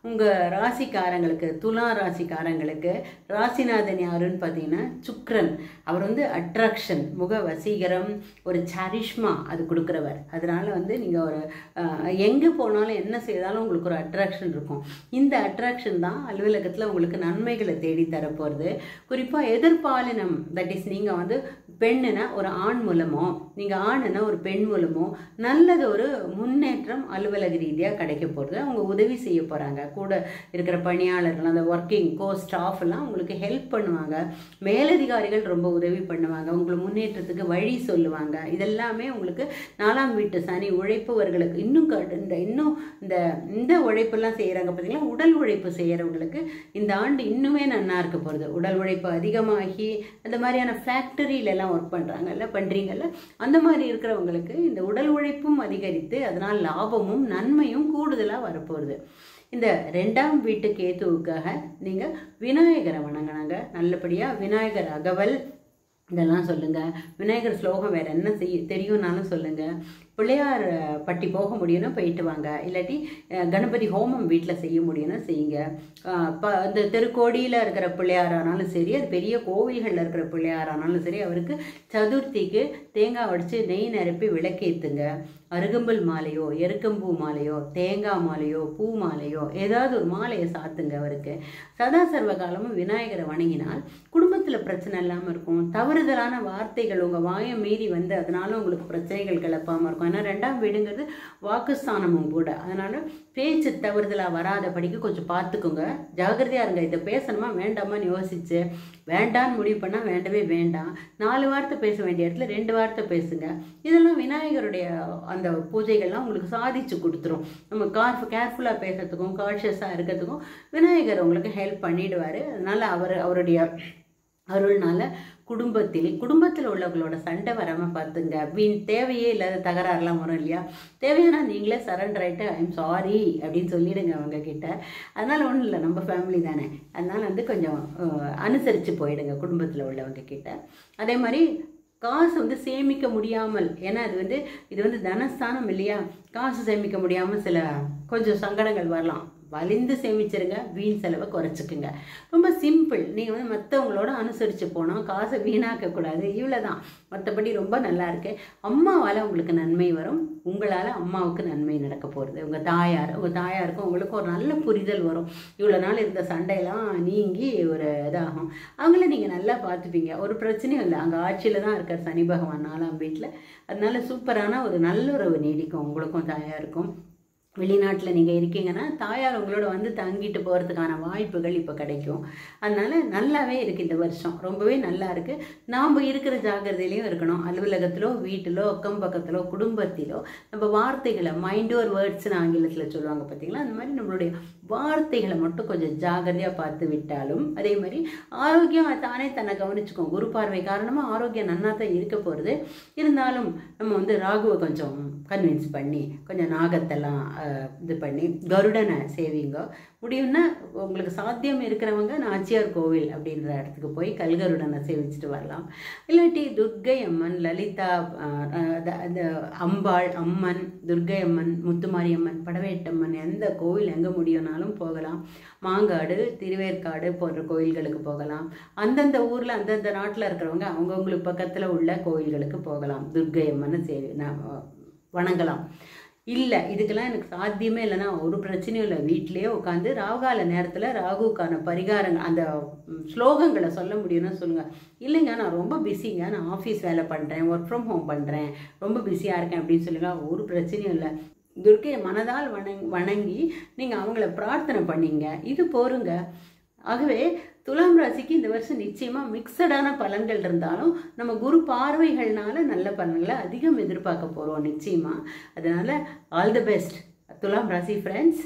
உங்கள் ராசிக்காரங்களுக்கு துலா ராசிக்காரங்களுக்கு ராசிநாதன் யாருன்னு பார்த்தீங்கன்னா சுக்ரன் அவர் வந்து அட்ராக்ஷன் முக வசீகரம் ஒரு சரிஷ்மா அது கொடுக்குறவர் அதனால வந்து நீங்கள் ஒரு எங்கே போனாலும் என்ன செய்தாலும் உங்களுக்கு ஒரு அட்ராக்ஷன் இருக்கும் இந்த அட்ராக்ஷன் தான் அலுவலகத்தில் உங்களுக்கு நன்மைகளை தேடி தரப்போகிறது குறிப்பாக எதிர்பாலினம் தட் இஸ் நீங்கள் வந்து பெண்ணுனா ஒரு ஆண் மூலமோ நீங்கள் ஆணுனா ஒரு பெண் மூலமோ நல்லது ஒரு முன்னேற்றம் அலுவலக ரீதியாக கிடைக்க போகிறது அவங்க உதவி செய்ய போகிறாங்க கூட இருக்கிற பணியாளர்கள் அந்த ஒர்க்கிங் கோ ஸ்டாஃப் எல்லாம் உங்களுக்கு ஹெல்ப் பண்ணுவாங்க மேலதிகாரிகள் ரொம்ப உதவி பண்ணுவாங்க உங்களை முன்னேற்றத்துக்கு வழி சொல்லுவாங்க இதெல்லாமே உங்களுக்கு நாலாம் வீட்டு சனி உழைப்பவர்களுக்கு இன்னும் கடு- இந்த இன்னும் இந்த இந்த உழைப்பெல்லாம் செய்கிறாங்க பார்த்தீங்களா உடல் உழைப்பு செய்கிறவங்களுக்கு இந்த ஆண்டு இன்னுமே நன்னா இருக்க போகிறது உடல் உழைப்பு அதிகமாகி அந்த மாதிரியான ஃபேக்டரியில எல்லாம் ஒர்க் பண்ணுறாங்கல்ல பண்ணுறீங்கல்ல அந்த மாதிரி இருக்கிறவங்களுக்கு இந்த உடல் உழைப்பும் அதிகரித்து அதனால் லாபமும் நன்மையும் கூடுதலாக வரப்போகுது இந்த ரெண்டாம் வீட்டு கேத்துவுக்காக நீங்கள் விநாயகரை வணங்கினாங்க நல்லபடியாக விநாயகர் அகவல் இதெல்லாம் சொல்லுங்க விநாயகர் ஸ்லோகம் வேற என்ன செய்ய தெரியும்னாலும் சொல்லுங்க பிள்ளையார் அஹ், பட்டி போக முடியும்னா போயிட்டு வாங்க இல்லாட்டி அஹ், கணபதி ஹோமம் வீட்டில் செய்ய முடியும்னா செய்யுங்க அஹ், ப இந்த தெருக்கோடியில் இருக்கிற பிள்ளையாரானாலும் சரி அது பெரிய கோவில்களில் இருக்கிற பிள்ளையாரானாலும் சரி அவருக்கு சதுர்த்திக்கு தேங்காய் உடைச்சு நெய் நிரப்பி விளக்கேத்துங்க அருகம்புல் மாலையோ எருக்கம்பூ மாலையோ தேங்காய் மாலையோ பூ மாலையோ ஏதாவது ஒரு மாலையை சாத்துங்க அவருக்கு சதா சர்வ காலமும் விநாயகரை வணங்கினால் குடும்பத்தில் பிரச்சனை இல்லாமல் இருக்கும் தவறுதலான வார்த்தைகள் உங்கள் வாயை மீறி வந்து அதனால உங்களுக்கு பிரச்சனைகள் கிளப்பாமல் இருக்கும் ஏன்னா ரெண்டாம் வீடுங்கிறது வாக்குஸ்தானமும் கூட அதனால பேச்சு தவறுதலாக வராதபடிக்கு கொஞ்சம் பார்த்துக்கோங்க ஜாகிரதையா இருங்க இதை பேசணுமா வேண்டாமான்னு யோசிச்சு வேண்டான்னு முடிவு பண்ணால் வேண்டவே வேண்டாம் நாலு வார்த்தை பேச வேண்டிய இடத்துல ரெண்டு வார்த்தை பேசுங்க இதெல்லாம் விநாயகருடைய அந்த பூஜைகள்லாம் உங்களுக்கு சாதிச்சு கொடுத்துரும் நம்ம கார் கேர்ஃபுல்லாக பேசுறதுக்கும் கான்ஷியஸாக இருக்கிறதுக்கும் விநாயகர் உங்களுக்கு ஹெல்ப் பண்ணிடுவார் அதனால அவர் அவருடைய அருள்னால குடும்பத்தில் குடும்பத்தில் உள்ளவங்களோட சண்டை வராமல் பார்த்துங்க வீண் தேவையே இல்லாத தகராறுலாம் வரும் இல்லையா தேவையானா நீங்களே சரண்டர் ஆகிட்டு ஐம் சாரி அப்படின்னு சொல்லிடுங்க அவங்க கிட்ட அதனால ஒன்றும் இல்லை நம்ம ஃபேமிலி தானே அதனால வந்து கொஞ்சம் அஹ், அனுசரித்து போயிடுங்க குடும்பத்தில் உள்ளவங்க கிட்ட அதே மாதிரி காசு வந்து சேமிக்க முடியாமல் ஏன்னா அது வந்து இது வந்து தனஸ்தானம் இல்லையா காசு சேமிக்க முடியாமல் சில கொஞ்சம் சங்கடங்கள் வரலாம் வலிந்து சேமிச்சிருங்க வீண் செலவை குறைச்சிக்குங்க ரொம்ப சிம்பிள் நீங்கள் வந்து மற்றவங்களோட அனுசரித்து போனோம் காசை வீணாக்கக்கூடாது இவ்வளோ தான் மற்றபடி ரொம்ப நல்லா இருக்கு அம்மாவால் உங்களுக்கு நன்மை வரும் உங்களால் அம்மாவுக்கு நன்மை நடக்க போகிறது உங்கள் தாயார் உங்கள் தாயாருக்கும் உங்களுக்கு ஒரு நல்ல புரிதல் வரும் இவ்வளோ நாள் இருந்த சண்டையெல்லாம் நீங்கி ஒரு இதாகும் அவங்கள நீங்கள் நல்லா பார்த்துப்பீங்க ஒரு பிரச்சனையும் இல்லை அங்கே ஆட்சியில் தான் இருக்கார் சனி பகவான் நாலாம் வீட்டில் அதனால சூப்பரான ஒரு நல்லுறவு நீடிக்கும் உங்களுக்கும் தாயாருக்கும் வெளிநாட்டில் நீங்கள் இருக்கீங்கன்னா தாயார் உங்களோட வந்து தங்கிட்டு போகிறதுக்கான வாய்ப்புகள் இப்போ கிடைக்கும் அதனால நல்லாவே இருக்குது இந்த வருஷம் ரொம்பவே நல்லா இருக்குது நாம் இருக்கிற ஜாக்கிரதையிலையும் இருக்கணும் அலுவலகத்திலோ வீட்டிலோ அக்கம் பக்கத்திலோ குடும்பத்திலோ நம்ம வார்த்தைகளை மைண்ட் ஒரு வேர்ட்ஸ்னு ஆங்கிலத்தில் சொல்லுவாங்க பார்த்தீங்களா அந்த மாதிரி நம்மளுடைய வார்த்தைகளை மட்டும் கொஞ்சம் ஜாகிரதையாக பார்த்து விட்டாலும் அதே மாதிரி ஆரோக்கியம் தானே தன்னை கவனிச்சுக்கும் குரு பார்வை காரணமாக ஆரோக்கியம் நன்னா தான் இருக்க போகிறது இருந்தாலும் நம்ம வந்து ராகுவை கொஞ்சம் கன்வின்ஸ் பண்ணி கொஞ்சம் நாகத்தெல்லாம் அஹ், இது பண்ணி கருடனை சேவிங்க முடியும்னா உங்களுக்கு சாத்தியம் இருக்கிறவங்க நாச்சியார் கோவில் அப்படின்ற இடத்துக்கு போய் கல்கருடனை சேவிச்சுட்டு வரலாம் இல்லாட்டி துர்க்கை அம்மன் லலிதா அஹ், அஹ், அந்த- அந்த அம்பாள் அம்மன் துர்க்கை அம்மன் முத்துமாரியம்மன் படவேட்டம்மன் எந்த கோவில் எங்கே முடியும்னாலும் போகலாம் மாங்காடு திருவேற்காடு போன்ற கோயில்களுக்கு போகலாம் அந்தந்த ஊரில் அந்தந்த நாட்டில் இருக்கிறவங்க அவங்கவுங்களுக்கு பக்கத்தில் உள்ள கோயில்களுக்கு போகலாம் துர்க்கை அம்மனை சேவி நான் வணங்கலாம் இல்லை இதுக்கெல்லாம் எனக்கு சாத்தியமே இல்லைன்னா ஒரு பிரச்சனையும் இல்லை வீட்டிலேயே உட்காந்து ராகுகால நேரத்தில் ராகுக்கான பரிகாரங்கள் அந்த ம், ஸ்லோகங்களை சொல்ல முடியும்னா சொல்லுங்கள் இல்லைங்க நான் ரொம்ப பிஸிங்க நான் ஆஃபீஸ் வேலை பண்ணுறேன் ஒர்க் ஃப்ரம் ஹோம் பண்ணுறேன் ரொம்ப பிஸியாக இருக்கேன் அப்படின்னு சொல்லுங்க ஒரு பிரச்சனையும் இல்லை துர்க்கையை மனதால் வணங் வணங்கி நீங்கள் அவங்கள பிரார்த்தனை பண்ணீங்க இது போருங்க ஆகவே துலாம் ராசிக்கு இந்த வருஷம் நிச்சயமாக மிக்சடான பலன்கள் இருந்தாலும் நம்ம குரு பார்வைகள்னால நல்ல பலன்களை அதிகம் எதிர்பார்க்க போகிறோம் நிச்சயமாக அதனால் ஆல் தி பெஸ்ட் துலாம் ராசி ஃப்ரெண்ட்ஸ்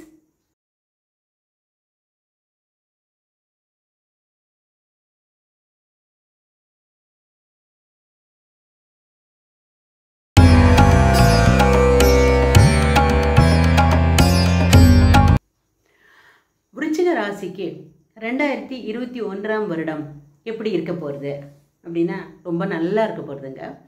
விருச்சிக ராசிக்கு ரெண்டாயிரத்தி இருபத்தி ஒன்றாம் வருடம் எப்படி இருக்க போகிறது அப்படின்னா ரொம்ப நல்லா இருக்க போகிறதுங்க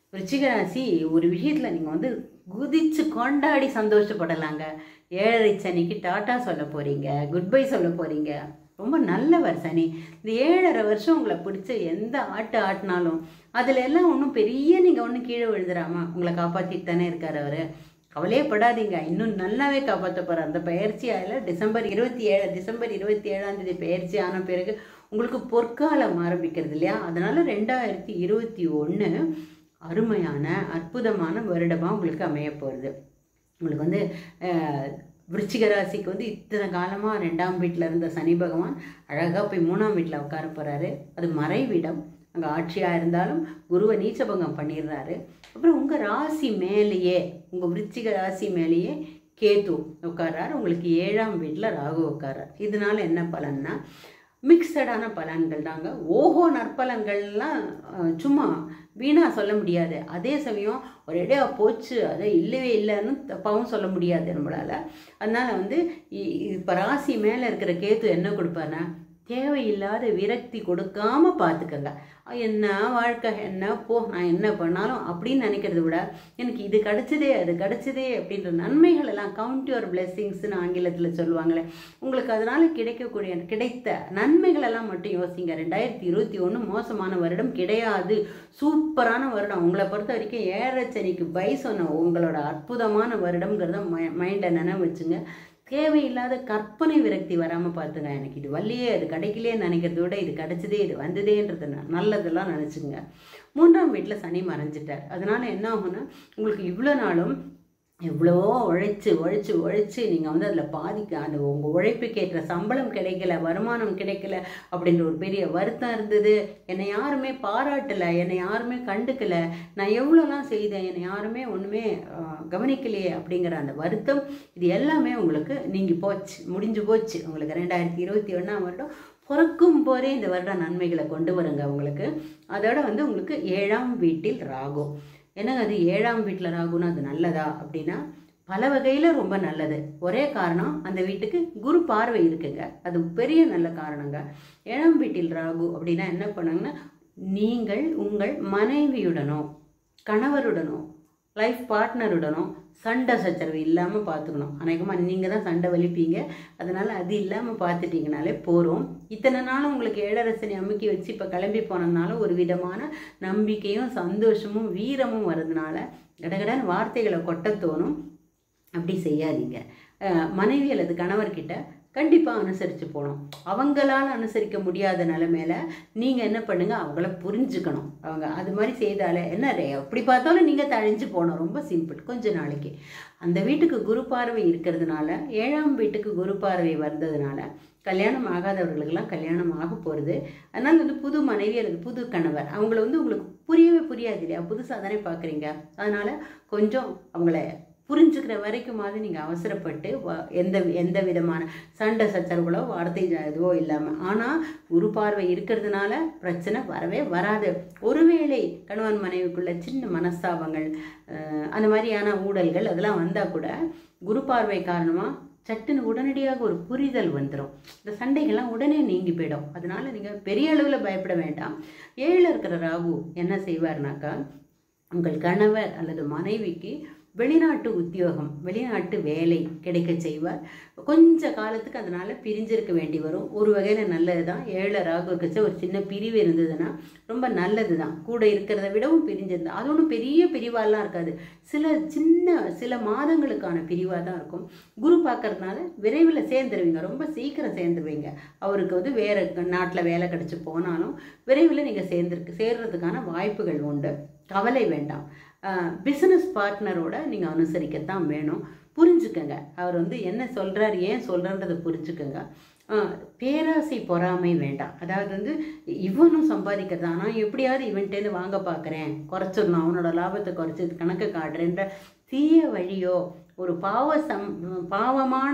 விருச்சிக ராசி ஒரு விஷயத்தில் நீங்கள் வந்து குதிச்சு கொண்டாடி சந்தோஷப்படலாங்க ஏழரை சனிக்கு டாட்டா சொல்ல போகிறீங்க குட் பை சொல்ல போகிறீங்க ரொம்ப நல்லவர் சனி இந்த ஏழரை வருஷம் உங்களை பிடிச்ச எந்த ஆட்டு ஆட்டினாலும் அதில் எல்லாம் ஒன்றும் பெரிய நீங்கள் ஒன்றும் கீழே விழுந்துடாம உங்களை காப்பாற்றிட்டு தானே இருக்கார் அவர் கவலையே படாதீங்க இன்னும் நல்லாவே காப்பாற்ற போகிறார் அந்த பயிற்சியால் டிசம்பர் இருபத்தி ஏழு டிசம்பர் இருபத்தி ஏழாம் தேதி பயிற்சி ஆன பிறகு உங்களுக்கு பொற்காலம் ஆரம்பிக்கிறது இல்லையா அதனால ரெண்டாயிரத்தி இருபத்தி ஒன்று அருமையான அற்புதமான வருடமாக உங்களுக்கு அமைய போகிறது உங்களுக்கு வந்து அஹ், விருச்சிக ராசிக்கு வந்து இத்தனை காலமாக ரெண்டாம் வீட்டில் இருந்த சனி பகவான் அழகாக போய் மூணாம் வீட்டில் உட்கார போகிறாரு அது மறைவிடம் அங்கே ஆட்சியாக இருந்தாலும் குருவை நீச்சபங்கம் பண்ணிடுறாரு அப்புறம் உங்கள் ராசி மேலேயே உங்கள் விருச்சிக ராசி மேலேயே கேது உட்கார்றாரு உங்களுக்கு ஏழாம் வீட்டில் ராகு உட்கார்றார் இதனால என்ன பலன்னா மிக்சடான பலன்கள் தாங்க ஓஹோ நற்பலன்கள்லாம் அஹ், சும்மா வீணாக சொல்ல முடியாது அதே சமயம் ஒரேடியாக போச்சு அதை இல்லவே இல்லைன்னு தப்பாவும் சொல்ல முடியாது நம்மளால் அதனால வந்து இ- இப்போ ராசி மேலே இருக்கிற கேத்து என்ன கொடுப்பாருன்னா தேவையில்லாத விரக்தி கொடுக்காம பார்த்துக்கங்க என்ன வாழ்க்கை என்ன போ நான் என்ன பண்ணாலும் அப்படின்னு நினைக்கிறத விட எனக்கு இது கிடைச்சதே அது கிடைச்சதே அப்படின்ற நன்மைகள் எல்லாம் கவுண்ட் யுவர் பிளெஸ்ஸிங்ஸ்னு ஆங்கிலத்தில் சொல்லுவாங்களே உங்களுக்கு அதனால கிடைக்கக்கூடிய கிடைத்த நன்மைகள் எல்லாம் மட்டும் யோசிங்க ரெண்டாயிரத்தி இருபத்தி ஒன்று மோசமான வருடம் கிடையாது சூப்பரான வருடம் உங்களை பொறுத்த வரைக்கும் ஏழரை சனிக்கு பை சொன்ன உங்களோட அற்புதமான வருடம்ங்கிறத மைண்டை நினைவு வச்சுங்க தேவையில்லாத கற்பனை விரக்தி வராமல் பார்த்துங்க எனக்கு இது வரலையே அது கிடைக்கலையே நினைக்கிறத விட இது கிடைச்சதே இது வந்ததேன்றது ந- நல்லதெல்லாம் நினச்சிங்க மூன்றாம் வீட்டில் சனி மறைஞ்சிட்டார் அதனால என்ன ஆகும்னா உங்களுக்கு இவ்வளோ நாளும் எவ்வளவோ உழைச்சு உழைச்சு உழைச்சு நீங்கள் வந்து அதில் பாதிக்க அந்த உங்கள் உழைப்புக்கு ஏற்ற சம்பளம் கிடைக்கல வருமானம் கிடைக்கல அப்படின்ற ஒரு பெரிய வருத்தம் இருந்தது என்னை யாருமே பாராட்டலை என்னை யாருமே கண்டுக்கல நான் எவ்வளோலாம் செய்தேன் என்னை யாருமே ஒன்றுமே கவனிக்கலையே அப்படிங்கிற அந்த வருத்தம் இது எல்லாமே உங்களுக்கு நீங்கி போச்சு முடிஞ்சு போச்சு உங்களுக்கு ரெண்டாயிரத்தி இருபத்தி ஒன்றாம் வருடம் பிறக்கும் போதே இந்த வருடம் நன்மைகளை கொண்டு வருங்க உங்களுக்கு அதோட வந்து உங்களுக்கு ஏழாம் வீட்டில் ராகு என்னங்க அது ஏழாம் வீட்டில் ராகுனா அது நல்லதா அப்படின்னா பல வகையில் ரொம்ப நல்லது ஒரே காரணம் அந்த வீட்டுக்கு குரு பார்வை இருக்குங்க அது பெரிய நல்ல காரணங்க ஏழாம் வீட்டில் ராகு அப்படின்னா என்ன பண்ணுங்கன்னா நீங்கள் உங்கள் மனைவியுடனோ கணவருடனோ லைஃப் பார்ட்னருடனோ சண்டை சச்சரவு இல்லாமல் பார்த்துக்கணும் அநேகமாக நீங்கள் தான் சண்டை வலிப்பீங்க அதனால் அது இல்லாமல் பார்த்துட்டீங்கனாலே போகிறோம் இத்தனை நாளும் உங்களுக்கு ஏழரசனை அமுக்கி வச்சு இப்போ கிளம்பி போனதுனால ஒரு விதமான நம்பிக்கையும் சந்தோஷமும் வீரமும் வர்றதுனால கடகடன்னு வார்த்தைகளை கொட்ட தோணும் அப்படி செய்யாதீங்க அஹ் மனைவி அல்லது கணவர்கிட்ட கண்டிப்பாக அனுசரித்து போகணும் அவங்களால அனுசரிக்க முடியாத நிலமையில நீங்கள் என்ன பண்ணுங்க அவங்கள புரிஞ்சுக்கணும் அவங்க அது மாதிரி செய்தாலே என்ன ரே அப்படி பார்த்தாலும் நீங்கள் தழிஞ்சு போகணும் ரொம்ப சிம்பிள் கொஞ்ச நாளைக்கு அந்த வீட்டுக்கு குரு பார்வை இருக்கிறதுனால ஏழாம் வீட்டுக்கு குரு பார்வை வந்ததுனால கல்யாணம் ஆகாதவர்களுக்கெல்லாம் கல்யாணம் ஆக போகிறது அதனால் வந்து புது மனைவி அல்லது புது கணவர் அவங்கள வந்து உங்களுக்கு புரியவே புரியாது இல்லையா புதுசாக தானே பார்க்குறீங்க அதனால் கொஞ்சம் அவங்கள புரிஞ்சுக்கிற வரைக்குமாவது நீங்கள் அவசரப்பட்டு வ- எந்த எந்த விதமான சண்டை சச்சரவுகளோ வார்த்தை ஜ- இதுவோ இல்லாமல் ஆனால் குரு பார்வை இருக்கிறதுனால பிரச்சனை வரவே வராது ஒருவேளை கணவன் மனைவிக்குள்ள சின்ன மனஸ்தாபங்கள் அஹ், அந்த மாதிரியான ஊழல்கள் அதெல்லாம் வந்தால் கூட குரு பார்வை காரணமாக சட்டுன்னு உடனடியாக ஒரு புரிதல் வந்துடும் இந்த சண்டைகள்லாம் உடனே நீங்கி போயிடும் அதனால நீங்கள் பெரிய அளவில் பயப்பட வேண்டாம் ஏழில் இருக்கிற ராகு என்ன செய்வார்னாக்கா உங்கள் கணவர் அல்லது மனைவிக்கு வெளிநாட்டு உத்தியோகம் வெளிநாட்டு வேலை கிடைக்க செய்வார் கொஞ்ச காலத்துக்கு அதனால பிரிஞ்சிருக்க வேண்டி வரும் ஒரு வகையில் நல்லது தான் ஏழை ராகு கச்ச ஒரு சின்ன பிரிவு இருந்ததுன்னா ரொம்ப நல்லது தான் கூட இருக்கிறத விடவும் பிரிஞ்சிருந்தா அது ஒன்றும் பெரிய பிரிவாலாம் இருக்காது சில சின்ன சில மாதங்களுக்கான பிரிவாக தான் இருக்கும் குரு பார்க்கறதுனால விரைவில் சேர்ந்துருவீங்க ரொம்ப சீக்கிரம் சேர்ந்துருவீங்க அவருக்கு வந்து வேறு நாட்டில் வேலை கிடச்சி போனாலும் விரைவில் நீங்கள் சேர்ந்துருக்கு சேர்றதுக்கான வாய்ப்புகள் உண்டு கவலை வேண்டாம் பிஸ்னஸ் பார்ட்னரோட நீங்கள் அனுசரிக்கத்தான் வேணும் புரிஞ்சுக்கங்க அவர் வந்து என்ன சொல்கிறார் ஏன் சொல்கிறன்றதை புரிஞ்சுக்கங்க ஆஹ் பேராசை பொறாமை வேண்டாம் அதாவது வந்து இவனும் சம்பாதிக்கிறது ஆனால் எப்படியாவது இவன்ட்டேருந்து வாங்க பார்க்குறேன் குறைச்சிடணும் அவனோட லாபத்தை குறைச்சி கணக்கு காட்டுறேன்ற தீய வழியோ ஒரு பாவ சம் பாவமான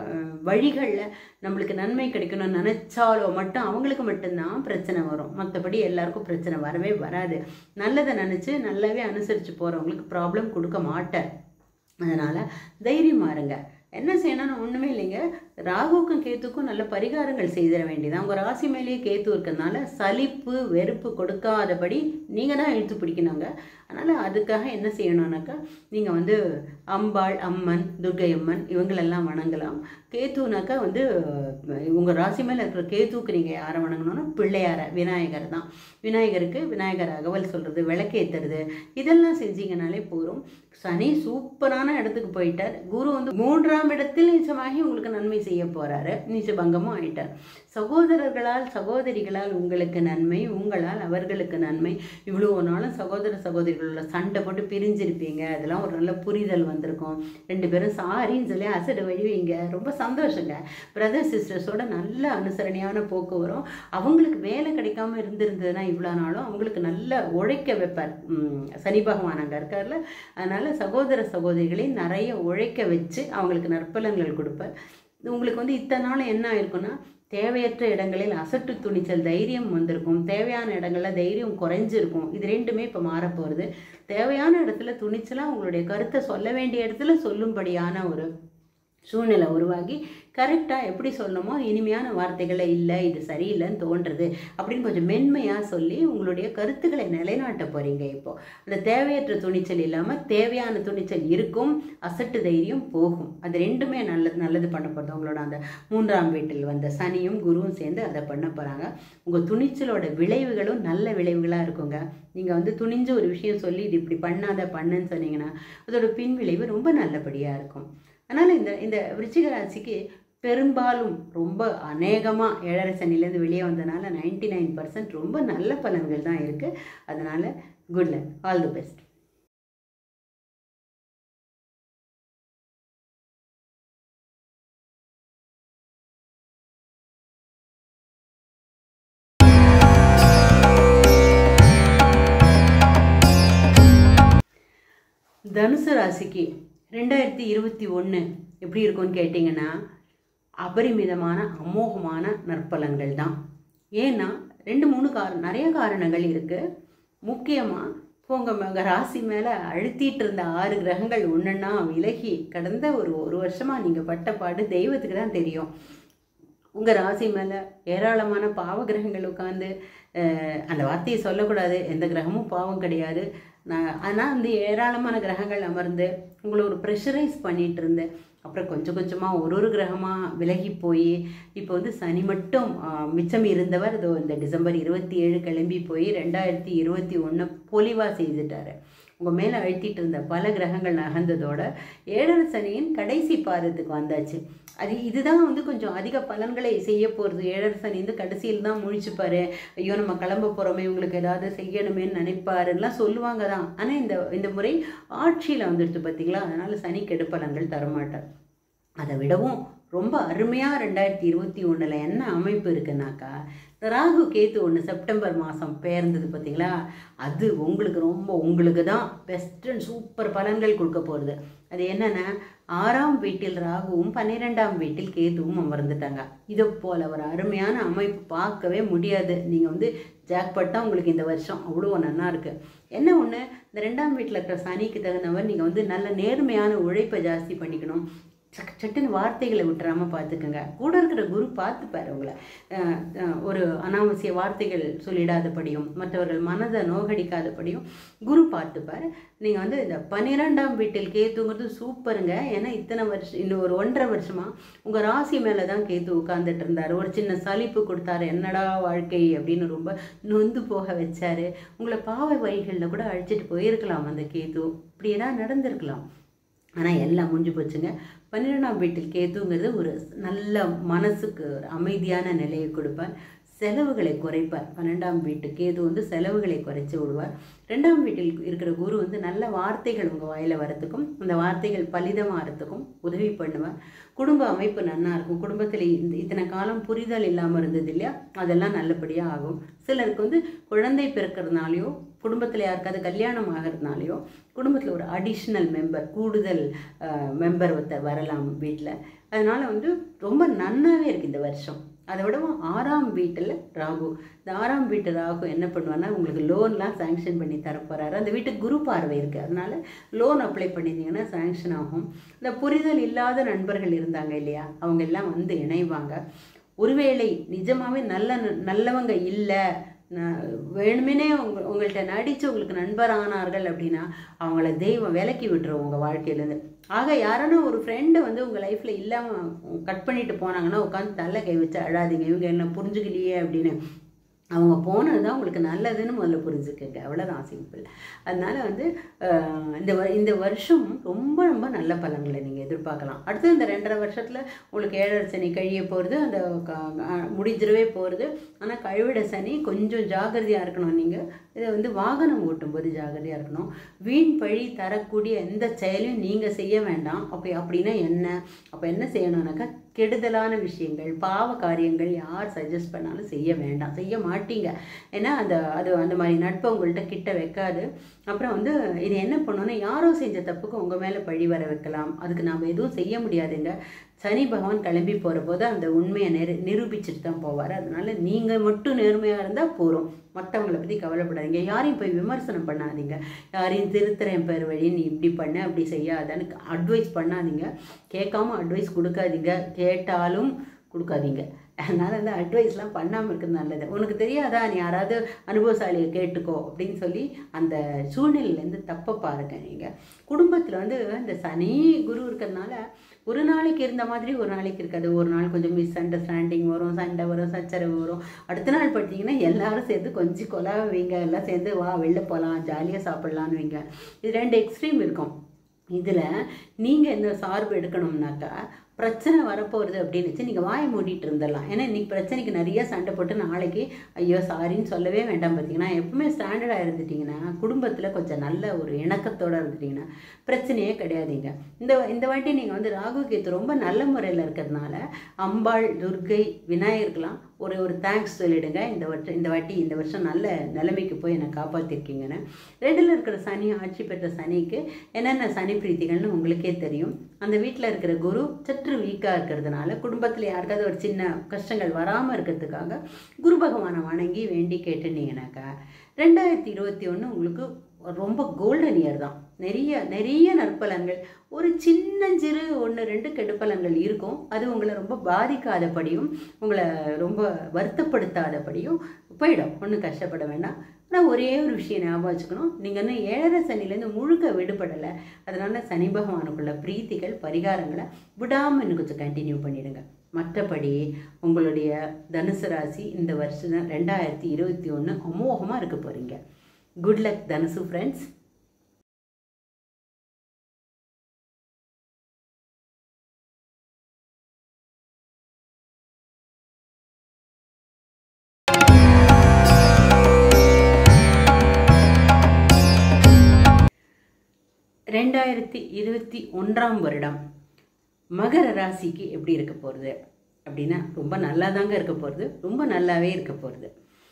வழிகளில் நம்மளுக்கு நன்மை கிடைக்கணும்னு நினச்சாலோ மட்டும் அவங்களுக்கு மட்டும்தான் பிரச்சனை வரும் மற்றபடி எல்லாருக்கும் பிரச்சனை வரவே வராது நல்லதை நினச்சி நல்லாவே அனுசரித்து போகிறவங்களுக்கு ப்ராப்ளம் கொடுக்க மாட்டார் அதனால் தைரியமா இருங்க என்ன செய்யணும்னு ஒன்றுமே இல்லைங்க ராகுக்கும் கேத்துக்கும் நல்ல பரிகாரங்கள் செய்திட வேண்டியதான் உங்கள் ராசி மேலேயே கேத்து இருக்கிறதுனால சலிப்பு வெறுப்பு கொடுக்காதபடி நீங்கள் தான் இழுத்து பிடிக்கணுங்க அதனால் அதுக்காக என்ன செய்யணும்னாக்கா நீங்கள் வந்து அம்பாள் அம்மன் துர்கை அம்மன் இவங்களெல்லாம் வணங்கலாம் கேத்துனாக்கா வந்து உங்கள் ராசி மேலே இருக்கிற கேத்துவுக்கு நீங்கள் யாரை வணங்கணும்னா பிள்ளையாரை விநாயகர் தான் விநாயகருக்கு விநாயகர் அகவல் சொல்கிறது விளக்கேற்றுறது இதெல்லாம் செஞ்சீங்கனாலே போதும் சனி சூப்பரான இடத்துக்கு போயிட்டார் குரு வந்து மூன்றாம் இடத்தில் நீச்சமாகி உங்களுக்கு நன்மை செய்ய போகிறாரு நீச்சபங்கமும் ஆயிட்டார் சகோதரர்களால் சகோதரிகளால் உங்களுக்கு நன்மை உங்களால் அவர்களுக்கு நன்மை இவ்வளோ நாளும் சகோதர சகோதரிகளோட சண்டை போட்டு பிரிஞ்சிருப்பீங்க அதெல்லாம் ஒரு நல்ல புரிதல் வந்திருக்கும் ரெண்டு பேரும் சாரின்னு சொல்லி அசடு வழிவீங்க ரொம்ப சந்தோஷங்க பிரதர் சிஸ்டர்ஸோட நல்ல அனுசரணையான போக்கு வரும் அவங்களுக்கு வேலை கிடைக்காம இருந்திருந்ததுன்னா இவ்வளோ நாளும் அவங்களுக்கு நல்ல உழைக்க வைப்பார் உம், சனி பகவான் அங்கே இருக்கார்ல அதனால் சகோதர சகோதரிகளை நிறைய உழைக்க வச்சு அவங்களுக்கு நற்பலன்கள் கொடுப்பார் உங்களுக்கு வந்து இத்தனை நாள் என்ன ஆயிருக்குன்னா தேவையற்ற இடங்களில் அசட்டு துணிச்சல் தைரியம் வந்திருக்கும் தேவையான இடங்கள்ல தைரியம் குறைஞ்சிருக்கும் இது ரெண்டுமே இப்போ மாறப்போகிறது தேவையான இடத்துல துணிச்சலாக உங்களுடைய கருத்தை சொல்ல வேண்டிய இடத்துல சொல்லும்படியான ஒரு சூழ்நிலை உருவாகி கரெக்டாக எப்படி சொல்லணுமோ இனிமையான வார்த்தைகளை இல்லை இது சரியில்லைன்னு தோன்றுறது அப்படின்னு கொஞ்சம் மென்மையாக சொல்லி உங்களுடைய கருத்துக்களை நிலைநாட்ட போகிறீங்க இப்போ அந்த தேவையற்ற துணிச்சல் இல்லாமல் தேவையான துணிச்சல் இருக்கும் அசட்டு தைரியம் போகும் அது ரெண்டுமே நல்லது நல்லது பண்ண போகிறது உங்களோட அந்த மூன்றாம் வீட்டில் வந்த சனியும் குருவும் சேர்ந்து அதை பண்ண போகிறாங்க உங்கள் துணிச்சலோட விளைவுகளும் நல்ல விளைவுகளாக இருக்குங்க நீங்கள் வந்து துணிஞ்சு ஒரு விஷயம் சொல்லி இது இப்படி பண்ணாத பண்ணுன்னு சொன்னீங்கன்னா அதோட பின் விளைவு ரொம்ப நல்லபடியாக இருக்கும் அதனால் இந்த இந்த விருச்சிக ராசிக்கு பெரும்பாலும் ரொம்ப அநேகமாக ஏழரை சனிலேருந்து வெளியே வந்தனால நைன்டி நைன் பர்சன்ட் ரொம்ப நல்ல பலன்கள் தான் இருக்குது அதனால் good luck all the best தனுசு ராசிக்கு ரெண்டாயிரத்தி இருபத்தி ஒன்று எப்படி இருக்கும்னு கேட்டிங்கன்னா அபரிமிதமான அமோகமான நற்பலன்கள் தான் ஏன்னா ரெண்டு மூணு காரணம் நிறைய காரணங்கள் இருக்குது முக்கியமாக உங்கள் உங்கள் ராசி மேலே அழுத்திட்டு இருந்த ஆறு கிரகங்கள் ஒன்றுன்னா விலகி கடந்த ஒரு ஒரு வருஷமாக நீங்கள் பட்ட பாடு தெய்வத்துக்கு தான் தெரியும் உங்கள் ராசி மேலே ஏராளமான பாவ கிரகங்கள் உட்காந்து அந்த வார்த்தையை சொல்லக்கூடாது எந்த கிரகமும் பாவம் கிடையாது நான் ஆனால் வந்து ஏராளமான கிரகங்கள் அமர்ந்து உங்களை ஒரு ப்ரெஷரைஸ் பண்ணிட்டு இருந்தேன் அப்புறம் கொஞ்சம் கொஞ்சமாக ஒரு ஒரு கிரகமாக விலகி போய் இப்போ வந்து சனி மட்டும் ஆ, மிச்சம் இருந்தவர் இதோ இந்த டிசம்பர் இருபத்தி ஏழு கிளம்பி போய் ரெண்டாயிரத்தி இருபத்தி ஒன்று பொலிவாக செய்துட்டாரு உங்கள் மேலே அழுத்திட்டு இருந்த பல கிரகங்கள் நகர்ந்ததோட ஏழரை சனியின் கடைசி பாதத்துக்கு வந்தாச்சு அது இதுதான் வந்து கொஞ்சம் அதிக பலன்களை செய்ய போகிறது ஏழரை சனி வந்து கடைசியில் தான் முழிச்சுப்பாரு ஐயோ நம்ம கிளம்ப போகிறோமே இவங்களுக்கு ஏதாவது செய்யணுமேன்னு நினைப்பாருலாம் சொல்லுவாங்க தான் ஆனால் இந்த இந்த முறை ஆட்சியில் வந்துடுச்சு பார்த்தீங்களா அதனால் சனி கெடுப்பலன்கள் தரமாட்டார் அதை விடவும் ரொம்ப அருமையாக ரெண்டாயிரத்தி இருபத்தி ஒன்றில் என்ன அமைப்பு இருக்குன்னாக்கா இந்த ராகு கேத்து ஒன்று செப்டம்பர் மாதம் பெயர்ந்தது பார்த்தீங்களா அது உங்களுக்கு ரொம்ப உங்களுக்கு தான் பெஸ்ட் அண்ட் சூப்பர் பலன்கள் கொடுக்க போகிறது அது என்னென்னா ஆறாம் வீட்டில் ராகுவும் பன்னிரெண்டாம் வீட்டில் கேதுவும் அமர்ந்துட்டாங்க இதை போல் ஒரு அருமையான அமைப்பு பார்க்கவே முடியாது நீங்கள் வந்து ஜாக்பாட் தான் உங்களுக்கு இந்த வருஷம் அவ்வளோ நல்லா இருக்குது என்ன ஒன்று இந்த ரெண்டாம் வீட்டில் இருக்கிற சனிக்கு தகுந்தவர் நீங்கள் வந்து நல்ல நேர்மையான உழைப்பை ஜாஸ்தி பண்ணிக்கணும் சக் சட்டுன்னு வார்த்தைகளை விட்டுறாம பார்த்துக்கோங்க கூட இருக்கிற குரு பார்த்துப்பாரு உங்களை அஹ் அஹ் ஒரு அனாவசிய வார்த்தைகள் சொல்லிடாதபடியும் மற்றவர்கள் மனதை நோகடிக்காதபடியும் குரு பார்த்துப்பார் நீங்கள் வந்து இந்த பன்னிரெண்டாம் வீட்டில் கேத்துங்கிறது சூப்பருங்க ஏன்னா இத்தனை வருஷம் இன்னும் ஒரு ஒன்றரை வருஷமா உங்கள் ராசி மேலே தான் கேத்து உட்காந்துட்டு இருந்தார் ஒரு சின்ன சலிப்பு கொடுத்தாரு என்னடா வாழ்க்கை அப்படின்னு ரொம்ப நொந்து போக வச்சாரு உங்களை பாவ வழிகளில் கூட அழைச்சிட்டு போயிருக்கலாம் அந்த கேத்து இப்படி ஏதாவது நடந்திருக்கலாம் ஆனால் எல்லாம் முடிஞ்சு போச்சுங்க பன்னிரெண்டாம் வீட்டில் கேத்துங்கிறது ஒரு நல்ல மனசுக்கு ஒரு அமைதியான நிலையை கொடுப்பார் செலவுகளை குறைப்பார் பன்னெண்டாம் வீட்டு கேது வந்து செலவுகளை குறைச்சி விடுவார் ரெண்டாம் வீட்டில் இருக்கிற குரு வந்து நல்ல வார்த்தைகள் உங்கள் வாயில் வரத்துக்கும் அந்த வார்த்தைகள் பலிதமாகறதுக்கும் உதவி பண்ணுவார் குடும்ப அமைப்பு நன்னா இருக்கும் குடும்பத்தில் இந்த இத்தனை காலம் புரிதல் இல்லாமல் இருந்தது இல்லையா அதெல்லாம் நல்லபடியாக ஆகும் சிலருக்கு வந்து குழந்தை பிறக்கிறதுனாலையோ குடும்பத்தில் யாருக்காவது கல்யாணம் ஆகிறதுனாலையோ குடும்பத்தில் ஒரு அடிஷ்னல் மெம்பர் கூடுதல் மெம்பர் ஒருத்தர் வரலாம் வீட்டில் அதனால் வந்து ரொம்ப நன்னாவே இருக்குது இந்த வருஷம் அதை விடவும் ஆறாம் வீட்டில் ராகு இந்த ஆறாம் வீட்டு ராகு என்ன பண்ணுவான்னா உங்களுக்கு லோன்லாம் சேங்ஷன் பண்ணி தரப்போகிறாரு அந்த வீட்டுக்கு குரு பார்வை இருக்குது அதனால லோன் அப்ளை பண்ணியிருந்தீங்கன்னா சேங்ஷன் ஆகும் இந்த புரிதல் இல்லாத நண்பர்கள் இருந்தாங்க இல்லையா அவங்க எல்லாம் வந்து இணைவாங்க ஒருவேளை நிஜமாவே நல்ல நல்லவங்க இல்லை ந- வேணுமெனே உங்க உங்கள்கிட்ட நடித்து உங்களுக்கு நண்பரானார்கள் அப்படின்னா அவங்கள தெய்வம் விலக்கி விட்டுரும் உங்கள் வாழ்க்கையிலேருந்து ஆக யாரான ஒரு ஃப்ரெண்டு வந்து உங்கள் லைஃப்பில் இல்லாமல் கட் பண்ணிட்டு போனாங்கன்னா உட்காந்து தள்ள கை வச்சு அழாதீங்க இவங்க என்ன புரிஞ்சுக்கலையே அப்படின்னு அவங்க போனது தான் உங்களுக்கு நல்லதுன்னு முதல்ல புரிஞ்சுக்கங்க அவ்வளோதான் சிம்பிள் அதனால வந்து அஹ், இந்த வ- இந்த வருஷம் ரொம்ப ரொம்ப நல்ல பலன்களை நீங்கள் எதிர்பார்க்கலாம் அடுத்து இந்த ரெண்டரை வருஷத்தில் உங்களுக்கு ஏழரை சனி கழிய போகிறது அந்த க- க- முடிஞ்சிடவே போகிறது ஆனால் கழிவிட சனி கொஞ்சம் ஜாகிரதையாக இருக்கணும் நீங்கள் இதை வந்து வாகனம் ஓட்டும்போது ஜாகிரதையாக இருக்கணும் வீண் பழி தரக்கூடிய எந்த செயலையும் நீங்கள் செய்ய வேண்டாம் அப்படி அப்படின்னா என்ன அப்போ என்ன செய்யணும்னாக்கா கெடுதலான விஷயங்கள் பாவ காரியங்கள் யார் சஜஸ்ட் பண்ணாலும் செய்ய வேண்டாம் செய்ய மாட்டீங்க ஏன்னா அந்த அது அந்த மாதிரி நட்பை உங்கள்கிட்ட கிட்ட வைக்காது அப்புறம் வந்து இது என்ன பண்ணணும்னா யாரோ செஞ்ச தப்புக்கு உங்கள் மேலே பழி வர வைக்கலாம் அதுக்கு நாம் எதுவும் செய்ய முடியாதுங்க சனி பகவான் கிளம்பி போகிற போது அந்த உண்மையை நிரு நிரூபிச்சுட்டு தான் போவார் அதனால நீங்கள் மட்டும் நேர்மையாக இருந்தால் போகிறோம் மற்றவங்கள பற்றி கவலைப்படாதீங்க யாரையும் போய் விமர்சனம் பண்ணாதீங்க யாரையும் திருத்துறேன் பேர் வழி நீ இப்படி பண்ண அப்படி செய்யாதன்னு அட்வைஸ் பண்ணாதீங்க கேட்காம அட்வைஸ் கொடுக்காதீங்க கேட்டாலும் கொடுக்காதீங்க அதனால் அந்த அட்வைஸ்லாம் பண்ணாமல் இருக்கிறது நல்லது உனக்கு தெரியாதா நீ யாராவது அனுபவசாலியை கேட்டுக்கோ அப்படின்னு சொல்லி அந்த சூழ்நிலையிலேருந்து தப்பை பாருங்க நீங்கள் குடும்பத்தில் வந்து இந்த சனி குரு இருக்கிறதுனால ஒரு நாளைக்கு இருந்த மாதிரி ஒரு நாளைக்கு இருக்காது ஒரு நாள் கொஞ்சம் மிஸ் அண்டர்ஸ்டாண்டிங் வரும் சண்டை வரும் சச்சரவு வரும் அடுத்த நாள் பார்த்தீங்கன்னா எல்லாரும் சேர்ந்து கொஞ்சம் கொலாவீங்க எல்லாம் சேர்ந்து வா வெளில போகலாம் ஜாலியாக சாப்பிட்லான்னு வைங்க இது ரெண்டு எக்ஸ்ட்ரீம் இருக்கும் இதில் நீங்கள் என்ன சார்பு எடுக்கணும்னாக்கா பிரச்சனை வரப்போகிறது அப்படின்னு வச்சு நீங்கள் வாயை மூடிட்டு இருந்துடலாம் ஏன்னா இன்னைக்கு பிரச்சனைக்கு நிறைய சண்டை போட்டு நாளைக்கு ஐயோ சாரின்னு சொல்லவே வேண்டாம் பார்த்தீங்கன்னா எப்பவுமே ஸ்டாண்டர்டாக இருந்துட்டிங்கன்னா குடும்பத்தில் கொஞ்சம் நல்ல ஒரு இணக்கத்தோடு இருந்துட்டிங்கன்னா பிரச்சனையே கிடையாதுங்க இந்த இந்த வாட்டி நீங்கள் வந்து ராகு கேத்து ரொம்ப நல்ல முறையில் இருக்கிறதுனால அம்பாள் துர்கை விநாயகர்க்கெலாம் ஒரு ஒரு தேங்க்ஸ் சொல்லிடுங்க இந்த வருஷம் இந்த வாட்டி இந்த வருஷம் நல்ல நிலைமைக்கு போய் என்னை காப்பாற்றிருக்கீங்கன்னு ரெண்டில் இருக்கிற சனி ஆட்சி பெற்ற சனிக்கு என்னென்ன சனி பிரீத்திகள்னு உங்களுக்கே தெரியும் அந்த வீட்டில் இருக்கிற குரு சற்று வீக்காக இருக்கிறதுனால குடும்பத்தில் யாருக்காவது ஒரு சின்ன கஷ்டங்கள் வராமல் இருக்கிறதுக்காக குரு பகவானை வணங்கி வேண்டி கேட்டுனீங்கனாக்கா ரெண்டாயிரத்தி இருபத்தி ஒன்று உங்களுக்கு ரொம்ப கோல்டன் இயர் தான் நிறைய நிறைய நற்பலன்கள் ஒரு சின்னஞ்சிறு ஒன்று ரெண்டு கெடுப்பலன்கள் இருக்கும் அது உங்களை ரொம்ப பாதிக்காதபடியும் உங்களை ரொம்ப வருத்தப்படுத்தாதபடியும் போயிடும் ஒன்றும் கஷ்டப்பட வேண்டாம் ஆனால் ஒரே ஒரு விஷயம் ஞாபகம் வச்சுக்கணும் நீங்கள் இன்னும் ஏழரை சனிலேருந்து முழுக்க விடுபடலை அதனால சனி பகவானுக்குள்ள பிரீத்திகள் பரிகாரங்களை விடாமல் இன்னும் கொஞ்சம் கண்டினியூ பண்ணிடுங்க மற்றபடி உங்களுடைய தனுசு ராசி இந்த வருஷம் ரெண்டாயிரத்தி இருபத்தி ஒன்று அமோகமாக இருக்க போகிறீங்க குட் லக் தனுசு ஃப்ரெண்ட்ஸ் ரெண்டாயிரத்தி இருபத்தி ஒன்றாம் வருடம் மகர ராசிக்கு எப்படி இருக்க போகிறது அப்படின்னா ரொம்ப நல்லா தாங்க இருக்க போகிறது ரொம்ப நல்லாவே இருக்க போகிறது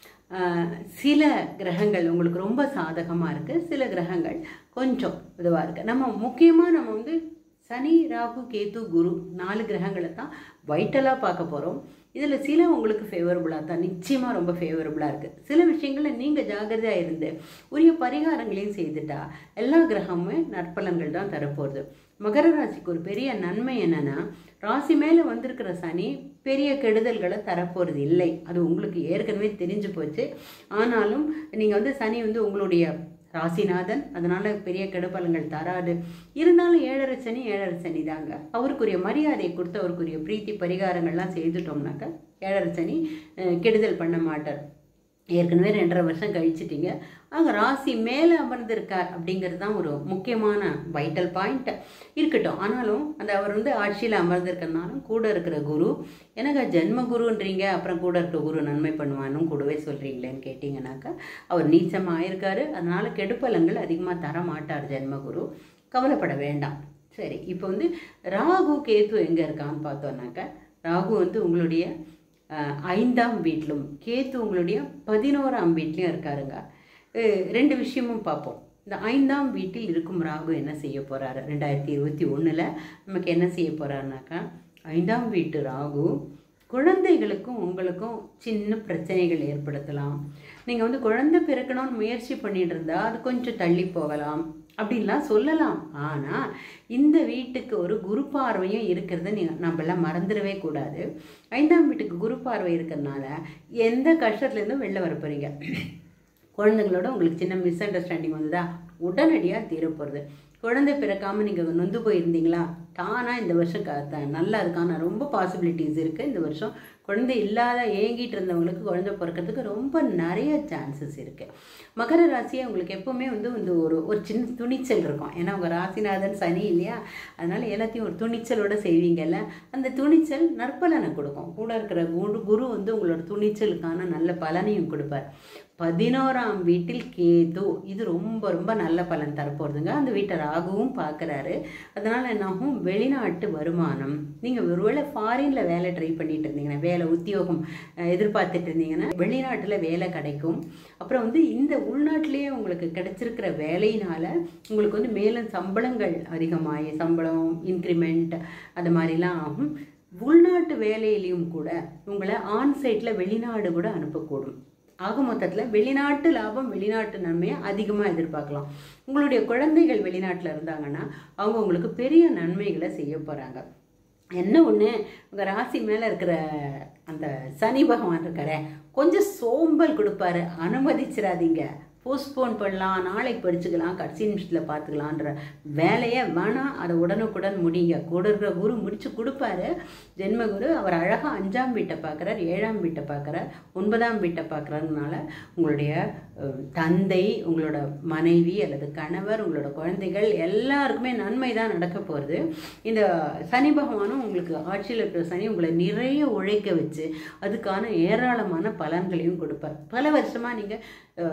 சில கிரகங்கள் உங்களுக்கு ரொம்ப சாதகமாக இருக்குது சில கிரகங்கள் கொஞ்சம் இதுவாக இருக்குது நம்ம முக்கியமாக நம்ம வந்து சனி ராகு கேது குரு நாலு கிரகங்களை தான் வைட்டலாக பார்க்க போகிறோம் இதில் சில உங்களுக்கு ஃபேவரபுளாக தான் நிச்சயமாக ரொம்ப ஃபேவரபுளாக இருக்குது சில விஷயங்களில் நீங்கள் ஜாகிரதையாக இருந்து உரிய பரிகாரங்களையும் செய்துட்டா எல்லா கிரகமுமே நற்பலன்கள் தான் தரப்போகுது மகர ராசிக்கு ஒரு பெரிய நன்மை என்னென்னா ராசி மேலே வந்திருக்கிற சனி பெரிய கெடுதல்களை தரப்போகிறது இல்லை அது உங்களுக்கு ஏற்கனவே தெரிஞ்சு போச்சு ஆனாலும் நீங்கள் வந்து சனி வந்து உங்களுடைய ராசிநாதன் அதனால பெரிய கெடுபலங்கள் தராது இருந்தாலும் ஏழரை சனி ஏழரை சனி தாங்க அவருக்குரிய மரியாதையை கொடுத்து அவருக்குரிய பிரீத்தி பரிகாரங்கள்லாம் செய்துட்டோம்னாக்க ஏழரை சனி அஹ், கெடுதல் பண்ண மாட்டார் ஏற்கனவே ரெண்டரை வருஷம் கழிச்சிட்டீங்க அங்கே ராசி மேலே அமர்ந்திருக்கார் அப்படிங்கிறது தான் ஒரு முக்கியமான வைட்டல் பாயிண்ட் இருக்கட்டும் ஆனாலும் அந்த அவர் வந்து ஆட்சியில் அமர்ந்திருக்கிறதுனாலும் கூட இருக்கிற குரு எனக்கு ஜென்ம குருன்றீங்க அப்புறம் கூட இருக்கிற குரு நன்மை பண்ணுவானும் கூடவே சொல்கிறீங்களேன்னு கேட்டிங்கனாக்கா அவர் நீச்சமாக ஆயிருக்காரு அதனால் கெடுப்பலங்கள் அதிகமாக தர மாட்டார் ஜென்மகுரு கவலைப்பட வேண்டாம் சரி இப்போ வந்து ராகு கேது எங்கே இருக்கான்னு பார்த்தோன்னாக்கா ராகு வந்து உங்களுடைய அஹ், ஐந்தாம் வீட்டிலும் கேத்து உங்களுடைய பதினோராம் வீட்லையும் இருக்காருங்க அஹ், ரெண்டு விஷயமும் பார்ப்போம் இந்த ஐந்தாம் வீட்டில் இருக்கும் ராகு என்ன செய்ய போறாரு ரெண்டாயிரத்தி இருபத்தி ஒன்றில் நமக்கு என்ன செய்ய போறாருனாக்கா ஐந்தாம் வீட்டு ராகு குழந்தைகளுக்கும் உங்களுக்கும் சின்ன பிரச்சனைகள் ஏற்படுத்தலாம் நீங்கள் வந்து குழந்தை பிறக்கணும்னு முயற்சி பண்ணிட்டு இருந்தா அது கொஞ்சம் தள்ளி போகலாம் அப்படின்லாம் சொல்லலாம் ஆனால் இந்த வீட்டுக்கு ஒரு குரு பார்வையும் இருக்கிறத நீ நம்மளாம் மறந்துடவே கூடாது ஐந்தாம் வீட்டுக்கு குரு பார்வை இருக்கிறதுனால எந்த கஷ்டத்துலேருந்தும் வெளில வர போகிறீங்க குழந்தைங்களோட உங்களுக்கு சின்ன மிஸ் அண்டர்ஸ்டாண்டிங் வந்ததா உடனடியாக தீரப்போகிறது குழந்தை பிறக்காமல் நீங்கள் நொந்து போயிருந்தீங்களா தானாக இந்த வருஷம் க த- நல்லா இருக்கான ரொம்ப பாசிபிலிட்டிஸ் இருக்குது இந்த வருஷம் குழந்தை இல்லாத ஏங்கிட்டு இருந்தவங்களுக்கு குழந்தை பிறக்கிறதுக்கு ரொம்ப நிறைய சான்சஸ் இருக்குது மகர ராசியை உங்களுக்கு எப்போவுமே வந்து வந்து ஒரு ஒரு சின்ன துணிச்சல் இருக்கும் ஏன்னா உங்கள் ராசிநாதன் சனி இல்லையா அதனால எல்லாத்தையும் ஒரு துணிச்சலோட செய்வீங்கல்ல அந்த துணிச்சல் நற்பலனை கொடுக்கும் கூட இருக்கிற குரு குரு வந்து உங்களோட துணிச்சலுக்கான நல்ல பலனையும் கொடுப்பார் பதினோராம் வீட்டில் கேது இது ரொம்ப ரொம்ப நல்ல பலன் தரப்போகுதுங்க அந்த வீட்டை ராகுவும் பார்க்குறாரு அதனால் என்னாகும் வெளிநாட்டு வருமானம் நீங்கள் ஒருவேளை ஃபாரினில் வேலை ட்ரை பண்ணிட்டு இருந்தீங்கன்னா வேலை உத்தியோகம் அஹ், எதிர்பார்த்துட்டு இருந்தீங்கன்னா வெளிநாட்டில் வேலை கிடைக்கும் அப்புறம் வந்து இந்த உள்நாட்டிலேயே உங்களுக்கு கிடைச்சிருக்கிற வேலையினால உங்களுக்கு வந்து மேலும் சம்பளங்கள் அதிகமாகி சம்பளம் இன்க்ரிமெண்ட் அது மாதிரிலாம் ஆகும் உள்நாட்டு வேலையிலையும் கூட உங்களை ஆன் சைட்டில் வெளிநாடு கூட அனுப்பக்கூடும் ஆக மொத்தத்தில் வெளிநாட்டு லாபம் வெளிநாட்டு நன்மையை அதிகமாக எதிர்பார்க்கலாம் உங்களுடைய குழந்தைகள் வெளிநாட்டில் இருந்தாங்கன்னா அவங்க உங்களுக்கு பெரிய நன்மைகளை செய்ய போகிறாங்க என்ன ஒன்று உங்கள் ராசி மேலே இருக்கிற அந்த சனி பகவான் இருக்காரே கொஞ்சம் சோம்பல் கொடுப்பாரு அனுமதிச்சிடாதீங்க போஸ்ட்போன் பண்ணலாம் நாளைக்கு படிச்சுக்கலாம் கடைசி நிமிஷத்தில் பார்த்துக்கலான்ற வேலையை வேணாம் அதை உடனுக்குடன் முடிங்க கூட இருக்கிற குரு முடிச்சு கொடுப்பாரு ஜென்ம குரு அவர் அழகாக அஞ்சாம் வீட்டை பார்க்குறார் ஏழாம் வீட்டை பார்க்குறார் ஒன்பதாம் வீட்டை பார்க்குறதுனால உங்களுடைய அஹ், தந்தை உங்களோட மனைவி அல்லது கணவர் உங்களோட குழந்தைகள் எல்லாருக்குமே நன்மை தான் நடக்க போகிறது இந்த சனி பகவானும் உங்களுக்கு ஆட்சியில் இருக்கிற சனி உங்களை நிறைய உழைக்க வச்சு அதுக்கான ஏராளமான பலன்களையும் கொடுப்பார் பல வருஷமாக நீங்கள்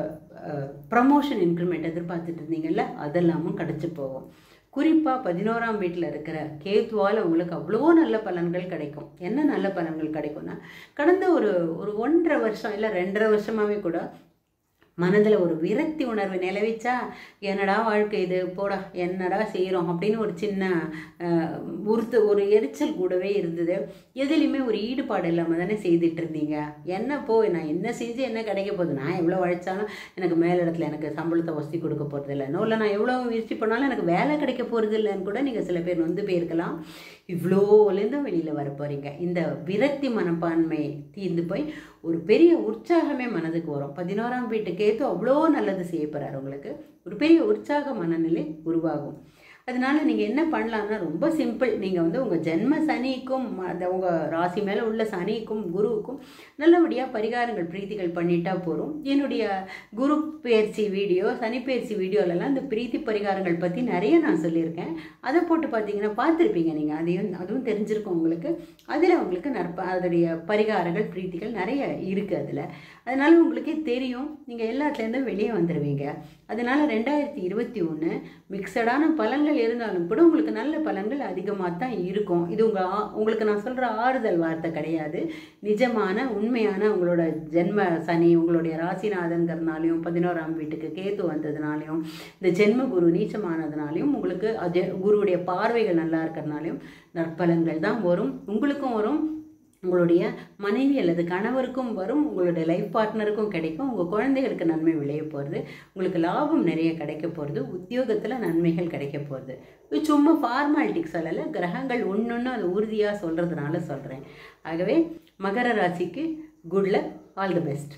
ப்ரமோஷன் இன்க்ரிமெண்ட் எதிர்பார்த்துட்டு இருந்தீங்கல்ல அதெல்லாமும் கிடச்சி போகும் குறிப்பாக பதினோராம் வீட்டில் இருக்கிற கேத்துவால் உங்களுக்கு அவ்வளோ நல்ல பலன்கள் கிடைக்கும் என்ன நல்ல பலன்கள் கிடைக்கும்னா கடந்த ஒரு ஒரு ஒன்றரை வருஷம் இல்லை ரெண்டரை வருஷமாகவே கூட மனதில் ஒரு விரக்தி உணர்வு நிலவிச்சா என்னடா வாழ்க்கை இது போடா என்னடா செய்கிறோம் அப்படின்னு ஒரு சின்ன அஹ், உறுத்து ஒரு எரிச்சல் கூடவே இருந்தது எதுலேயுமே ஒரு ஈடுபாடு இல்லாமல் தானே செய்துட்டு இருந்தீங்க என்ன போ நான் என்ன செஞ்சு என்ன கிடைக்க போகுது நான் எவ்வளோ உழைச்சாலும் எனக்கு மேலிடத்துல எனக்கு சம்பளத்தை வசதி கொடுக்க போகிறது இல்லை இல்லை நான் எவ்வளோ முயற்சி பண்ணாலும் எனக்கு வேலை கிடைக்க போகிறது இல்லைன்னு கூட நீங்கள் சில பேர் வந்து போயிருக்கலாம் இவ்வளோலேருந்து வெளியில் வர போகிறீங்க இந்த விரக்தி மனப்பான்மை தீர்ந்து போய் ஒரு பெரிய உற்சாகமே மனதுக்கு வரும் பதினோராம் வீட்டு கேத்து அவ்வளோ நல்லது செய்ய போகிறார் உங்களுக்கு ஒரு பெரிய உற்சாக மனநிலை உருவாகும் அதனால நீங்கள் என்ன பண்ணலான்னா ரொம்ப சிம்பிள் நீங்கள் வந்து உங்கள் ஜென்ம சனிக்கும் அந்த உங்கள் ராசி மேலே உள்ள சனிக்கும் குருவுக்கும் நல்லபடியாக பரிகாரங்கள் பிரீத்திகள் பண்ணிட்டா போகிறோம் என்னுடைய குரு பயிற்சி வீடியோ சனி பயிற்சி வீடியோலலாம் இந்த பிரீத்தி பரிகாரங்கள் பற்றி நிறைய நான் சொல்லியிருக்கேன் அதை போட்டு பார்த்தீங்கன்னா பார்த்துருப்பீங்க நீங்கள் அதையும் அதுவும் தெரிஞ்சிருக்கும் உங்களுக்கு அதில் உங்களுக்கு நற்ப அதோடைய பரிகாரங்கள் பிரீத்திகள் நிறைய இருக்குது அதில் அதனால உங்களுக்கே தெரியும் நீங்கள் எல்லாத்துலேருந்தும் வெளியே வந்துடுவீங்க அதனால ரெண்டாயிரத்தி இருபத்தி ஒன்று மிக்சடான பலன்கள் இருந்தாலும் கூட உங்களுக்கு நல்ல பலன்கள் அதிகமாக தான் இருக்கும் இது உங்கள் ஆ- உங்களுக்கு நான் சொல்கிற ஆறுதல் வார்த்தை கிடையாது நிஜமான உண்மையான உங்களோட ஜென்ம சனி உங்களுடைய ராசிநாதன்கிறதுனாலையும் பதினோராம் வீட்டுக்கு கேத்து வந்ததுனாலையும் இந்த ஜென்ம குரு நீச்சமானதுனாலையும் உங்களுக்கு அது குருவுடைய பார்வைகள் நல்லா இருக்கிறதுனாலையும் நற்பலன்கள் தான் வரும் உங்களுக்கும் வரும் உங்களுடைய மனைவி அல்லது கணவருக்கும் வரும் உங்களுடைய லைஃப் பார்ட்னருக்கும் கிடைக்கும் உங்கள் குழந்தைகளுக்கு நன்மை விளைய போகிறது உங்களுக்கு லாபம் நிறைய கிடைக்க போகிறது உத்தியோகத்தில் நன்மைகள் கிடைக்க போகிறது இது சும்மா ஃபார்மாலிட்டிக்கு சொல்லலை கிரகங்கள் ஒன்று அது உறுதியாக சொல்கிறதுனால சொல்கிறேன் ஆகவே மகர ராசிக்கு good luck all the best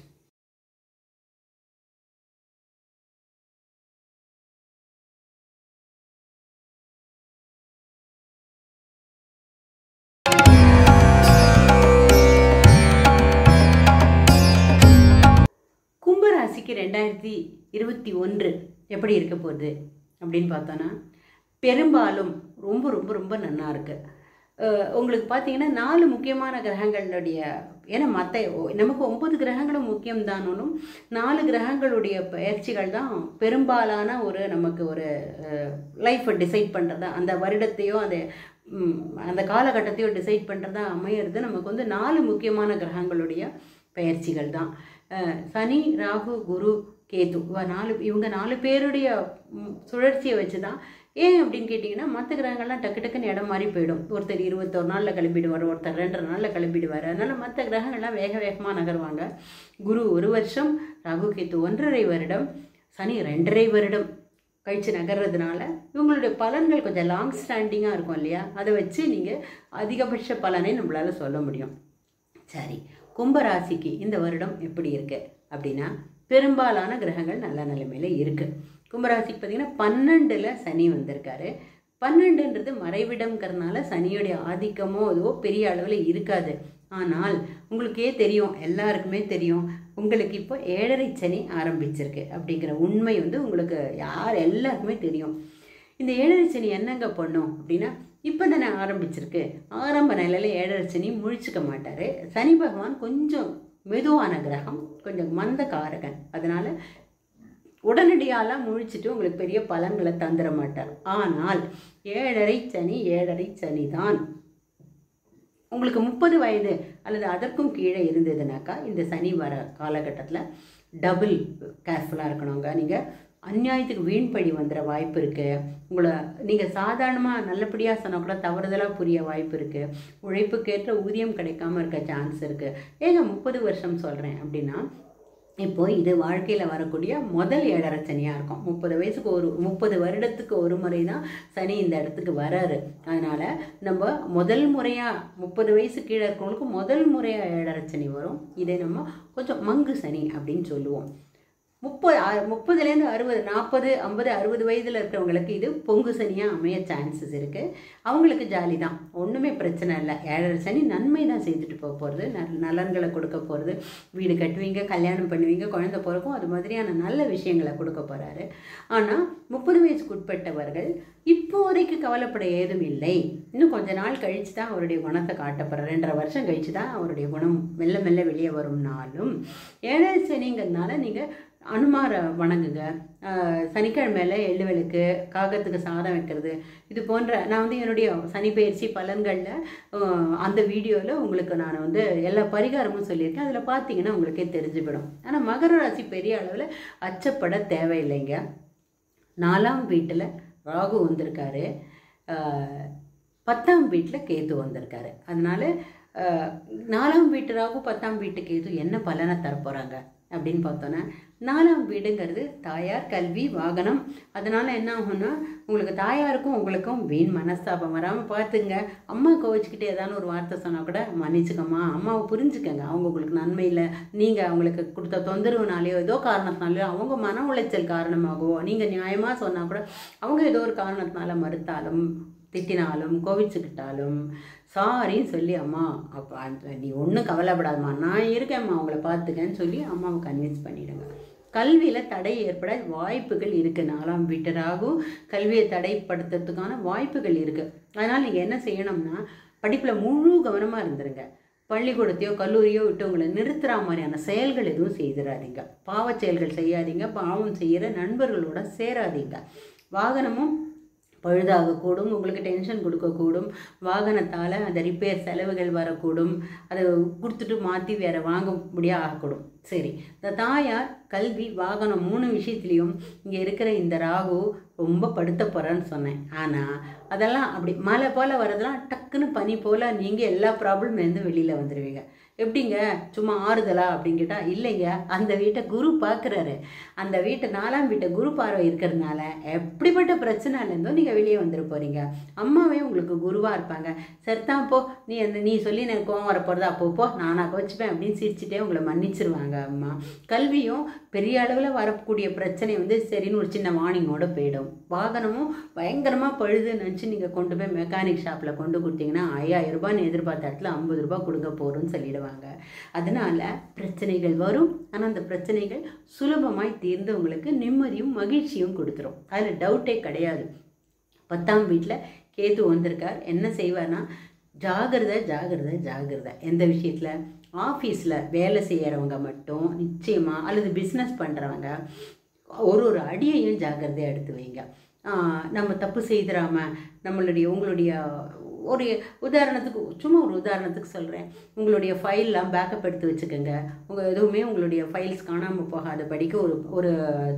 கும்பராசிக்கு ரெண்டாயிரத்தி இருபத்தி ஒன்று எப்படி இருக்க போகுது அப்படின்னு பார்த்தோன்னா பெரும்பாலும் ரொம்ப ரொம்ப ரொம்ப நன்னா இருக்கு அஹ் உங்களுக்கு பார்த்தீங்கன்னா நாலு முக்கியமான கிரகங்களுடைய ஏன்னா மற்ற நமக்கு ஒன்பது கிரகங்களும் முக்கியம்தானும் நாலு கிரகங்களுடைய பயிற்சிகள் தான் பெரும்பாலான ஒரு நமக்கு ஒரு லைஃப்பை டிசைட் பண்ணுறதா அந்த வருடத்தையோ அந்த ம், அந்த காலகட்டத்தையோ டிசைட் பண்ணுறதா அமையிறது நமக்கு வந்து நாலு முக்கியமான கிரகங்களுடைய பயிற்சிகள் தான் அஹ் சனி ராகு குரு கேது இவ நாலு இவங்க நாலு பேருடைய ம், சுழற்சியை வச்சு தான் ஏன் அப்படின்னு கேட்டிங்கன்னா மற்ற கிரகங்கள்லாம் டக்கு டக்குன்னு இடம் மாறி போயிடும் ஒருத்தர் இருபத்தொரு நாளில் கிளம்பிடுவார் ஒருத்தர் ரெண்டரை நாளில் கிளம்பிடுவார் அதனால் மற்ற கிரகங்கள்லாம் வேக வேகமாக நகருவாங்க குரு ஒரு வருஷம் ராகு கேத்து ஒன்றரை வருடம் சனி ரெண்டரை வருடம் கழிச்சு நகர்றதுனால இவங்களுடைய பலன்கள் கொஞ்சம் லாங் ஸ்டாண்டிங்காக இருக்கும் இல்லையா அதை வச்சு நீங்கள் அதிகபட்ச பலனை நம்மளால சொல்ல முடியும் சரி கும்பராசிக்கு இந்த வருடம் எப்படி இருக்கு அப்படின்னா பெரும்பாலான கிரகங்கள் நல்ல நிலைமையில இருக்கு கும்பராசிக்கு பார்த்தீங்கன்னா பன்னெண்டுல சனி வந்திருக்காரு பன்னெண்டுன்றது மறைவிடம்ங்கிறதுனால சனியுடைய ஆதிக்கமோ அதுவோ பெரிய அளவில் இருக்காது ஆனால் உங்களுக்கே தெரியும் எல்லாருக்குமே தெரியும் உங்களுக்கு இப்போ ஏழரை சனி ஆரம்பிச்சிருக்கு அப்படிங்கிற உண்மை வந்து உங்களுக்கு யார் எல்லாருக்குமே தெரியும் இந்த ஏழரை சனி என்னங்க பண்ணும் அப்படின்னா இப்போ தானே ஆரம்பிச்சிருக்கு ஆரம்ப நிலையில் ஏழரை சனி முழிச்சுக்க மாட்டார் சனி பகவான் கொஞ்சம் மெதுவான கிரகம் கொஞ்சம் மந்த காரகன் அதனால உடனடியாலாம் முழிச்சிட்டு உங்களுக்கு பெரிய பலன்களை தந்துட மாட்டார் ஆனால் ஏழரை சனி ஏழரை சனி தான் உங்களுக்கு முப்பது வயது அல்லது அதற்கும் கீழே இருந்ததுனாக்கா இந்த சனி வர காலகட்டத்தில் டபுள் கேர்ஃபுல்லாக இருக்கணுங்க நீங்கள் அநியாயத்துக்கு வீண்படி வந்துட வாய்ப்பு இருக்குது உங்களை நீங்கள் சாதாரணமாக நல்லபடியாக சொன்னால் கூட தவறுதலாக புரிய வாய்ப்பு இருக்குது உழைப்புக்கேற்ற ஊதியம் கிடைக்காம இருக்க சான்ஸ் இருக்குது ஏங்க முப்பது வருஷம் சொல்கிறேன் அப்படின்னா இப்போ இது வாழ்க்கையில் வரக்கூடிய முதல் ஏழரை சனியாக இருக்கும் முப்பது வயசுக்கு ஒரு முப்பது வருடத்துக்கு ஒரு முறை தான் சனி இந்த இடத்துக்கு வராரு அதனால் நம்ம முதல் முறையாக முப்பது வயசு கீழே இருக்கிறவங்களுக்கு முதல் முறையாக ஏழரை சனி வரும் இதை நம்ம கொஞ்சம் மங்கு சனி அப்படின்னு சொல்லுவோம் முப்பது அ- முப்பதுலேருந்து அறுபது நாற்பது ஐம்பது அறுபது வயதில் இருக்கிறவங்களுக்கு இது பொங்கு சனியாக அமைய சான்சஸ் இருக்குது அவங்களுக்கு ஜாலி தான் ஒன்றுமே பிரச்சனை இல்லை ஏழரை சனி நன்மை தான் செய்துட்டு போக போகிறது நல் நலன்களை கொடுக்க போகிறது வீடு கட்டுவீங்க கல்யாணம் பண்ணுவீங்க குழந்தை பிறக்கும் அது மாதிரியான நல்ல விஷயங்களை கொடுக்க போகிறாரு ஆனால் முப்பது வயசுக்கு உட்பட்டவர்கள் இப்போதைக்கு கவலைப்பட ஏதும் இல்லை இன்னும் கொஞ்ச நாள் கழித்து தான் அவருடைய குணத்தை காட்ட போகிறார் ரெண்டரை வருஷம் கழித்து தான் அவருடைய குணம் மெல்ல மெல்ல வெளியே வரும்னாலும் ஏழரை சனிங்கிறதுனால நீங்கள் அனுமார வணங்குங்க ஆஹ் சனிக்கிழமையில எள்ளு விளக்கு காகத்துக்கு சாதம் வைக்கிறது இது போன்ற நான் வந்து என்னுடைய சனி பயிற்சி பலன்களில் அந்த வீடியோவில் உங்களுக்கு நான் வந்து எல்லா பரிகாரமும் சொல்லியிருக்கேன் அதில் பார்த்தீங்கன்னா உங்களுக்கே தெரிஞ்சுவிடும் ஆனால் மகர ராசி பெரிய அளவில் அச்சப்பட தேவையில்லைங்க நாலாம் வீட்டில் ராகு வந்திருக்காரு ஆஹ் பத்தாம் வீட்டில் கேது வந்திருக்காரு அதனால ஆஹ் நாலாம் வீட்டு ராகு பத்தாம் வீட்டு கேது என்ன பலனை தரப்போகிறாங்க அப்படின்னு பார்த்தோன்னா நாலாம் வீடுங்கிறது தாயார் கல்வி வாகனம் அதனால என்ன ஆகும்னா உங்களுக்கு தாயாருக்கும் உங்களுக்கும் வீண் மனஸ்தாபம் வராமல் பார்த்துங்க அம்மா கோவிச்சுக்கிட்டு ஏதாவது ஒரு வார்த்தை சொன்னால் கூட மன்னிச்சுக்கம்மா அம்மாவை புரிஞ்சுக்கங்க அவங்க உங்களுக்கு நன்மை இல்லை நீங்கள் அவங்களுக்கு கொடுத்த தொந்தரவுனாலேயோ ஏதோ காரணத்தினாலையோ அவங்க மன உளைச்சல் காரணமாகவோ நீங்கள் நியாயமாக சொன்னால் கூட அவங்க ஏதோ ஒரு காரணத்தினால மறுத்தாலும் திட்டினாலும் கோவிச்சுக்கிட்டாலும் சாரின்னு சொல்லி அம்மா அப்போ அந்த நீ ஒன்றும் கவலைப்படாதம்மா நான் இருக்கேம்மா அவங்கள பார்த்துக்கன்னு சொல்லி அம்மாவை கன்வின்ஸ் பண்ணிடுங்க கல்வியில் தடை ஏற்பட வாய்ப்புகள் இருக்குது நாலாம் வீட்டராகவும் கல்வியை தடைப்படுத்துறதுக்கான வாய்ப்புகள் இருக்குது அதனால் நீங்கள் என்ன செய்யணும்னா படிப்பில் முழு கவனமாக இருந்துருங்க பள்ளிக்கூடத்தையோ கல்லூரியோ விட்டு உங்களை நிறுத்துற மாதிரியான செயல்கள் எதுவும் செய்திடாதீங்க பாவச் செயல்கள் செய்யாதீங்க பாவம் செய்கிற நண்பர்களோட சேராதீங்க வாகனமும் பழுதாகக்கூடும் உங்களுக்கு டென்ஷன் கொடுக்கக்கூடும் வாகனத்தால் அந்த ரிப்பேர் செலவுகள் வரக்கூடும் அதை கொடுத்துட்டு மாற்றி வேற வாங்க முடியாது ஆகக்கூடும் சரி இந்த தாயார் கல்வி வாகனம் மூணு விஷயத்துலேயும் இங்கே இருக்கிற இந்த ராகு ரொம்ப படுத்த போகிறேன்னு சொன்னேன் ஆனால் அதெல்லாம் அப்படி மழை போல் வரதெல்லாம் டக்குன்னு பனி போல் நீங்கள் எல்லா ப்ராப்ளம்லேருந்து வெளியில் வந்துடுவீங்க எப்படிங்க சும்மா ஆறுதலா அப்படின்னு கேட்டால் இல்லைங்க அந்த வீட்டை குரு பார்க்குறாரு அந்த வீட்டை நாலாம் வீட்டை குரு பார்வை இருக்கிறதுனால எப்படிப்பட்ட பிரச்சனைலேருந்தோ நீங்கள் வெளியே வந்துட போகிறீங்க அம்மாவே உங்களுக்கு குருவாக இருப்பாங்க சரிதான் போ நீ அந்த நீ சொல்லி எனக்கு கோவம் வரப்போகிறது அப்போ போ நானாக வச்சுப்பேன் அப்படின்னு சிரிச்சுட்டே உங்களை மன்னிச்சிருவாங்க அம்மா கல்வியும் பெரிய அளவில் வரக்கூடிய பிரச்சனை வந்து சரின்னு ஒரு சின்ன வார்னிங்கோட போயிடும் வாகனமும் பயங்கரமாக பழுதுன்னு நினச்சி நீங்கள் கொண்டு போய் மெக்கானிக் ஷாப்பில் கொண்டு கொடுத்தீங்கன்னா ஐயாயிரம் ரூபான்னு எதிர்பார்த்த இடத்துல ஐம்பது ரூபாய் கொடுக்க போகிறோன்னு சொல்லிடுவாங்க அதனால பிரச்சனைகள் வரும் ஆனால் அந்த பிரச்சனைகள் சுலபமாய் தீர்ந்து உங்களுக்கு நிம்மதியும் மகிழ்ச்சியும் கொடுத்துரும் அதில் டவுட்டே கிடையாது பத்தாம் வீட்டில் கேது வந்திருக்கார் என்ன செய்வார்னா ஜாகிரதை ஜாகிரதை ஜாகிரதை எந்த விஷயத்தில் ஆஃபீஸில் வேலை செய்கிறவங்க மட்டும் நிச்சயமாக அல்லது பிஸ்னஸ் பண்ணுறவங்க ஒரு ஒரு அடியையும் ஜாக்கிரதையாக எடுத்து வைங்க ஆஹ் நம்ம தப்பு செய்திடாம நம்மளுடைய உங்களுடைய ஒரு உதாரணத்துக்கு சும்மா ஒரு உதாரணத்துக்கு சொல்கிறேன் உங்களுடைய ஃபைல்லாம் பேக்கப் எடுத்து வச்சுக்கோங்க உங்கள் எதுவுமே உங்களுடைய ஃபைல்ஸ் காணாமல் போகாதபடிக்கு ஒரு ஒரு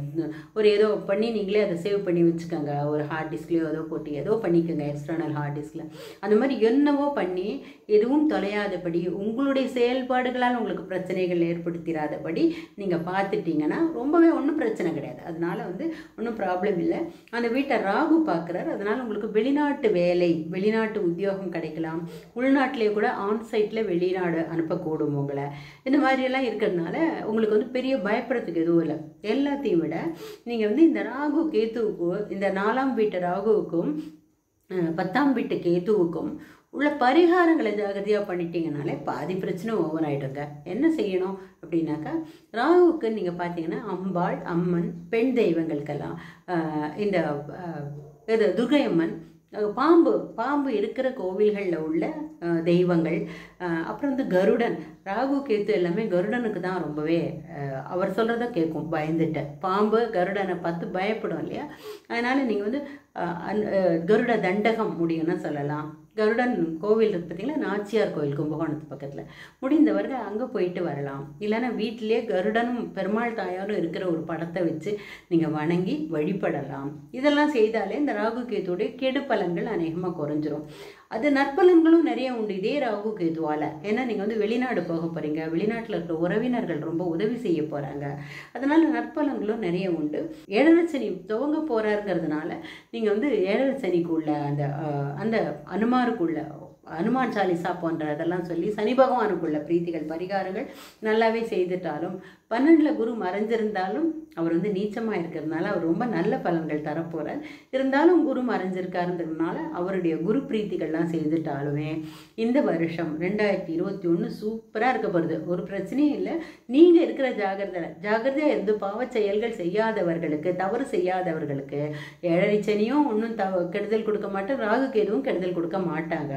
ஒரு ஏதோ பண்ணி நீங்களே அதை சேவ் பண்ணி வச்சுக்கோங்க ஒரு ஹார்ட் டிஸ்க்லேயோ ஏதோ போட்டு ஏதோ பண்ணிக்கோங்க எக்ஸ்டர்னல் ஹார்ட் டிஸ்கில் அந்த மாதிரி என்னவோ பண்ணி எதுவும் தொலையாதபடி உங்களுடைய செயல்பாடுகளால் உங்களுக்கு பிரச்சனைகள் ஏற்படுத்திடாதபடி நீங்கள் பார்த்துட்டீங்கன்னா ரொம்பவே ஒன்றும் பிரச்சனை கிடையாது அதனால வந்து ஒன்றும் ப்ராப்ளம் இல்லை அந்த வீட்டை ராகு பார்க்குறாரு அதனால உங்களுக்கு வெளிநாட்டு வேலை வெளிநாட்டு உத்தியோகம் கிடைக்கலாம் உள்நாட்டிலே கூட ஆன் சைட்டில் வெளிநாடு அனுப்பக்கூடும் உங்களை இந்த மாதிரியெல்லாம் இருக்கிறதுனால உங்களுக்கு வந்து பெரிய பயப்படுறதுக்கு எதுவும் இல்லை எல்லாத்தையும் விட நீங்கள் வந்து இந்த ராகு கேத்துவுக்கும் இந்த நாலாம் வீட்டு ராகுவுக்கும் அஹ், பத்தாம் வீட்டு கேத்துவுக்கும் உள்ள பரிகாரங்களை ஜாகிரதையாக பண்ணிட்டீங்கனாலே பாதி பிரச்சனை ஓவர் ஆகிடுங்க என்ன செய்யணும் அப்படின்னாக்கா ராகுவுக்கு நீங்கள் பார்த்தீங்கன்னா அம்பாள் அம்மன் பெண் தெய்வங்களுக்கெல்லாம் ஆஹ், இந்த ஆஹ், இது துர்கை அம்மன் அஹ், பாம்பு பாம்பு இருக்கிற கோவில்களில் உள்ள ஆஹ், தெய்வங்கள் ஆஹ், அப்புறம் வந்து கருடன் ராகு கேத்து எல்லாமே கருடனுக்கு தான் ரொம்பவே ஆஹ், அவர் சொல்கிறத கேட்கும் பயந்துட்டு பாம்பு கருடனை பார்த்து பயப்படும் இல்லையா அதனால் நீங்கள் வந்து ஆஹ், அன்- ஆஹ், கருட தண்டகம் முடியும்னு சொல்லலாம் கருடன் கோவில் இருக்கு பார்த்தீங்களா நாச்சியார் கோவில் கும்பகோணத்து பக்கத்தில் முடிந்தவர்கள் அங்கே போயிட்டு வரலாம் இல்லைன்னா வீட்டிலேயே கருடனும் பெருமாள் தாயாரும் இருக்கிற ஒரு படத்தை வச்சு நீங்கள் வணங்கி வழிபடலாம் இதெல்லாம் செய்தாலே இந்த ராகு கேத்துடைய கெடு பலன்கள் அநேகமாக குறைஞ்சிரும் அது நற்பலன்களும் நிறைய உண்டு இதே ராகு கேதுவால் ஏன்னா நீங்கள் வந்து வெளிநாடு போக போகிறீங்க வெளிநாட்டில் இருக்கிற உறவினர்கள் ரொம்ப உதவி செய்ய போகிறாங்க அதனால் நற்பலன்களும் நிறைய உண்டு ஏழரை சனி துவங்க போகிறாருங்கிறதுனால நீங்கள் வந்து ஏழரை சனிக்குள்ள அந்த அஹ், அந்த அனுமாருக்குள்ள அனுமான் சாலிசா போன்ற அதெல்லாம் சொல்லி சனி பகவானுக்குள்ள பிரீத்திகள் பரிகாரங்கள் நல்லாவே செய்துட்டாலும் பன்னெண்டில் குரு மறைஞ்சிருந்தாலும் அவர் வந்து நீச்சமாக இருக்கிறதுனால அவர் ரொம்ப நல்ல பலன்கள் தரப்போகிறார் இருந்தாலும் குரு மறைஞ்சிருக்காருன்றதுனால அவருடைய குரு பிரீத்திகள்லாம் செய்துட்டாலுமே இந்த வருஷம் ரெண்டாயிரத்தி இருபத்தி ஒன்று சூப்பராக இருக்க போகிறது ஒரு பிரச்சனையும் இல்லை நீங்கள் இருக்கிற ஜாகிரதை ஜாகிரதையாக இருந்து பாவச் செயல்கள் செய்யாதவர்களுக்கு தவறு செய்யாதவர்களுக்கு ஏழரை சனியும் ஒன்றும் தவ கெடுதல் கொடுக்க மாட்டேன் ராகுக்கு எதுவும் கெடுதல் கொடுக்க மாட்டாங்க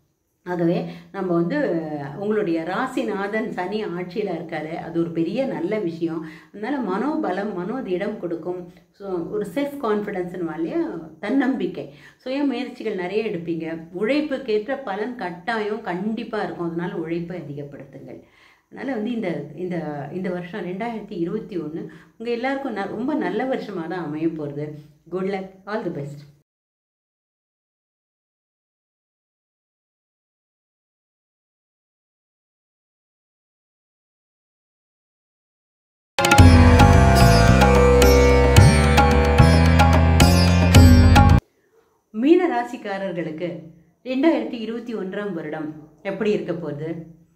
ஆகவே நம்ம வந்து உங்களுடைய ராசிநாதன் சனி ஆட்சியில் இருக்காரு அது ஒரு பெரிய நல்ல விஷயம் அதனால மனோபலம் மனோதிடம் கொடுக்கும் ஸோ ஒரு செல்ஃப் கான்ஃபிடென்ஸ்னு இல்லையா தன்னம்பிக்கை சுய முயற்சிகள் நிறைய எடுப்பீங்க உழைப்புக்கேற்ற பலன் கட்டாயம் கண்டிப்பாக இருக்கும் அதனால உழைப்பை அதிகப்படுத்துங்கள் அதனால் வந்து இந்த இந்த இந்த வருஷம் ரெண்டாயிரத்தி இருபத்தி ஒன்று உங்கள் எல்லாருக்கும் ந ரொம்ப நல்ல வருஷமாக தான் அமைய போகிறது good luck all the best மீன ராசிக்காரர்களுக்கு ரெண்டாயிரத்தி இருபத்தி ஒன்றாம் வருடம் எப்படி இருக்க போகுது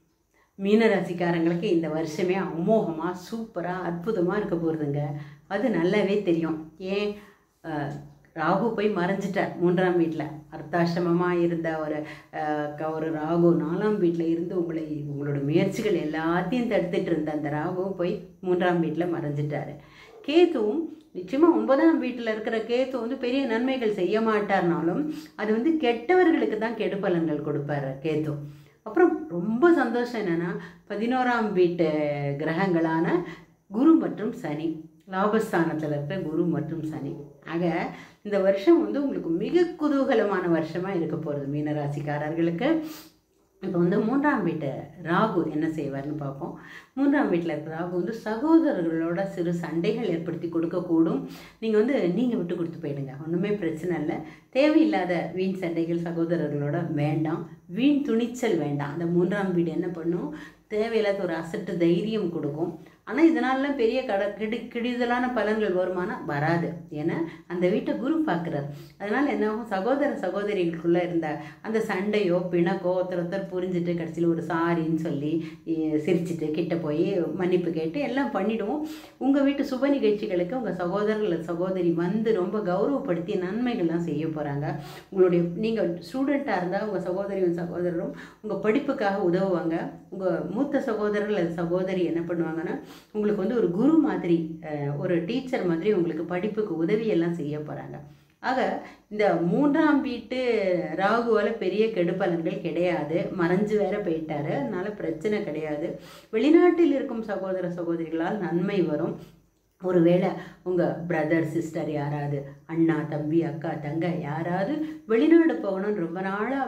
மீன ராசிக்காரங்களுக்கு இந்த வருஷமே அமோகமாக சூப்பராக அற்புதமாக இருக்க போகிறதுங்க அது நல்லாவே தெரியும் ஏன் அஹ், ராகு போய் மறைஞ்சிட்டார் மூன்றாம் வீட்டில் அர்த்தாசிரமமாக இருந்த ஒரு அஹ், க- ஒரு ராகு நாலாம் வீட்டில் இருந்து உங்களை உங்களோட முயற்சிகள் எல்லாத்தையும் தடுத்துட்டு இருந்த அந்த ராகு போய் மூன்றாம் வீட்டில் மறைஞ்சிட்டாரு கேதுவும் நிச்சயமாக ஒன்பதாம் வீட்டில் இருக்கிற கேத்து வந்து பெரிய நன்மைகள் செய்ய மாட்டார்னாலும் அது வந்து கெட்டவர்களுக்கு தான் கெடு பலன்கள் கொடுப்பாரு கேத்து அப்புறம் ரொம்ப சந்தோஷம் என்னன்னா பதினோராம் வீட்டு கிரகங்களான குரு மற்றும் சனி லாபஸ்தானத்தில் இருக்கிற குரு மற்றும் சனி ஆக இந்த வருஷம் வந்து உங்களுக்கு மிக குதூகலமான வருஷமாக இருக்க போகிறது மீனராசிக்காரர்களுக்கு இப்போ வந்து மூன்றாம் வீட்டு ராகு என்ன செய்வார்னு பார்ப்போம் மூன்றாம் வீட்டில் இருக்கிற ராகு வந்து சகோதரர்களோட சிறு சண்டைகள் ஏற்படுத்தி கொடுக்கக்கூடும் நீங்கள் வந்து நீங்கள் விட்டு கொடுத்து போயிடுங்க ஒன்றுமே பிரச்சனை இல்லை தேவையில்லாத வீண் சண்டைகள் சகோதரர்களோட வேண்டாம் வீண் துணிச்சல் வேண்டாம் அந்த மூன்றாம் வீடு என்ன பண்ணும் தேவையில்லாத ஒரு அசட்டு தைரியம் கொடுக்கும் ஆனால் இதனாலலாம் பெரிய கட கிடி கிடிதலான பலன்கள் வருமானா வராது ஏன்னா அந்த வீட்டை குரு பார்க்குறார் அதனால் என்ன ஆகும் சகோதர சகோதரிகளுக்குள்ளே இருந்த அந்த சண்டையோ பிணக்கோ ஒருத்தர் ஒருத்தர் புரிஞ்சுட்டு கடைசியில் ஒரு சாரின்னு சொல்லி இ- சிரிச்சிட்டு கிட்ட போய் மன்னிப்பு கேட்டு எல்லாம் பண்ணிடுவோம் உங்கள் வீட்டு சுப நிகழ்ச்சிகளுக்கு உங்கள் சகோதரர்கள் சகோதரி வந்து ரொம்ப கௌரவப்படுத்தி நன்மைகள்லாம் செய்ய போகிறாங்க உங்களுடைய நீங்கள் ஸ்டூடெண்ட்டாக இருந்தால் உங்கள் சகோதரியும் சகோதரரும் உங்கள் படிப்புக்காக உதவுவாங்க உங்கள் மூத்த சகோதரர்கள் அல்லது சகோதரி என்ன பண்ணுவாங்கன்னா உங்களுக்கு வந்து ஒரு குரு மாதிரி அஹ், ஒரு டீச்சர் மாதிரி உங்களுக்கு படிப்புக்கு உதவி எல்லாம் செய்ய போகிறாங்க ஆக இந்த மூன்றாம் வீட்டு ராகுவால் பெரிய கெடுபலன்கள் கிடையாது மறைஞ்சு வேற போயிட்டாரு அதனால பிரச்சனை கிடையாது வெளிநாட்டில் இருக்கும் சகோதர சகோதரிகளால் நன்மை வரும் ஒருவேளை உங்கள் பிரதர் சிஸ்டர் யாராவது அண்ணா தம்பி அக்கா தங்க யாராவது வெளிநாடு போகணும்னு ரொம்ப நாளாக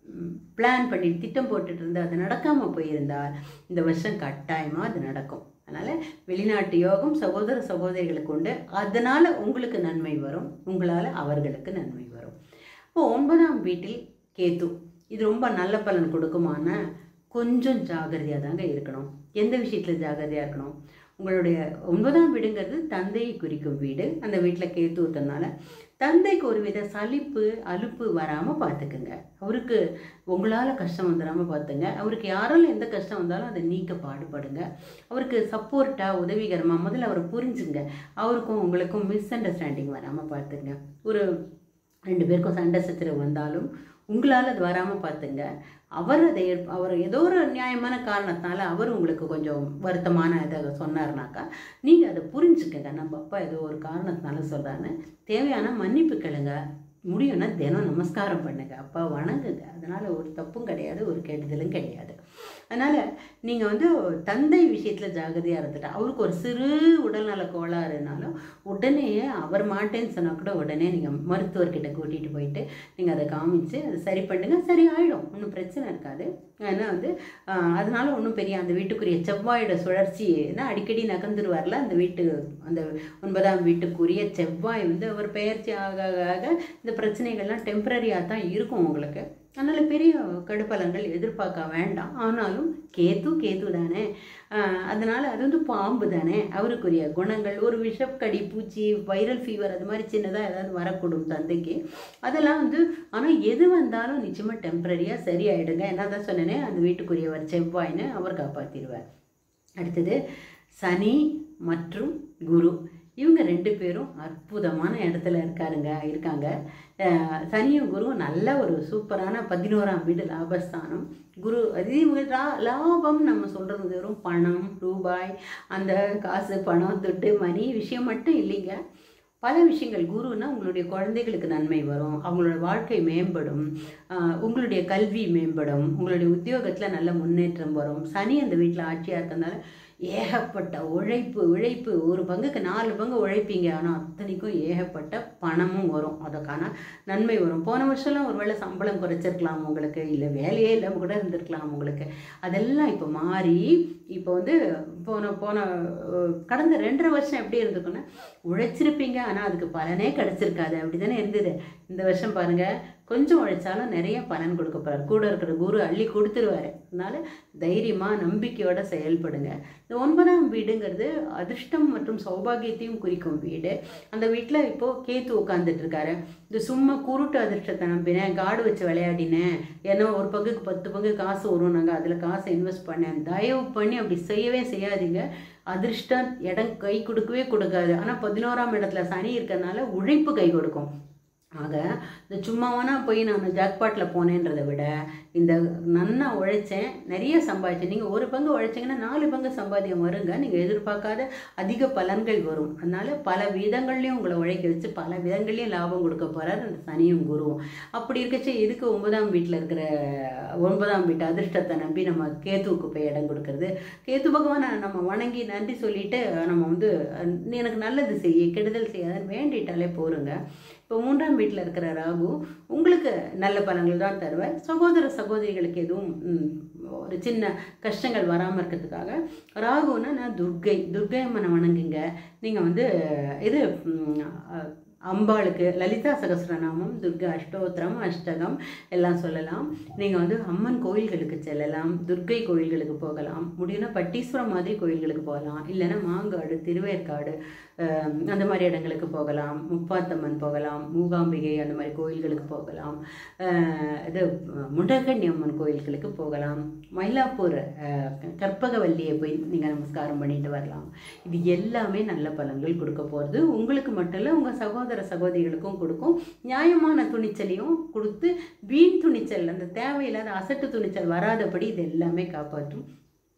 பிளான் பண்ணி திட்டம் போட்டுட்டு இருந்து அது நடக்காமல் போயிருந்தால் இந்த வருஷம் கட்டாயமாக அது நடக்கும் அதனால் வெளிநாட்டு யோகம் சகோதர சகோதரிகளுக்கு உண்டு அதனால் உங்களுக்கு நன்மை வரும் உங்களால் அவர்களுக்கு நன்மை வரும் இப்போ ஒன்பதாம் வீட்டில் கேத்து இது ரொம்ப நல்ல பலன் கொடுக்குமான கொஞ்சம் ஜாகிரதையாக தாங்க இருக்கணும் எந்த விஷயத்தில் ஜாகிரதையாக இருக்கணும் உங்களுடைய ஒன்பதாம் வீடுங்கிறது தந்தையை குறிக்கும் வீடு அந்த வீட்டில் கேத்து விட்டனால தந்தைக்கு ஒரு வித சலிப்பு அலுப்பு வராமல் பார்த்துக்குங்க அவருக்கு உங்களால் கஷ்டம் வந்துடாமல் பார்த்துங்க அவருக்கு யாரால எந்த கஷ்டம் வந்தாலும் அதை நீக்க பாடுபடுங்க அவருக்கு சப்போர்ட்டாக உதவிகரமாக முதல்ல அவரை புரிஞ்சுங்க அவருக்கும் உங்களுக்கும் மிஸ் அண்டர்ஸ்டாண்டிங் வராமல் பார்த்துங்க ஒரு ரெண்டு பேருக்கும் சண்டை சச்சரவு வந்தாலும் உங்களால் அது வராமல் பார்த்துங்க அவர் அதை ஏற்- அவர் ஏதோ ஒரு நியாயமான காரணத்தினால அவர் உங்களுக்கு கொஞ்சம் வருத்தமான இதை சொன்னார்னாக்கா நீங்கள் அதை புரிஞ்சுக்கங்க நம்ம அப்பா ஏதோ ஒரு காரணத்தினால சொல்கிறான்னு தேவையான மன்னிப்பு கேளுங்க முடியும்னா தினம் நமஸ்காரம் பண்ணுங்க அப்பா வணங்குங்க அதனால் ஒரு தப்பும் கிடையாது ஒரு கெடுதலும் கிடையாது அதனால் நீங்கள் வந்து தந்தை விஷயத்தில் ஜாகிரதையாக இருந்துட்டு அவருக்கு ஒரு சிறு உடல்நல கோளாறுனாலும் உடனே அவர் மாட்டேன்னு சொன்னால் கூட உடனே நீங்கள் மருத்துவர்கிட்ட கூட்டிகிட்டு போயிட்டு நீங்கள் அதை காமிச்சு அதை சரி பண்ணுங்க சரி ஆகிடும் ஒன்றும் பிரச்சனை இருக்காது ஏன்னா வந்து ஆஹ், அதனால ஒன்றும் பெரிய அந்த வீட்டுக்குரிய செவ்வாயோட சுழற்சி ஏன்னா அடிக்கடி நகர்ந்துருவார்ல அந்த வீட்டு அந்த ஒன்பதாம் வீட்டுக்குரிய செவ்வாய் வந்து அவர் பெயர்ச்சி ஆக ஆக ஆக இந்த பிரச்சனைகள்லாம் டெம்பரரியாக தான் இருக்கும் உங்களுக்கு அதனால் பெரிய கடுப்பலங்கள் எதிர்பார்க்க வேண்டாம் ஆனாலும் கேத்து கேத்து தானே ஆஹ் அதனால அது வந்து பாம்பு தானே அவருக்குரிய குணங்கள் ஒரு விஷக்கடி பூச்சி வைரல் ஃபீவர் அது மாதிரி சின்னதாக ஏதாவது வரக்கூடும் தந்தைக்கு அதெல்லாம் வந்து ஆனால் எது வந்தாலும் நிச்சயமாக டெம்பரரியாக சரியாயிடுங்க என்ன தான் சொன்னேனே அந்த வீட்டுக்குரியவர் செவ்வாய்னு அவர் காப்பாற்றிடுவார் அடுத்தது சனி மற்றும் குரு இவங்க ரெண்டு பேரும் அற்புதமான இடத்துல இருக்காருங்க இருக்காங்க அஹ் சனியும் குருவும் நல்ல ஒரு சூப்பரான பதினோராம் வீடு லாபஸ்தானம் குரு அது இவங்க லா- லாபம் நம்ம சொல்கிறது வெறும் பணம் ரூபாய் அந்த காசு பணம் துட்டு மணி விஷயம் மட்டும் இல்லைங்க பல விஷயங்கள் குருன்னா உங்களுடைய குழந்தைகளுக்கு நன்மை வரும் அவங்களோட வாழ்க்கை மேம்படும் ஆஹ் உங்களுடைய கல்வி மேம்படும் உங்களுடைய உத்தியோகத்தில் நல்ல முன்னேற்றம் வரும் சனி அந்த வீட்டில் ஆட்சியாக இருக்கிறதுனால ஏகப்பட்ட உழைப்பு உழைப்பு ஒரு பங்குக்கு நாலு பங்கு உழைப்பீங்க ஆனால் அத்தனைக்கும் ஏகப்பட்ட பணமும் வரும் அதுக்கான நன்மை வரும் போன வருஷம்லாம் ஒருவேளை சம்பளம் குறைச்சிருக்கலாம் உங்களுக்கு இல்லை வேலையே இல்லாமல் கூட இருந்திருக்கலாம் உங்களுக்கு அதெல்லாம் இப்போ மாறி இப்போ வந்து போன போன அஹ், கடந்த ரெண்டரை வருஷம் எப்படி இருந்திருக்குன்னா உழைச்சிருப்பீங்க ஆனால் அதுக்கு பலனே கிடைச்சிருக்காது அப்படி தானே இருந்தது இந்த வருஷம் பாருங்க கொஞ்சம் உழைச்சாலும் நிறைய பலன் கொடுக்க போறாரு கூட இருக்கிற குரு அள்ளி கொடுத்துருவாரு அதனால தைரியமா நம்பிக்கையோட செயல்படுங்க இந்த ஒன்பதாம் வீடுங்கிறது அதிர்ஷ்டம் மற்றும் சௌபாகியத்தையும் குறிக்கும் வீடு அந்த வீட்டில் இப்போ கேத்து உட்காந்துட்டு இருக்காரு இந்த சும்மா குருட்டு அதிர்ஷ்டத்தை நம்பினேன் காடு வச்சு விளையாடினேன் ஏன்னா ஒரு பங்குக்கு பத்து பங்கு காசு வரும் நாங்கள் அதில் காசை இன்வெஸ்ட் பண்ணேன் தயவு பண்ணி அப்படி செய்யவே செய்யாதீங்க அதிர்ஷ்டம் இடம் கை கொடுக்கவே கொடுக்காது ஆனால் பதினோராம் இடத்துல சனி இருக்கிறதுனால உழைப்பு கை கொடுக்கும் ஆக இந்த சும்மாவானா போய் நான் ஜாக்பாட்டில் போனேன்றதை விட இந்த நன்னா உழைச்சேன் நிறைய சம்பாதிச்சேன் நீங்கள் ஒரு பங்கு உழைச்சிங்கன்னா நாலு பங்கு சம்பாத்தியம் வருங்க நீங்கள் எதிர்பார்க்காத அதிக பலன்கள் வரும் அதனால பல விதங்கள்லையும் உங்களை உழைக்க வச்சு பல விதங்கள்லையும் லாபம் கொடுக்க போகிறார் அந்த சனியும் குருவும் அப்படி இருக்கச்சு எதுக்கு ஒன்பதாம் வீட்டில் இருக்கிற ஒன்பதாம் வீட்டு அதிர்ஷ்டத்தை நம்பி நம்ம கேத்துவுக்கு போய் இடம் கொடுக்கறது கேத்து பகவானை நம்ம வணங்கி நன்றி சொல்லிட்டு நம்ம வந்து அஹ், நீ எனக்கு நல்லது செய்ய கெடுதல் செய்யாதுன்னு வேண்டிட்டாலே போருங்க இப்போ மூன்றாம் வீட்டில் இருக்கிற ராகு உங்களுக்கு நல்ல பலன்கள் தான் தருவார் சகோதர சகோதரிகளுக்கு எதுவும் ம், ஒரு சின்ன கஷ்டங்கள் வராமல் இருக்கிறதுக்காக ராகுன்னா நான் துர்க்கை துர்க்கை அம்மனை வணங்குங்க நீங்கள் வந்து இது ம், அஹ், அம்பாளுக்கு லலிதா சகஸ்ரநாமம் துர்கா அஷ்டோத்திரம் அஷ்டகம் எல்லாம் சொல்லலாம் நீங்கள் வந்து அம்மன் கோயில்களுக்கு செல்லலாம் துர்க்கை கோயில்களுக்கு போகலாம் முடியும்னா பட்டீஸ்வரம் மாதிரி கோயில்களுக்கு போகலாம் இல்லைன்னா மாங்காடு திருவேற்காடு அஹ், அந்த மாதிரி இடங்களுக்கு போகலாம் முப்பாத்தம்மன் போகலாம் மூகாம்பிகை அந்த மாதிரி கோயில்களுக்கு போகலாம் அஹ், இது முண்டகண்ணி அம்மன் கோயில்களுக்கு போகலாம் மயிலாப்பூர் அஹ், கற்பகவல்லியை போய் நீங்கள் நமஸ்காரம் பண்ணிட்டு வரலாம் இது எல்லாமே நல்ல பலன்கள் கொடுக்க போகிறது உங்களுக்கு மட்டும் இல்லை உங்கள் சகோதர சகோதரிகளுக்கும் கொடுக்கும் நியாயமான துணிச்சலையும் கொடுத்து வீண் துணிச்சல் அந்த தேவையில்லாத அசட்டு துணிச்சல் வராதபடி இது எல்லாமே காப்பாற்றும்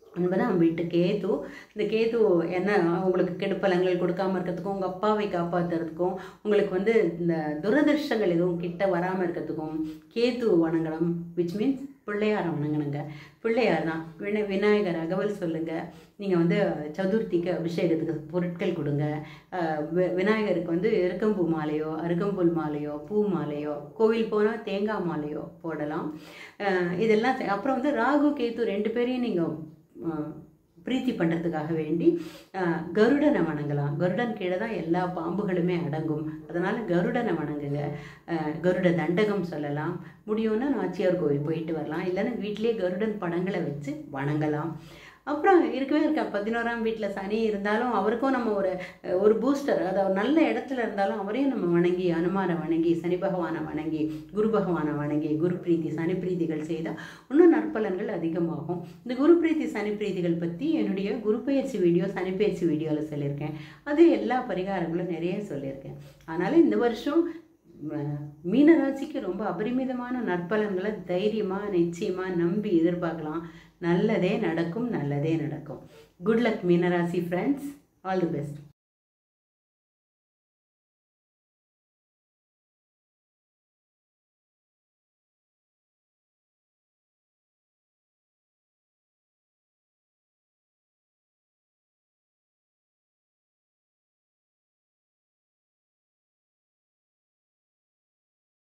ஒன்பதாம் வீட்டு கேது இந்த கேது என்ன உங்களுக்கு கெடுப்பலங்கள் கொடுக்காம இருக்கிறதுக்கும் உங்கள் அப்பாவை காப்பாற்றுறதுக்கும் உங்களுக்கு வந்து இந்த துரதிருஷ்டங்கள் எதுவும் கிட்ட வராமல் இருக்கிறதுக்கும் கேது வணங்கணும் விச் மீன்ஸ் பிள்ளையாரை வணங்கணுங்க பிள்ளையார் தான் வின விநாயகர் அகவல் சொல்லுங்கள் நீங்கள் வந்து சதுர்த்திக்கு அபிஷேகத்துக்கு பொருட்கள் கொடுங்க அஹ் வி- விநாயகருக்கு வந்து எருக்கம்பூ மாலையோ அருகம்புல் மாலையோ பூ மாலையோ கோவில் போனால் தேங்காய் மாலையோ போடலாம் அஹ் இதெல்லாம் செ- அப்புறம் வந்து ராகு கேது ரெண்டு பேரையும் நீங்கள் பிரீத்தி பண்ணுறதுக்காக வேண்டி அஹ், கருடனை வணங்கலாம் கருடன் கீழே தான் எல்லா பாம்புகளுமே அடங்கும் அதனால் கருடனை வணங்குங்க அஹ், கருட தண்டகம் சொல்லலாம் முடியும்னா நாச்சியார் கோவில் போயிட்டு வரலாம் இல்லைன்னா வீட்டிலேயே கருடன் படங்களை வச்சு வணங்கலாம் அப்புறம் இருக்கவே இருக்க பதினோராம் வீட்டில் சனி இருந்தாலும் அவருக்கும் நம்ம ஒரு ஒரு பூஸ்டர் அதாவது நல்ல இடத்துல இருந்தாலும் அவரையும் நம்ம வணங்கி அனுமானை வணங்கி சனி பகவானை வணங்கி குரு பகவானை வணங்கி குரு பிரீத்தி சனி பிரீத்திகள் செய்தால் இன்னும் நற்பலன்கள் அதிகமாகும் இந்த குரு பிரீத்தி சனி பிரீத்திகள் பற்றி என்னுடைய குரு பயிற்சி வீடியோ சனி பயிற்சி வீடியோவில் சொல்லியிருக்கேன் அது எல்லா பரிகாரங்களும் நிறைய சொல்லியிருக்கேன் அதனால் இந்த வருஷம் ம- மீனராசிக்கு ரொம்ப அபரிமிதமான நற்பலன்களை தைரியமாக நிச்சயமாக நம்பி எதிர்பார்க்கலாம் நல்லதே நடக்கும் நல்லதே நடக்கும் குட் லக் மீனராசி ஃப்ரெண்ட்ஸ் ஆல் தி பெஸ்ட்